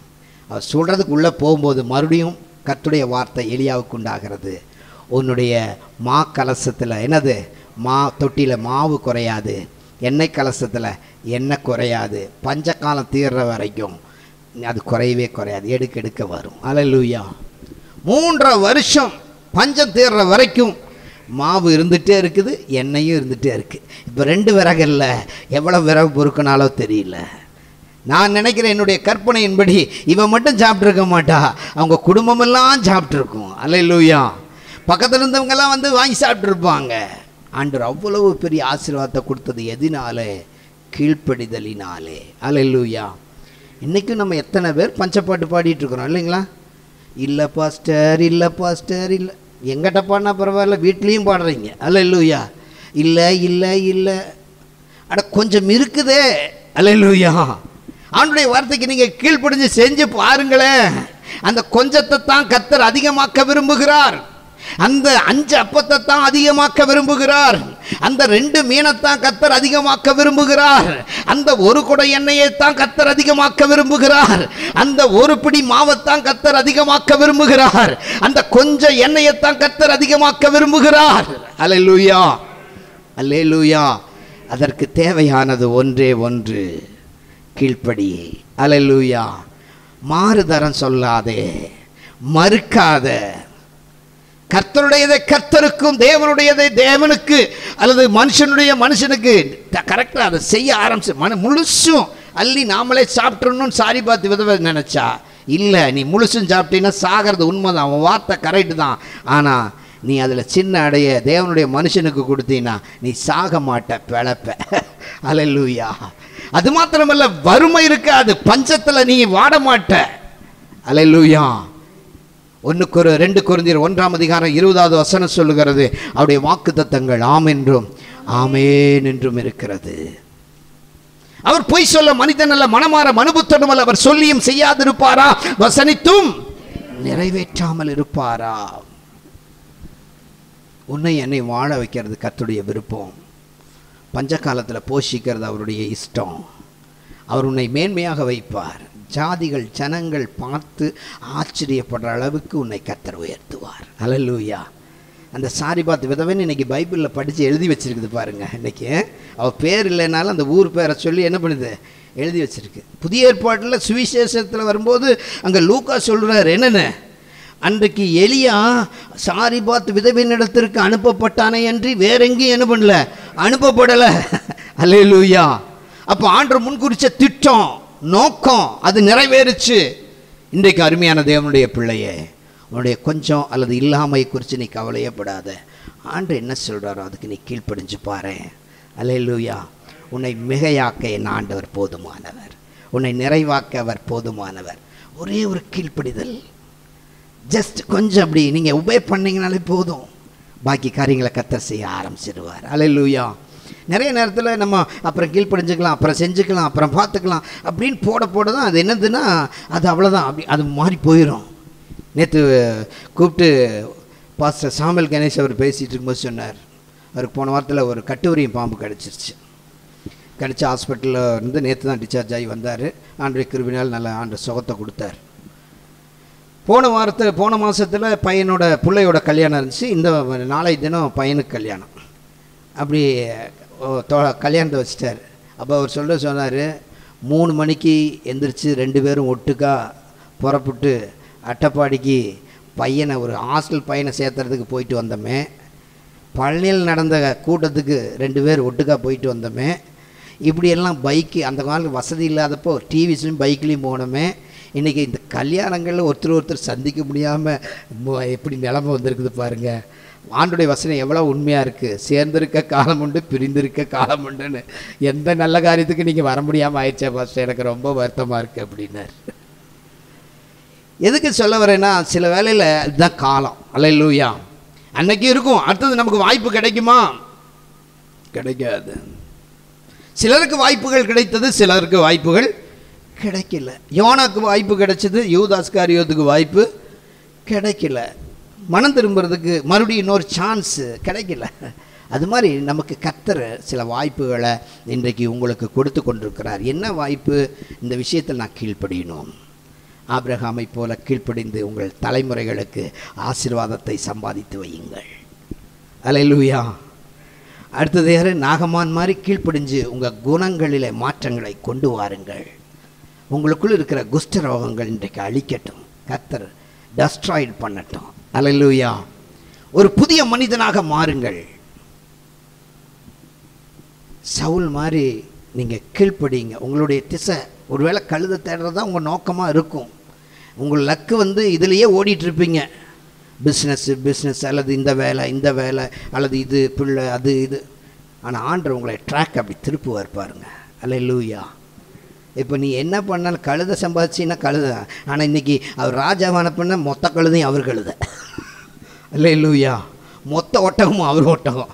அவர் சொல்கிறதுக்கு உள்ளே போகும்போது மறுபடியும் கர்த்தருடைய வார்த்தை எலியாவுக்கு உண்டாகிறது உன்னுடைய மா கலசத்தில் என்னது மா தொட்டியில் மாவு குறையாது எண்ணெய் கலசத்தில் எண்ணெய் குறையாது பஞ்சகாலம் தீர்ற வரைக்கும் அது குறையவே குறையாது எடுக்க எடுக்க வரும் அல்லேலூயா மூன்றரை வருஷம் பஞ்சம் தீர்ற வரைக்கும் மாவு இருந்துகிட்டே இருக்குது எண்ணெயும் இருந்துகிட்டே இருக்குது இப்போ ரெண்டு விறகல்ல எவ்வளோ விறகு பொறுக்கினாலோ தெரியல நான் நினைக்கிறேன் என்னுடைய கற்பனையின்படி இவன் மட்டும் சாப்பிட்ருக்க மாட்டா அவங்க குடும்பமெல்லாம் சாப்பிட்ருக்கும் அல்லையிலூயா பக்கத்தில் இருந்தவங்கெல்லாம் வந்து வாங்கி சாப்பிட்ருப்பாங்க ஆண்டவர் அவ்வளவு பெரிய ஆசீர்வாதத்தை கொடுத்தது எதினாலே கீழ்ப்படிதலினாலே அல்லையிலூயா இன்றைக்கும் நம்ம எத்தனை பேர் பஞ்சப்பாட்டு பாடிட்டு இருக்கிறோம் இல்லைங்களா இல்லை பாஸ்டர் இல்லை பாஸ்டர் இல்லை எங்கிட்ட பாடினா பரவாயில்ல வீட்லேயும் பாடுறீங்க அல்ல இல்லையா இல்லை இல்லை இல்லை அட கொஞ்சம் இருக்குதே அல்ல இல்லையா அவனுடைய வார்த்தைக்கு நீங்கள் கீழ்ப்படிஞ்சு செஞ்சு பாருங்களேன் அந்த கொஞ்சத்தை தான் கத்தர் அதிகமாக்க விரும்புகிறார் அந்த அஞ்சு அப்பத்தை தான் அதிகமாக்க விரும்புகிறார் அந்த ரெண்டு மீனைத்தான் கத்தர் அதிகமாக்க விரும்புகிறார் அந்த ஒரு குடை எண்ணெயை தான் கத்தர் அதிகமாக்க விரும்புகிறார் அந்த ஒரு பிடி மாவைத்தான் கத்தர் அதிகமாக்க விரும்புகிறார் அந்த கொஞ்சம் எண்ணெயைத்தான் கத்தர் அதிகமாக்க விரும்புகிறார் அல்லேலூயா அல்லேலூயா அதற்கு தேவையானது ஒன்றே ஒன்று கீழ்ப்படி அல்லேலூயா மாறுதரம் சொல்லாதே மறுக்காத கர்த்தருடையதை கர்த்தருக்கும் தேவனுடையதை தேவனுக்கு அல்லது மனுஷனுடைய மனுஷனுக்கு கரெக்டாக அதை செய்ய ஆரம்பிச்சு மன முழுசும் அள்ளி நாமளே சாப்பிட்றணும்னு சாரி பார்த்து விதவை நினச்சா இல்லை நீ முழுசும் சாப்பிட்டீங்கன்னா சாகிறது உண்மைதான் அவன் வார்த்தை கரெக்டு தான் ஆனால் நீ அதில் சின்ன அடைய தேவனுடைய மனுஷனுக்கு கொடுத்தீங்கன்னா நீ சாக மாட்ட பிழப்ப அலல்லூயா அது மாத்திரமல்ல வறுமை இருக்காது பஞ்சத்தில் நீ வாட மாட்ட அலல்லூயா ஒன்றுக்கு ஒரு ரெண்டு குருந்தியர் ஒன்றாம் அதிகாரம் இருபதாவது வசனம் சொல்லுகிறது அவருடைய வாக்கு தத்தங்கள் ஆம் என்றும் ஆமேன் என்றும் இருக்கிறது அவர் பொய் சொல்ல மனிதன் அல்ல மனமாற மனுபுத்தனும் அல்ல அவர் சொல்லியும் செய்யாதிருப்பாரா வசனித்தும் நிறைவேற்றாமல் இருப்பாரா உன்னை என்னை வாழ வைக்கிறது கத்துடைய விருப்பம் பஞ்ச காலத்தில் போஷிக்கிறது அவருடைய இஷ்டம் அவர் உன்னை மேன்மையாக வைப்பார் ஜாதிகள் ஜனங்கள் பார்த்து ஆச்சரியப்படுற அளவுக்கு உன்னை கத்தர் உயர்த்துவார் அலல்லூயா அந்த சாரி பார்த்து விதவன் இன்னைக்கு பைபிளில் படித்து எழுதி வச்சிருக்குது பாருங்க இன்னைக்கு அவள் பேர் இல்லைனாலும் அந்த ஊர் பேரை சொல்லி என்ன பண்ணுது எழுதி வச்சிருக்கு புதிய ஏற்பாட்டில் சுவிசேஷத்தில் வரும்போது அங்கே லூக்கா சொல்கிறார் என்னென்ன அன்றைக்கு எலியா சாரி பார்த்து விதவினிடத்திற்கு அனுப்பப்பட்டானே அன்றி வேற எங்கேயும் என்ன பண்ணல அனுப்பப்படலை அல்லேலூயா அப்போ ஆண்டர் முன்குறிச்ச திட்டம் நோக்கம் அது நிறைவேறுச்சு இன்றைக்கு அருமையான தேவனுடைய பிள்ளையே உன்னுடைய கொஞ்சம் அல்லது இல்லாமை குறித்து நீ கவலையப்படாத ஆண்டு என்ன சொல்கிறாரோ அதுக்கு நீ கீழ்ப்படிஞ்சு பாரு அல்லேலூயா உன்னை மிகையாக்க என் ஆண்டவர் போதுமானவர் உன்னை நிறைவாக்க அவர் போதுமானவர் ஒரே ஒரு கீழ்ப்படிதல் ஜஸ்ட் கொஞ்சம் அப்படி நீங்கள் உபே பண்ணீங்கனாலே போதும் பாக்கி காரியங்களை கத்த செய்ய ஆரம்பிச்சிடுவார் அலையிலூயா நிறைய நேரத்தில் நம்ம அப்புறம் கீழ்ப்படிஞ்சுக்கலாம் அப்புறம் செஞ்சுக்கலாம் அப்புறம் பார்த்துக்கலாம் அப்படின்னு போட போட தான் அது என்னதுன்னா அது அவ்வளோதான் அப்படி அது மாறி போயிடும் நேற்று கூப்பிட்டு பாஸ்டர் சாமல் கணேஷ் அவர் பேசிகிட்டு இருக்கும்போது சொன்னார் அவருக்கு போன வாரத்தில் ஒரு கட்டுவரியும் பாம்பு கிடச்சிருச்சு கிடச்ச ஹாஸ்பிட்டலில் இருந்து நேற்று தான் டிஸ்சார்ஜ் ஆகி வந்தார் ஆண்டு கிருபினால் நல்ல ஆண்டு சுகத்தை கொடுத்தார் போன வாரத்தில் போன மாதத்தில் பையனோட பிள்ளையோட கல்யாணம் இருந்துச்சு இந்த நாளை தினம் பையனுக்கு கல்யாணம் அப்படி ஓ, தொ- கல்யாணத்தை வச்சிட்டார் அப்போ அவர் சொல்ல சொன்னார் மூணு மணிக்கு எந்திரிச்சு ரெண்டு பேரும் ஒட்டுக்கா புறப்பட்டு அட்டப்பாடிக்கு பையனை ஒரு ஹாஸ்டல் பையனை சேர்த்துறதுக்கு போயிட்டு வந்தோமே பழனியில் நடந்த கூட்டத்துக்கு ரெண்டு பேர் ஒட்டுக்கா போயிட்டு வந்தோமே இப்படியெல்லாம் பைக்கு அந்த காலம் வசதி இல்லாதப்போ டிவிஸ்லையும் பைக்லேயும் போனோமே இன்றைக்கி இந்த கல்யாணங்களில் ஒருத்தர் ஒருத்தர் சந்திக்க முடியாமல் எப்படி நிலமை வந்திருக்குது பாருங்கள் ஆண்டுடைய வசனம் எவ்வளோ உண்மையாக இருக்குது சேர்ந்திருக்க காலம் உண்டு பிரிந்திருக்க காலம் உண்டுன்னு எந்த நல்ல காரியத்துக்கு நீங்கள் வர முடியாமல் ஆயிடுச்சே ஃபஸ்ட்டு எனக்கு ரொம்ப வருத்தமாக இருக்குது அப்படின்னாரு எதுக்கு சொல்ல வரேன்னா சில வேளையில் இதுதான் காலம் அல்லையா அன்னைக்கு இருக்கும் அடுத்தது நமக்கு வாய்ப்பு கிடைக்குமா கிடைக்காது சிலருக்கு வாய்ப்புகள் கிடைத்தது சிலருக்கு வாய்ப்புகள் கிடைக்கல யோனாக்கு வாய்ப்பு கிடைச்சது யூதாஸ்காரியோத்துக்கு வாய்ப்பு கிடைக்கல மனம் திரும்புறதுக்கு மறுபடியும் இன்னொரு சான்ஸு கிடைக்கல அது மாதிரி நமக்கு கத்தர் சில வாய்ப்புகளை இன்றைக்கு உங்களுக்கு கொடுத்து கொண்டிருக்கிறார் என்ன வாய்ப்பு இந்த விஷயத்தில் நான் கீழ்ப்படியணும் ஆபிரகாமை போல கீழ்ப்படிந்து உங்கள் தலைமுறைகளுக்கு ஆசீர்வாதத்தை சம்பாதித்து வையுங்கள் அல்லேலூயா அடுத்தது யாரு நாகமான் மாதிரி கீழ்ப்படிஞ்சு உங்கள் குணங்களிலே மாற்றங்களை கொண்டு வாருங்கள் உங்களுக்குள் இருக்கிற குஷ்ட ரோகங்கள் இன்றைக்கு அழிக்கட்டும் கத்தர் டஸ்ட்ராய்ட் பண்ணட்டும் அல்லேலூயா ஒரு புதிய மனிதனாக மாறுங்கள் சவுல் மாதிரி நீங்கள் கீழ்ப்படிங்க உங்களுடைய திசை ஒருவேளை கழுதை தேடுறது தான் உங்கள் நோக்கமாக இருக்கும் உங்கள் லக்கு வந்து இதுலேயே ஓடிட்டுருப்பீங்க பிஸ்னஸ்ஸு பிஸ்னஸ் அல்லது இந்த வேலை இந்த வேலை அல்லது இது பிள்ளை அது இது ஆனால் ஆண்டர் உங்களை ட்ராக் அப்படி திருப்புவார் பாருங்க அல்ல லூயா இப்போ நீ என்ன பண்ணாலும் கழுதை சம்பாதிச்சின்னா கழுதை ஆனால் இன்றைக்கி அவர் ராஜாவான பண்ண மொத்த கழுதையும் அவர் கழுதை அல்ல லூயா மொத்த ஒட்டகமும் அவர் ஒட்டகம்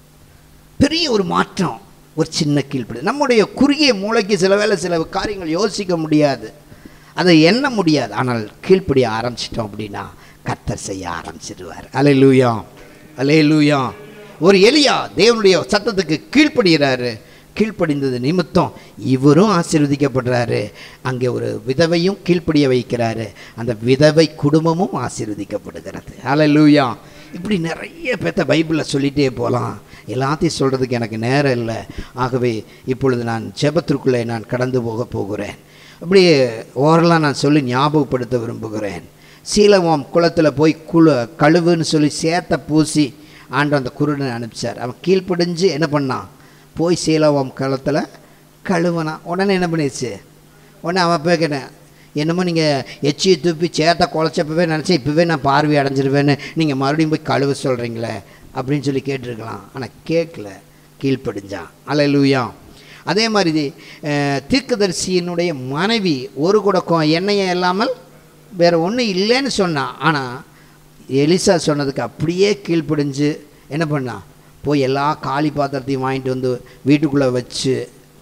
பெரிய ஒரு மாற்றம் ஒரு சின்ன கீழ்ப்படி நம்முடைய குறுகிய மூளைக்கு சில வேளை சில காரியங்கள் யோசிக்க முடியாது அதை எண்ண முடியாது ஆனால் கீழ்ப்படிய ஆரம்பிச்சிட்டோம் அப்படின்னா கத்தர் செய்ய ஆரம்பிச்சிடுவார் அலே லூயா அலே லூயா ஒரு எலியா தேவனுடைய சத்தத்துக்கு கீழ்ப்படுகிறாரு கீழ்ப்படிந்தது நிமித்தம் இவரும் ஆசீர்வதிக்கப்படுறாரு அங்கே ஒரு விதவையும் கீழ்ப்படிய வைக்கிறாரு அந்த விதவை குடும்பமும் ஆசீர்வதிக்கப்படுகிறது அலே லூயா இப்படி நிறைய பேத்த பைபிளில் சொல்லிகிட்டே போகலாம் எல்லாத்தையும் சொல்கிறதுக்கு எனக்கு நேரம் இல்லை ஆகவே இப்பொழுது நான் ஜெபத்திற்குள்ளே நான் கடந்து போக போகிறேன் அப்படியே ஓரலாக நான் சொல்லி ஞாபகப்படுத்த விரும்புகிறேன் சீலவாம் குளத்தில் போய் குழு கழுவுன்னு சொல்லி சேத்த பூசி ஆண்டு அந்த குருடனை அனுப்பிச்சார் அவன் கீழ்ப்படிஞ்சு என்ன பண்ணான் போய் சீலவாம் குளத்தில் கழுவுனான் உடனே என்ன பண்ணிடுச்சு உடனே அவன் போய் கேட்டேன் என்னமோ நீங்கள் எச்சியை துப்பி சேத்த குழச்சப்பவே நினச்சேன் இப்போவே நான் பார்வை அடைஞ்சிருவேன்னு நீங்கள் மறுபடியும் போய் கழுவ சொல்கிறீங்களே அப்படின்னு சொல்லி கேட்டிருக்கலாம் ஆனால் கேட்கல கீழ்ப்படிஞ்சான் அலையலூயா அதே மாதிரி அஹ், தீர்க்கதரிசியினுடைய மனைவி ஒரு குடக்கம் எண்ணெயை இல்லாமல் வேறு ஒன்றும் இல்லைன்னு சொன்னான் ஆனால் எலிசா சொன்னதுக்கு அப்படியே கீழ்ப்படிஞ்சு என்ன பண்ணா போய் எல்லா காலி பாத்திரத்தையும் வாங்கிட்டு வந்து வீட்டுக்குள்ளே வச்சு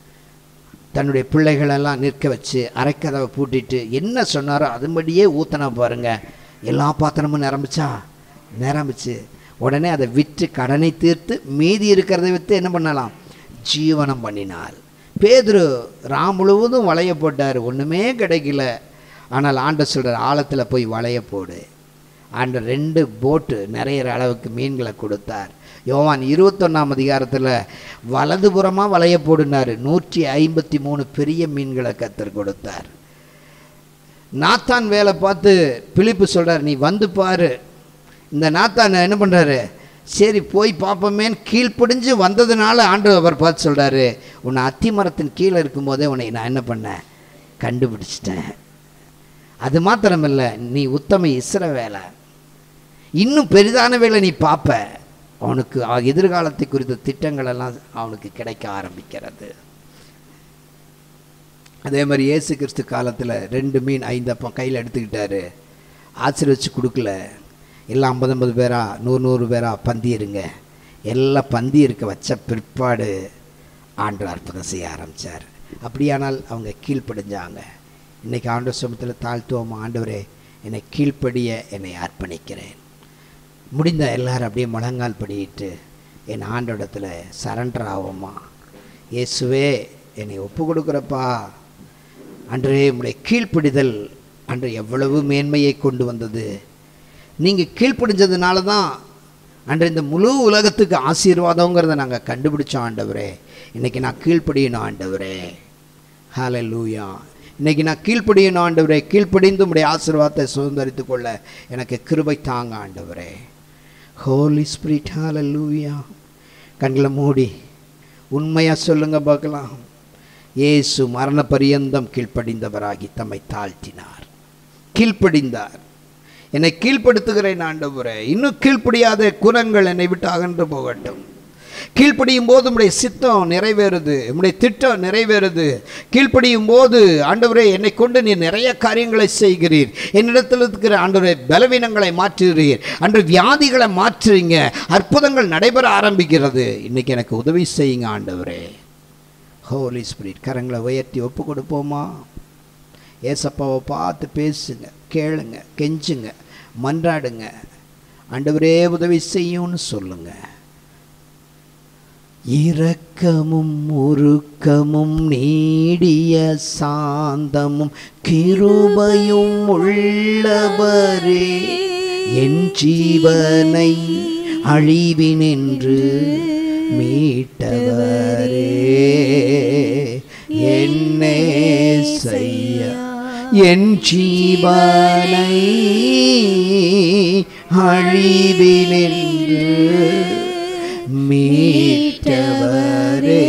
தன்னுடைய பிள்ளைகளெல்லாம் நிற்க வச்சு அரைக்கதவை பூட்டிட்டு என்ன சொன்னாரோ அதுபடியே ஊத்தனா பாருங்க எல்லா பாத்திரமும் நிரம்பிச்சா நிரம்பிச்சு உடனே அதை விற்று கடனை தீர்த்து மீதி இருக்கிறதை விற்று என்ன பண்ணலாம் ஜீவனம் பண்ணினாள் பேதுரு ராம் முழுவதும் வளைய போட்டார் ஒன்றுமே கிடைக்கல ஆனால் ஆண்டர் சொல்கிறார் ஆழத்தில் போய் வளைய போடு ஆண்டர் ரெண்டு போட்டு நிறையிற அளவுக்கு மீன்களை கொடுத்தார் யோவான் இருபத்தொன்னாம் அதிகாரத்தில் வலதுபுறமாக வளைய போடுனார் நூற்றி ஐம்பத்தி மூணு பெரிய மீன்களை கத்தர் கொடுத்தார் நாத்தான் வேலை பார்த்து பிலிப்பு சொல்கிறார் நீ வந்து பாரு இந்த நாத்தான் என்ன பண்ணுறாரு சரி போய் பார்ப்போமேன்னு கீழ்ப்படிஞ்சு வந்ததுனால ஆண்டு அவர் பார்த்து சொல்கிறாரு உன்னை அத்தி மரத்தின் கீழே இருக்கும்போதே உன்னை நான் என்ன பண்ணேன் கண்டுபிடிச்சிட்டேன் அது மாத்திரமில்ல நீ உத்தம இஸ்ர வேலை இன்னும் பெரிதான வேலை நீ பார்ப்ப அவனுக்கு அவ- எதிர்காலத்தை குறித்த திட்டங்கள் எல்லாம் அவனுக்கு கிடைக்க ஆரம்பிக்கிறது அதே மாதிரி இயேசு கிறிஸ்து காலத்தில் ரெண்டு மீன் ஐந்து அப்பம் கையில் எடுத்துக்கிட்டாரு ஆசீர்வச்சு கொடுக்கல எல்லாம் ஐம்பது ஐம்பது பேரா நூறு நூறு பேரா பந்தி இருங்க எல்லாம் பந்தி இருக்க வச்ச பிற்பாடு ஆண்டு அற்புதம் செய்ய ஆரம்பித்தார் அப்படியானால் அவங்க கீழ்ப்படிஞ்சாங்க இன்னைக்கு ஆண்டு சமத்தில் தாழ்த்துவோம் ஆண்டவரே என்னை கீழ்ப்படிய என்னை அர்ப்பணிக்கிறேன் முடிந்த எல்லாரும் அப்படியே முழங்கால் படியிட்டு என் ஆண்டோடத்தில் சரண்டர் ஆவோமா இயேசுவே என்னை ஒப்பு கொடுக்குறப்பா அன்றே உம்முடைய கீழ்ப்பிடிதல் அன்று எவ்வளவு மேன்மையை கொண்டு வந்தது நீங்கள் கீழ்ப்படிஞ்சதுனால தான் அன்று இந்த முழு உலகத்துக்கு ஆசீர்வாதங்கிறத நாங்கள் கண்டுபிடிச்சோம் ஆண்டவரே இன்னைக்கு நான் கீழ்ப்படியணும் ஆண்டவரே ஹalleluya இன்னைக்கு நான் கீழ்ப்படியணும் ஆண்டவரே கீழ்ப்படிந்து உம்முடைய ஆசீர்வாதத்தை சுதந்திரித்துக் கொள்ள எனக்கு கிருபை தாங்க ஆண்டவரே ஹோலி ஸ்பிரிட் ஹalleluya கண்களை மூடி உண்மையாக சொல்லுங்க பார்க்கலாம் இயேசு மரண பரியந்தம் கீழ்ப்படிந்தவராகி தம்மை தாழ்த்தினார் கீழ்ப்படிந்தார் என்னை கீழ்ப்படுத்துகிறேன் ஆண்டவரே இன்னும் கீழ்ப்படியாத குணங்கள் என்னை விட்டு அகன்று போகட்டும் கீழ்ப்படியும் போது உம்முடைய சித்தம் நிறைவேறுது உம்முடைய திட்டம் நிறைவேறுது கீழ்ப்படியும் போது ஆண்டவரே என்னை கொண்டு நீர் நிறைய காரியங்களை செய்கிறீர் என்னிடத்தில் இருக்கிற ஆண்டவரே பலவீனங்களை மாற்றுகிறீர் அன்று வியாதிகளை மாற்றுறீங்க அற்புதங்கள் நடைபெற ஆரம்பிக்கிறது இன்னைக்கு எனக்கு உதவி செய்யுங்க ஆண்டவரே ஹோலி ஸ்பிரிட் கரங்களை உயர்த்தி ஒப்பு கொடுப்போமா ஏசப்பாவை பார்த்து பேசுங்க கேளுங்க கெஞ்சுங்க மன்றாடுங்க ஆண்டவரே உதவி செய்யும்னு சொல்லுங்க இரக்கமும் உருக்கமும் நீடிய சாந்தமும் கிருபையும் உள்ளவரே என் ஜீவனை அழிவினின்று மீட்டவரே என்னே செய்ய என் ஜீவனை அழிவினின்று மீட்டவரே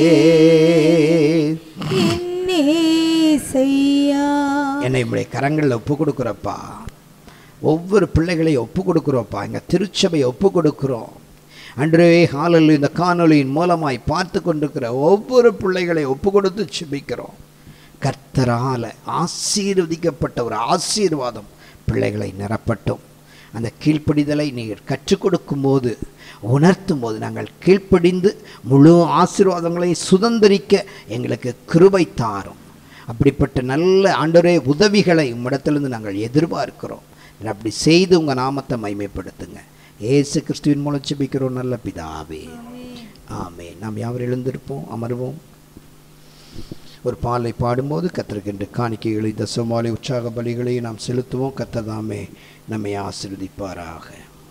என்னேசையா என்னை இப்படி கரங்களில் ஒப்பு கொடுக்குறப்பா ஒவ்வொரு பிள்ளைகளையும் ஒப்பு கொடுக்குறோப்பா எங்கள் திருச்சபையை ஒப்பு கொடுக்குறோம் அன்றே ஹாலில் இந்த காணொளியின் மூலமாய் பார்த்து கொண்டிருக்கிற ஒவ்வொரு பிள்ளைகளை ஒப்பு கொடுத்து செபிக்கிறோம் கர்த்தரால ஆசீர்வதிக்கப்பட்ட ஒரு ஆசீர்வாதம் பிள்ளைகளை நிரப்பட்டும் அந்த கீழ்ப்படிதலை நீங்கள் கற்றுக் கொடுக்கும்போது உணர்த்தும் போது நாங்கள் கீழ்ப்படிந்து முழு ஆசீர்வாதங்களை சுதந்திரிக்க எங்களுக்கு கிருபை தாரும் அப்படிப்பட்ட நல்ல ஆண்டவரே உதவிகளை உம்மிடத்திலிருந்து நாங்கள் எதிர்பார்க்கிறோம் அப்படி செய்து உங்கள் நாமத்தை மைமைப்படுத்துங்க ஏசு கிறிஸ்துவின் மூலம் செபிக்கிறோம் நல்ல பிதாவே ஆமே நாம் யாவர் எழுந்திருப்போம் அமர்வோம் ஒரு பாலை பாடும்போது கத்திருக்கின்ற காணிக்கைகளை தசமாலை உற்சாக பலிகளை நாம் செலுத்துவோம் கத்ததாமே நம்மை ஆசிர்வதிப்பாராக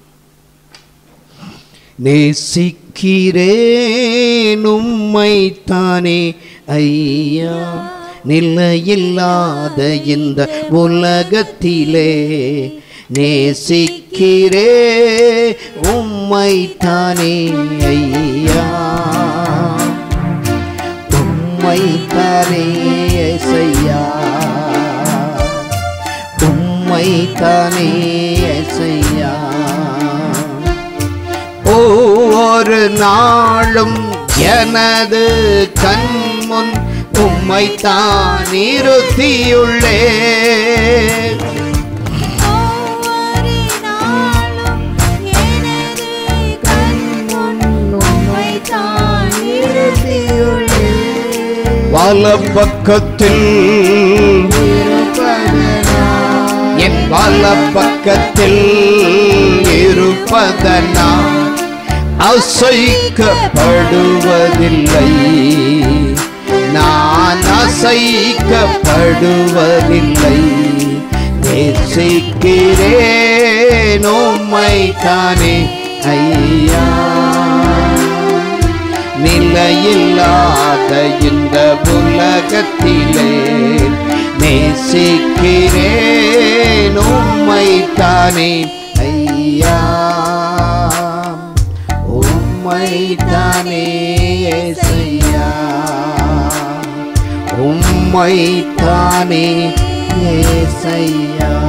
நேசிக்கிறேன் உம்மைத்தானே ஐயா நிலையில்லாத இந்த உலகத்திலே நேசிக்கிறே உம்மைத்தானே ஐயா உம்மைத்தானே செய்யா உம்மைத்தானே செய்யா ஒவ்வொரு நாளும் எனது கண்முன் உம்மைத்தான் நிறுத்தியுள்ளே ஒவ்வொரு நாளும் எனது கண்முன் உம்மைத்தான் நிறுத்தியுள்ளேன். வலப்பக்கத்தில் என் வலப்பக்கத்தில் இருப்பதனா அசைக்கப்படுவதில்லை நான் அசைக்கப்படுவதில்லை நேசிக்கிறேன் உம்மைத்தானே ஐயா நிலையில்லாத இந்த உலகத்திலே நேசிக்கிறேன் உம்மைத்தானே ஐயா உம்மைத்தானே ஏசையா உம்மைத்தானே ஏசையா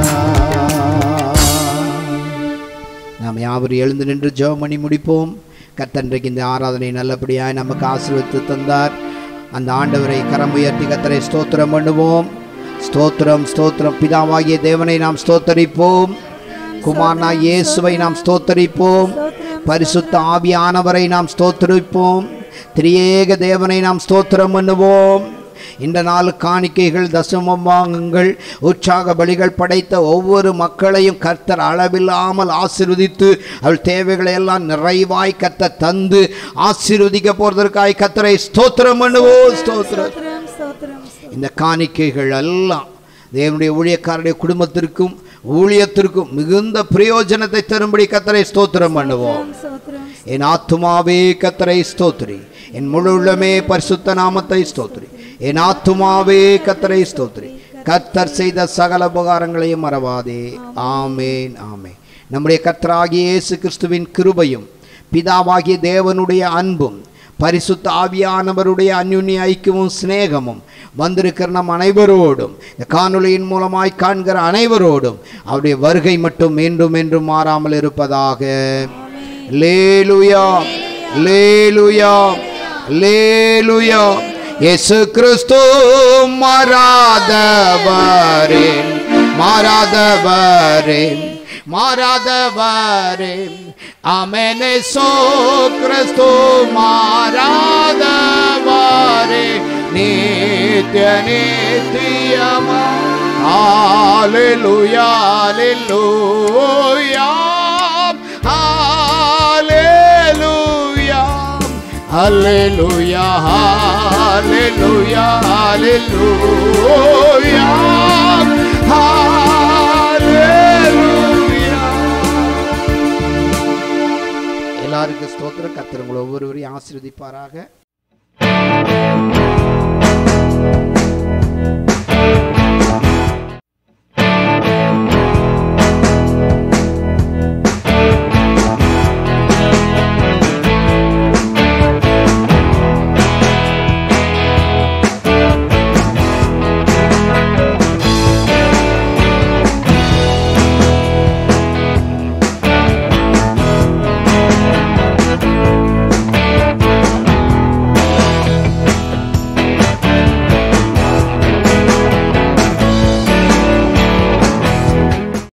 நாம் யாவரும் எழுந்து நின்று ஜெபம் பண்ணி முடிப்போம் கத்தன்றைக்கு இந்த ஆராதனை நல்லபடியாய் நமக்கு ஆசீர்வதித்து தந்தார் அந்த ஆண்டவரை கரம் உயர்த்தி கத்தரை ஸ்தோத்திரம் பண்ணுவோம் ஸ்தோத்திரம் ஸ்தோத்திரம் பிதாவாகிய தேவனை நாம் ஸ்தோத்தரிப்போம் குமாரனா இயேசுவை நாம் ஸ்தோத்தரிப்போம் பரிசுத்த ஆவியானவரை நாம் ஸ்தோத்தரிப்போம் திரியேக தேவனை நாம் ஸ்தோத்திரம் பண்ணுவோம் இந்த நாலு காணிக்கைகள் தசமம் வாங்குங்கள் உற்சாக பலிகள் படைத்த ஒவ்வொரு மக்களையும் கர்த்தர் அளவில்லாமல் ஆசீர்வதித்து அவள் தேவைகளை எல்லாம் நிறைவாய் கத்த தந்து ஆசீர்வதிக்க போறதற்காய் கத்தரை ஸ்தோத்திரம் பண்ணுவோம் ஸ்தோத்திரம் ஸ்தோத்திரம், ஸ்தோத்திரம், ஸ்தோத்திரம். இந்த காணிக்கைகள் எல்லாம் தேவனுடைய ஊழியக்காரருடைய குடும்பத்திற்கும் ஊழியத்திற்கும் மிகுந்த பிரயோஜனத்தை தரும்படி கத்தரை ஸ்தோத்திரம் பண்ணுவோம் ஸ்தோத்திரம், என் ஆத்துமாவே கத்தரை ஸ்தோத்திரி என் முழு உள்ளமே பரிசுத்த நாமத்தை ஸ்தோத்திரி என் ஆத்துமாவே கத்தரை ஸ்தோத்திரி கத்தர் செய்த சகல உபகாரங்களையும் மறவாதே ஆமேன் ஆமே நம்முடைய கத்தராகிய இயேசு கிறிஸ்துவின் கிருபையும் பிதாவாகிய தேவனுடைய அன்பும் பரிசுத்த ஆவியானவருடைய அந்யுன்ய ஐக்கியமும் சிநேகமும் வந்திருக்கிற நம் அனைவரோடும் இந்த காணொளியின் மூலமாய் காண்கிற அனைவரோடும் அவருடைய வருகை மட்டும் மீண்டும் என்றும் மாறாமல் இருப்பதாக லேலுயா லேலுயா லேலுயா இயேசு கிறிஸ்து மாறாதவரே மாறாதவரே மாறாதவரே ஆமென் இயேசு கிறிஸ்து மாறாதவரே நித்ய நித்தியமா ஹalleluya ஹalleluya ஹalleluya Hallelujah, hallelujah, hallelujah, hallelujah. எல்லாருக்கும் ஸ்தோத்திரம் கத்திரங்களை ஒவ்வொருவரையும் ஆசீர்வதிப்பாராக